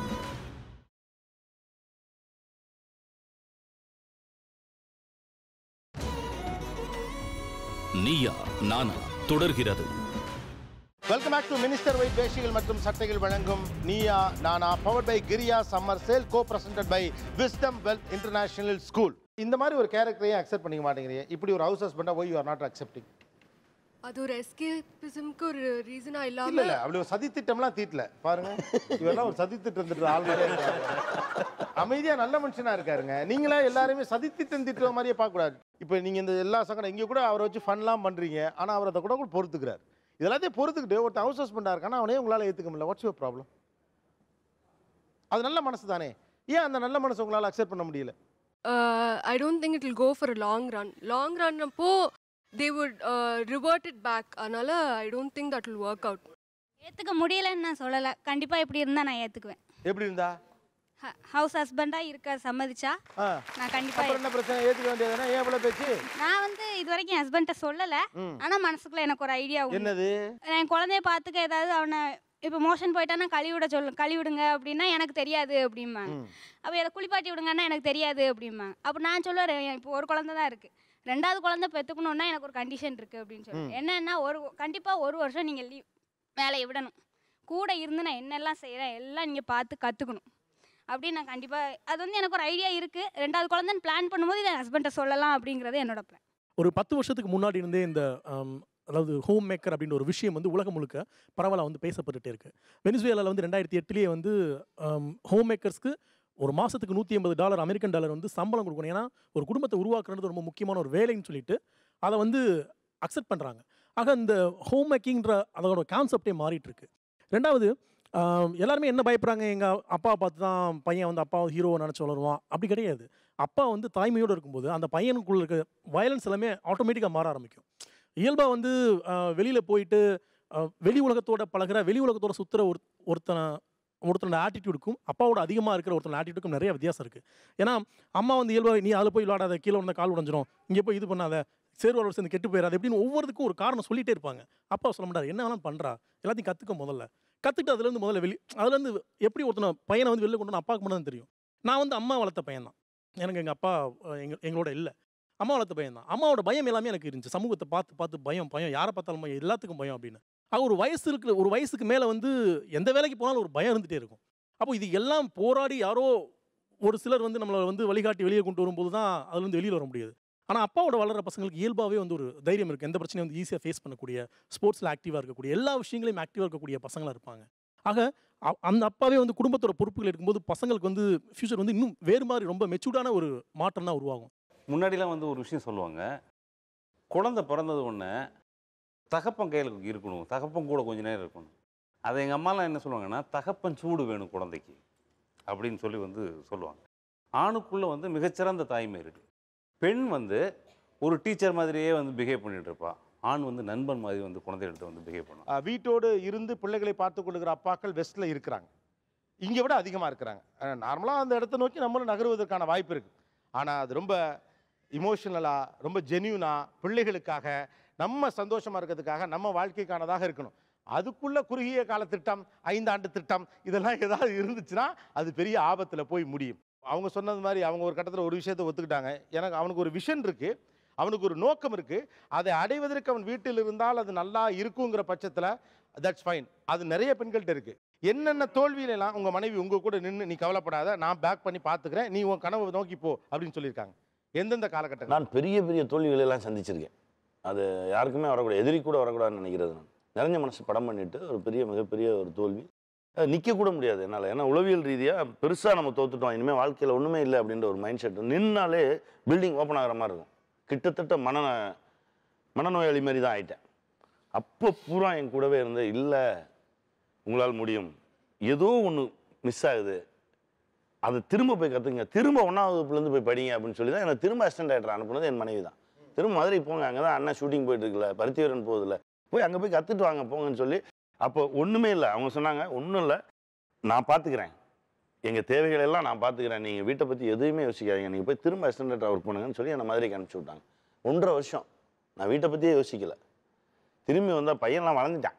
நீயா நானா தொடர்கிறது welcome back to Minister White வேஷ்டிகள் மற்றும் சட்டைகள் வழங்கும் Neeya Naana power by Kriya summer sale co presented by Wisdom Wealth International School இந்த மாதிரி ஒரு கேரக்டரையும் அக்செப்ட் பண்ணிக்க மாட்டேங்கிறீங்க இப்படி ஒரு ஹவுஸ் ஹஸ்பண்டா why you are not accepting அது ஒரு எஸ்கேபிசம்க்கு ஒரு ரீசனா இல்ல இல்லாம இல்ல அப்படி ஒரு சதி திட்டம்லாம் தீட்டல பாருங்க இவரெல்லாம் ஒரு சதி திட்டம் திட்டுற ஆள் மாதிரியே இருக்காரு. அமைதியா நல்ல மனுஷனா இருக்காருங்க நீங்களா எல்லாருமே சதி திட்டம் திட்டுற மாதிரியே பார்க்க கூடாது இப்போ நீங்க இந்த எல்லா சங்கடம் இங்க கூட அவரை வச்சு ஃபன்லாம் பண்றீங்க ஆனா அவர் அதை கூட கூட பொறுத்துக்கிறார் இதெல்லாத்தையும் பொறுத்துக்கிட்டு ஒருத்தன் ஹவுஸ் ஹஸ்பண்டா இருக்கானா அவனே உங்களால ஏத்துக்க முடியல வாட்ஸ் யுவர் ப்ராப்ளம் அது நல்ல மனசு தானே ஏன் அந்த நல்ல மனசு உங்களால அக்செப்ட் பண்ண முடியல I don't think it will go for long run long run அப்போ they would revert it back அதனால I don't think that will work out ஏற்றுக்க முடியலன்னு நான் சொல்லலை கண்டிப்பாக இப்படி இருந்தால் நான் ஏற்றுக்குவேன் எப்படி இருந்தா ஹவுஸ் ஹஸ்பண்டாக இருக்க சம்மதிச்சா ஆ. நான் கண்டிப்பாக அப்புறம் என்ன பிரச்சனை ஏத்துக்க வேண்டியதுனா ஏன் இவ்வளவு பேச்சு நான் வந்து இது வரைக்கும் என் ஹஸ்பண்ட்ட சொல்லலை ம். ஆனால் மனசுக்குள்ள எனக்கு ஒரு ஐடியா என்னது என் குழந்தைய பார்த்துக்க ஏதாவது அவனை இப்போ மோஷன் போயிட்டானா கழுவி விட சொல்லு கழுவி விடுங்க அப்படின்னா எனக்கு தெரியாது அப்படிம்பாங்க அப்போ எதை குளிப்பாட்டி விடுங்கன்னா எனக்கு தெரியாது அப்படிம்பாங்க அப்போ நான் சொல்லுவேன் இப்போ ஒரு குழந்தை தான் இருக்குது ரெண்டாவது குழந்தை பெற்றுக்கணுன்னா எனக்கு ஒரு கண்டிஷன் இருக்குது அப்படின்னு சொல்லி ம். என்னன்னா ஒரு கண்டிப்பாக ஒரு வருஷம் நீங்கள் லீவ் வேலையை விடணும் கூட இருந்து நான் என்னெல்லாம் செய்கிறேன் எல்லாம் நீங்கள் பார்த்து கற்றுக்கணும் அப்படின்னு நான் கண்டிப்பாக அது வந்து எனக்கு ஒரு ஐடியா இருக்குது ரெண்டாவது குழந்தைன்னு பிளான் பண்ணும்போது இதை ஹஸ்பண்ட்டை சொல்லலாம் அப்படிங்கிறது என்னோட பிளான் ஒரு பத்து வருஷத்துக்கு முன்னாடி இருந்தே இந்த ஆம், அதாவது ஹோம் மேக்கர் அப்படின்ற ஒரு விஷயம் வந்து உலகம் முழுக்க பரவலாக வந்து பேசப்பட்டுட்டே இருக்கு வெனிசுவேலாவில் வந்து ரெண்டாயிரத்தி எட்டுலேயே வந்து ஹோம் மேக்கர்ஸ்க்கு ஒரு மாதத்துக்கு நூற்றி ஐம்பது டாலர் அமெரிக்கன் டாலர் வந்து சம்பளம் கொடுக்கணும் ஏன்னா ஒரு குடும்பத்தை உருவாக்குறது ரொம்ப முக்கியமான ஒரு வேலைன்னு சொல்லிட்டு அதை வந்து அக்செப்ட் பண்ணுறாங்க ஆக இந்த ஹோம் மேக்கிங்ன்ற அதோட கான்செப்டே மாறிட்டு இருக்கு ரெண்டாவது ஆம், எல்லாருமே என்ன பயப்படுறாங்க எங்கள் அப்பா பார்த்து தான் பையன் வந்து அப்பா ஹீரோவை நினச்சி வளருவான் அப்படி கிடையாது அப்பா வந்து தாய்மையோடு இருக்கும்போது அந்த பையனுக்குள்ள இருக்க வயலன்ஸ் எல்லாமே ஆட்டோமேட்டிக்காக மாற ஆரம்பிக்கும் இயல்பாக வந்து வெளியில் போயிட்டு ஆஹ், வெளி உலகத்தோட பழகுற வெளி உலகத்தோட சுற்றுற ஒரு ஒருத்தனை ஒருத்தனோட ஆட்டிடியூடுக்கும் அப்பாவோட அதிகமாக இருக்கிற ஒருத்தனோட ஆட்டிடியூடுக்கும் நிறைய வித்தியாசம் இருக்குது ஏன்னா அம்மா வந்து இயல்பாக நீ அதில் போய் விளாடாத கீழே வந்த கால் உடஞ்சிரும் இங்கே போய் இது பண்ணாத சேர்வாளர் சேர்ந்து கெட்டு போயிடாது எப்படின்னு ஒவ்வொருத்துக்கும் ஒரு காரணம் சொல்லிட்டே இருப்பாங்க அப்பா சொல்ல மாட்டார் என்ன வேணாலும் பண்ணுறா எல்லாத்தையும் கற்றுக்க முதல்ல கற்றுக்கிட்டு அதுலேருந்து முதல்ல வெளி அதுலேருந்து எப்படி ஒருத்தனை பையனை வந்து வெளில கொண்டு வந்து அப்பாவுக்கு மட்டும் தான் தெரியும் நான் வந்து அம்மா வளர்த்த பையன் தான் எனக்கு எங்கள் அப்பா அஹ், எங்க எங்களோட இல்லை அம்மா வளர்த்த பையன் தான் அம்மாவோட பயம் எல்லாமே எனக்கு இருந்துச்சு சமூகத்தை பார்த்து பார்த்து பயம் பயம் யாரை பார்த்தாலும் பயம் எல்லாத்துக்கும் பயம் அப்படின்னு அது ஒரு வயசு இருக்கிற ஒரு வயசுக்கு மேலே வந்து எந்த வேலைக்கு போனாலும் ஒரு பயம் இருந்துகிட்டே இருக்கும் அப்போ இது எல்லாம் போராடி யாரோ ஒரு சிலர் வந்து நம்மளை வந்து வழிகாட்டி வெளியே கொண்டு வரும்போது தான் அதுலேருந்து வெளியில் வர முடியாது ஆனால் அப்பாவோட வளர்கிற பசங்களுக்கு இயல்பாகவே வந்து ஒரு தைரியம் இருக்குது எந்த பிரச்சனையும் வந்து ஈஸியாக ஃபேஸ் பண்ணக்கூடிய ஸ்போர்ட்ஸில் ஆக்டிவாக இருக்கக்கூடிய எல்லா விஷயங்களையும் ஆக்டிவாக இருக்கக்கூடிய பசங்களாக இருப்பாங்க ஆக அ- அந்த அப்பாவே வந்து குடும்பத்தோட பொறுப்புகள் எடுக்கும்போது பசங்களுக்கு வந்து ஃப்யூச்சர் வந்து இன்னும் வேறு மாதிரி ரொம்ப மெச்சூர்டான ஒரு மாற்றம் தான் உருவாகும் முன்னாடிலாம் வந்து ஒரு விஷயம் சொல்லுவாங்க குழந்தை பிறந்தது ஒன்று தகப்பன் கையில் இருக்கணும் தகப்பன் கூட கொஞ்ச நேரம் இருக்கணும் அதை எங்கள் அம்மாலாம் என்ன சொல்லுவாங்கன்னா தகப்பன் சூடு வேணும் குழந்தைக்கு அப்படின்னு சொல்லி வந்து சொல்லுவாங்க ஆணுக்குள்ளே வந்து மிகச்சிறந்த தாய்மை இருக்குது பெண் வந்து ஒரு டீச்சர் மாதிரியே வந்து பிஹேவ் பண்ணிட்டு இருப்பா ஆண் வந்து நண்பன் மாதிரி வந்து குழந்தைகள்கிட்ட வந்து பிஹேவ் பண்ணும் அஹ் வீட்டோடு இருந்து பிள்ளைகளை பார்த்து கொள்ளுகிற அப்பாக்கள் வெஸ்ட்டில் இருக்கிறாங்க இங்கே விட அதிகமாக இருக்கிறாங்க நார்மலாக அந்த இடத்த நோக்கி நம்மளும் நகருவதற்கான வாய்ப்பு இருக்குது ஆனால் அது ரொம்ப இமோஷனலாக ரொம்ப ஜென்யூனாக பிள்ளைகளுக்காக நம்ம சந்தோஷமாக இருக்கிறதுக்காக நம்ம வாழ்க்கைக்கானதாக இருக்கணும் அதுக்குள்ள குறுகிய கால திட்டம் ஐந்தாண்டு திட்டம் இதெல்லாம் ஏதாவது இருந்துச்சுன்னா அது பெரிய ஆபத்தில் போய் முடியும் அவங்க சொன்னது மாதிரி அவங்க ஒரு கட்டத்தில் ஒரு விஷயத்தை ஒத்துக்கிட்டாங்க எனக்கு அவனுக்கு ஒரு விஷன் இருக்குது அவனுக்கு ஒரு நோக்கம் இருக்குது அதை அடைவதற்கு அவன் வீட்டில் இருந்தால் அது நல்லா இருக்குங்கிற பட்சத்தில் தட்ஸ் ஃபைன் அது நிறைய பெண்கள்கிட்ட இருக்குது என்னென்ன தோல்வியிலலாம் உங்கள் மனைவி உங்கள் கூட நின்று நீ கவலைப்படாத நான் பேக் பண்ணி பார்த்துக்கிறேன் நீ உன் கனவை நோக்கி போ அப்படின்னு சொல்லியிருக்காங்க எந்தெந்த காலகட்டம் நான் பெரிய பெரிய தோல்விகளை எல்லாம் சந்திச்சிருக்கேன் அது யாருக்குமே வரக்கூடாது எதிரி கூட வரக்கூடாதுன்னு நினைக்கிறது நான் நிறைஞ்ச மனசு படம் பண்ணிட்டு ஒரு பெரிய மிகப்பெரிய ஒரு தோல்வி அது நிற்க கூட முடியாது என்னால் ஏன்னா உளவியல் ரீதியாக பெருசாக நம்ம தோத்துட்டோம் இனிமேல் வாழ்க்கையில் ஒன்றுமே இல்லை அப்படின்ற ஒரு மைண்ட் செட் நின்னாலே பில்டிங் ஓப்பன் ஆகிற மாதிரி இருக்கும் கிட்டத்தட்ட மன மனநோயாளி மாதிரி தான் ஆயிட்டேன் அப்போ பூரா என் கூடவே இருந்து இல்லை உங்களால் முடியும் ஏதோ ஒன்று மிஸ் ஆகுது அதை திரும்ப போய் கற்றுங்க திரும்ப ஒன்றாவது வகுப்புலேருந்து போய் படிங்க அப்படின்னு சொல்லி தான் எனக்கு திரும்ப அசிஸ்டன்ட் டைரக்டர் அனுப்புனது என் மனைவி தான் திரும்ப மதுரை போங்க அங்கே தான் அண்ணன் ஷூட்டிங் போயிட்டு இருக்குல்ல பருத்திவரன் போகுதுல போய் அங்கே போய் கற்றுட்டு வாங்க போங்கன்னு சொல்லி அப்போ ஒன்றுமே இல்லை அவங்க சொன்னாங்க ஒன்றும் இல்லை நான் பார்த்துக்கிறேன் எங்கள் தேவைகள் எல்லாம் நான் பார்த்துக்கிறேன் நீங்கள் வீட்டை பற்றி எதுவுமே யோசிக்காதீங்க நீங்கள் போய் திரும்ப அசிஸ்டன்ட் டைரக்டர் ஒர்க் பண்ணுங்கன்னு சொல்லி என்னை மதுரைக்கு அனுப்பிச்சி விட்டாங்க ஒன்றரை வருஷம் நான் வீட்டை பற்றியே யோசிக்கல திரும்பி வந்தால் பையன்லாம் வளர்ந்துட்டான்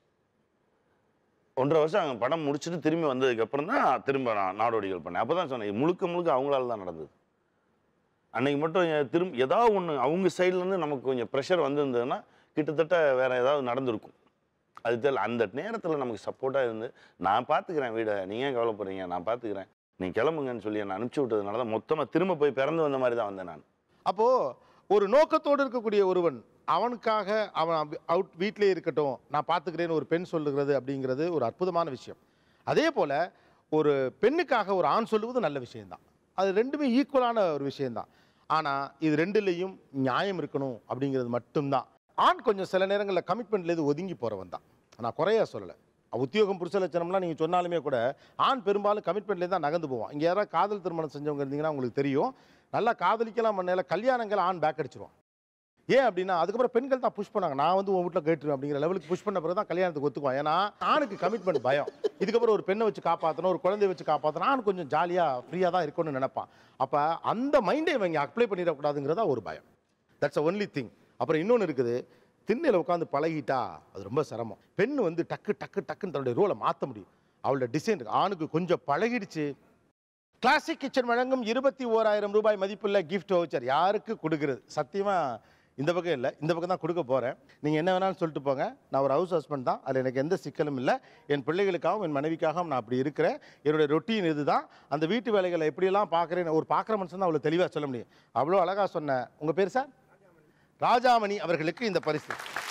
ஒன்றரை வருஷம் அங்கே படம் முடிச்சுட்டு திரும்பி வந்ததுக்கப்புறம் தான் திரும்ப நான் நாடோடிகள் பண்ணேன் அப்போ தான் சொன்னேன் முழுக்க முழுக்க அவங்களால தான் நடந்தது அன்னைக்கு மட்டும் எ- திரும்ப ஏதாவது ஒன்று அவங்க சைட்லேருந்து நமக்கு கொஞ்சம் ப்ரெஷர் வந்திருந்ததுன்னா கிட்டத்தட்ட வேற ஏதாவது நடந்திருக்கும் அது தெரியல அந்த நேரத்தில் நமக்கு சப்போர்ட்டாக இருந்து நான் பார்த்துக்கிறேன் வீடை நீங்கள் ஏன் கவலைப்படுறீங்க நான் பார்த்துக்கிறேன் நீ கிளம்புங்கன்னு சொல்லி என்னை அனுப்பிச்சி விட்டதுனால தான் மொத்தமாக திரும்ப போய் பிறந்து வந்த மாதிரி தான் வந்தேன் நான் அப்போது ஒரு நோக்கத்தோடு இருக்கக்கூடிய ஒருவன் அவனுக்காக அவன் அவுட் வீட்டிலே இருக்கட்டும் நான் பார்த்துக்கிறேன்னு ஒரு பெண் சொல்லுகிறது அப்படிங்கிறது ஒரு அற்புதமான விஷயம் அதே போல் ஒரு பெண்ணுக்காக ஒரு ஆண் சொல்லுவது நல்ல விஷயம்தான் அது ரெண்டுமே ஈக்குவலான ஒரு விஷயம்தான் ஆனால் இது ரெண்டுலேயும் நியாயம் இருக்கணும் அப்படிங்கிறது மட்டும்தான் ஆண் கொஞ்சம் சில நேரங்களில் கமிட்மெண்ட்லேருந்து ஒதுங்கி போகிறவன் தான் நான் குறையா சொல்லலை உத்தியோகம் புருஷ லட்சணம்லாம் நீங்கள் சொன்னாலுமே கூட ஆண் பெரும்பாலும் கமிட்மெண்ட்லேயே தான் நகர்ந்து போவான் இங்கே யாராவது காதல் திருமணம் செஞ்சவங்க இருந்தீங்கன்னா உங்களுக்கு தெரியும் நல்லா காதலிக்கலாம் பண்ணல கல்யாணங்கள் ஆண் பேக் அடிச்சிருவான் ஏன் அப்படின்னா அதுக்கப்புறம் பெண்கள் தான் புஷ் பண்ணாங்க நான் வந்து உன் வீட்டில் கேட்டுருவேன் அப்படிங்கிற லெவலுக்கு புஷ் பண்ண பிறகு தான் கல்யாணத்துக்கு ஒத்துக்குவான் ஏன்னா ஆணுக்கு கமிட்மெண்ட் பயம் இதுக்கப்புறம் ஒரு பெண்ணை வச்சு காப்பாற்றணும் ஒரு குழந்தைய வச்சு காப்பாற்றணும் ஆண் கொஞ்சம் ஜாலியாக ஃப்ரீயாக தான் இருக்கணும்னு நினைப்பான் அப்போ அந்த மைண்டை இவங்க அப்ளை பண்ணிடக்கூடாதுங்கிறதா ஒரு பயம் தட்ஸ் அ ஒன்லி திங் அப்புறம் இன்னொன்று இருக்குது திண்ணையில் உட்காந்து பழகிட்டா அது ரொம்ப சிரமம் பெண் வந்து டக்கு டக்கு டக்குன்னு தன்னுடைய ரோலை மாற்ற முடியும் அவளோட டிசைன் இருக்கு ஆணுக்கு கொஞ்சம் பழகிடுச்சு கிளாசிக் கிச்சன் வழங்கும் இருபத்தி ஓராயிரம் ரூபாய் மதிப்புள்ள கிஃப்ட் வவுச்சர் யாருக்கு கொடுக்குறது சத்தியமாக இந்த பக்கம் இல்லை இந்த பக்கம் தான் கொடுக்க போகிறேன் நீங்கள் என்ன வேணாலும் சொல்லிட்டு போங்க நான் ஒரு ஹவுஸ் ஹஸ்பண்ட் தான் அதில் எனக்கு எந்த சிக்கலும் இல்லை என் பிள்ளைகளுக்காகவும் என் மனைவிக்காகவும் நான் அப்படி இருக்கிறேன் என்னுடைய ரொட்டீன் இதுதான் அந்த வீட்டு வேலைகளை எப்படியெல்லாம் பார்க்குறேன் ஒரு பார்க்குற மனுஷன் தான் அவ்வளோ தெளிவாக சொல்ல முடியும் அவ்வளோ அழகாக சொன்ன உங்கள் பேர் சார் ராஜாமணி அவர்களுக்கு இந்த பரிசு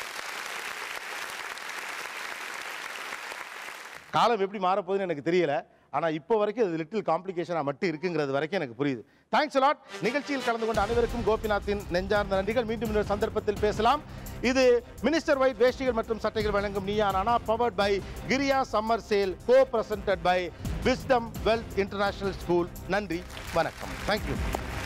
காலம் எப்படி மாறப்போகுதுன்னு எனக்கு தெரியல ஆனால் இப்போ வரைக்கும் அது லிட்டில் காம்ப்ளிகேஷனாக மட்டும் இருக்குங்கிறது வரைக்கும் எனக்கு புரியுது தேங்க்ஸ் லாட் நிகழ்ச்சியில் கலந்து கொண்ட அனைவருக்கும் கோபிநாத்தின் நெஞ்சார்ந்த நன்றிகள் மீண்டும் இன்னொரு சந்தர்ப்பத்தில் பேசலாம் இது மினிஸ்டர் வைட் வேஷ்டிகள் மற்றும் சட்டைகள் வழங்கும் Neeya Naana powered by Kriya summer sale co presented by Wisdom Wealth International School நன்றி வணக்கம் தேங்க்யூ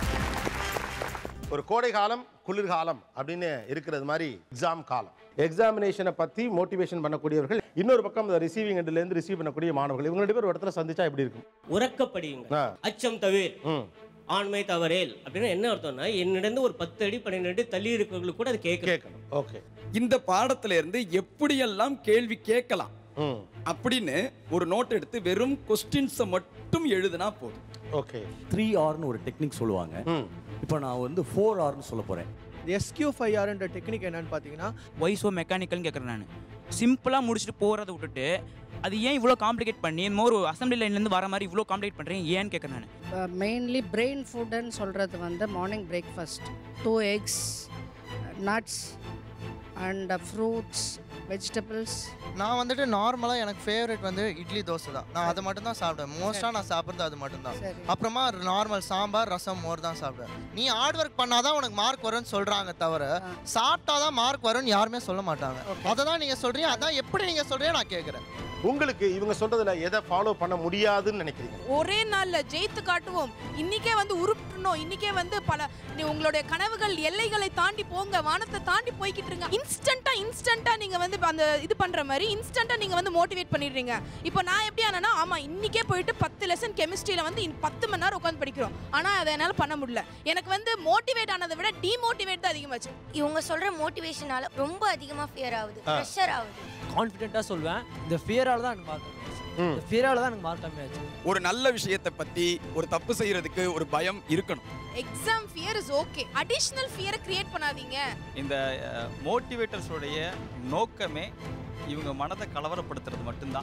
ஒரு கோடை காலம் குளிர்காலம் அப்படின்னு இருக்கிறது மாதிரி எக்ஸாம் காலம் எக்ஸாமினேஷனை பற்றி மோட்டிவேஷன் பண்ணக்கூடியவர்கள் இன்னொரு பக்கம் இந்த ரிசீவிங் இருந்து ரிசீவ் பண்ணக்கூடிய மாணவர்கள் இவங்க ரெண்டு பேர் ஒரு இடத்துல சந்திச்சா எப்படி இருக்கும் உறக்கப்படியுங்க ஆ. அச்சம் தவிர் ஆண்மை தவறேல் அப்படின்னா என்ன அர்த்தம்னா என்னிடந்து ஒரு பத்து அடி பன்னெண்டு அடி தள்ளி இருக்கிறவங்களுக்கு கூட அது கேட்கணும் ஓகே இந்த பாடத்துல இருந்து எப்படியெல்லாம் கேள்வி கேட்கலாம் அப்படின்னு ஒரு நோட் எடுத்து வெறும் கொஸ்டின்ஸை மட்டும் எழுதுனா போதும் ஓகே த்ரீ ஆர்னு ஒரு டெக்னிக் சொல்லுவாங்க இப்போ நான் வந்து ஃபோர் ஆர்னு சொல்ல போகிறேன் எஸ்கியூ ஃபைவ் ஆர்ன்ற டெக்னிக் என்னன்னு பார்த்தீங்கன்னா ஒய் ஸோ மெக்கானிக்கல்னு கேட்குறேன் நான் சிம்பிளாக முடிச்சுட்டு போகிறத விட்டுட்டு அது ஏன் இவ்வளோ காம்ப்ளிகேட் பண்ணி இந்த மாதிரி ஒரு அசம்பிளி லைன்லேருந்து வர மாதிரி இவ்வளோ காம்ப்ளிகேட் பண்ணுறீங்க ஏன்னு கேட்குறேன் நான் மெயின்லி பிரெயின் ஃபுட்டுன்னு சொல்கிறது வந்து morning breakfast two eggs nuts and fruits vegetables நான் வந்துட்டு நார்மலாக எனக்கு ஃபேவரட் வந்து இட்லி தோசை தான் நான் அதை மட்டும் தான் சாப்பிடுவேன் மோஸ்ட்டாக நான் சாப்பிட்றது அது மட்டும் தான் அப்புறமா நார்மல் சாம்பார் ரசம் மோர் தான் சாப்பிடுவேன் நீ ஹார்ட் ஒர்க் பண்ணாதான் உனக்கு மார்க் வரும்னு சொல்கிறாங்க தவிர சாப்பிட்டா தான் மார்க் வரும்னு யாருமே சொல்ல மாட்டாங்க அதை தான் நீங்கள் சொல்கிறீங்க அதான் எப்படி நீங்கள் சொல்கிறீங்க நான் கேட்குறேன் உங்களுக்கு இவங்க சொல்றதுல எதை ஃபாலோ பண்ண முடியாதுன்னு நினைக்கிறீங்க ஒரே நாள்ல ஜெயித்து காட்டுவோம் இன்னைக்கே வந்து உருட்டணும் இன்னைக்கே வந்து பல நீ உங்களுடைய கனவுகள் எல்லைகளை தாண்டி போங்க வானத்தை தாண்டி போய்கிட்டு இருங்க இன்ஸ்டன்ட்டா இன்ஸ்டன்ட்டா நீங்க வந்து இப்ப அந்த இது பண்ற மாதிரி இன்ஸ்டன்ட்டா நீங்க வந்து மோட்டிவேட் பண்ணிடுறீங்க இப்போ நான் எப்படி ஆனா ஆமா இன்னைக்கே போயிட்டு பத்து லெசன் கெமிஸ்ட்ரியில வந்து இன் பத்து மணி நேரம் உட்காந்து படிக்கிறோம் ஆனா அதை என்னால பண்ண முடியல எனக்கு வந்து மோட்டிவேட் ஆனதை விட டிமோட்டிவேட் தான் அதிகமாச்சு இவங்க சொல்ற மோட்டிவேஷனால ரொம்ப அதிகமா ஃபியர் ஆகுது ஆ. ப்ரெஷர் ஆகுது கான்ஃபிடென்ட்டாக சொல்வேன் இந்த ஃபியரால தான் எனக்கு மார்க் கம்மியாச்சு இந்த ஃபியரால தான் எனக்கு மார்க் கம்மியாச்சு ஒரு நல்ல விஷயத்தை பத்தி ஒரு தப்பு செய்யறதுக்கு ஒரு பயம் இருக்கணும் exam fear is okay additional ஃபியரை கிரியேட் பண்ணாதீங்க இந்த மோட்டிவேட்டர்ஸோடைய நோக்கமே இவங்க மனதை கலவரப்படுத்துறது மட்டும்தான்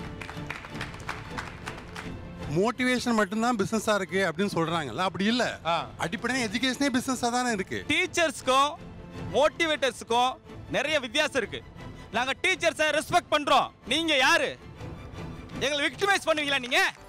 மோட்டிவேஷன் மட்டும்தான் பிசினஸா இருக்கு அப்படின்னு சொல்றாங்கல்ல அப்படி இல்ல அடிப்படையான எஜுகேஷனே பிசினஸா தானே இருக்கு டீச்சர்ஸ்க்கும் மோட்டிவேட்டர்ஸுக்கும் நிறைய வித்தியாசம் இருக்கு நாங்க டீச்சர்ஸை ரெஸ்பெக்ட் பண்றோம் நீங்க யாரு எங்களை விக்டிமைஸ் பண்ணுவீங்களா நீங்க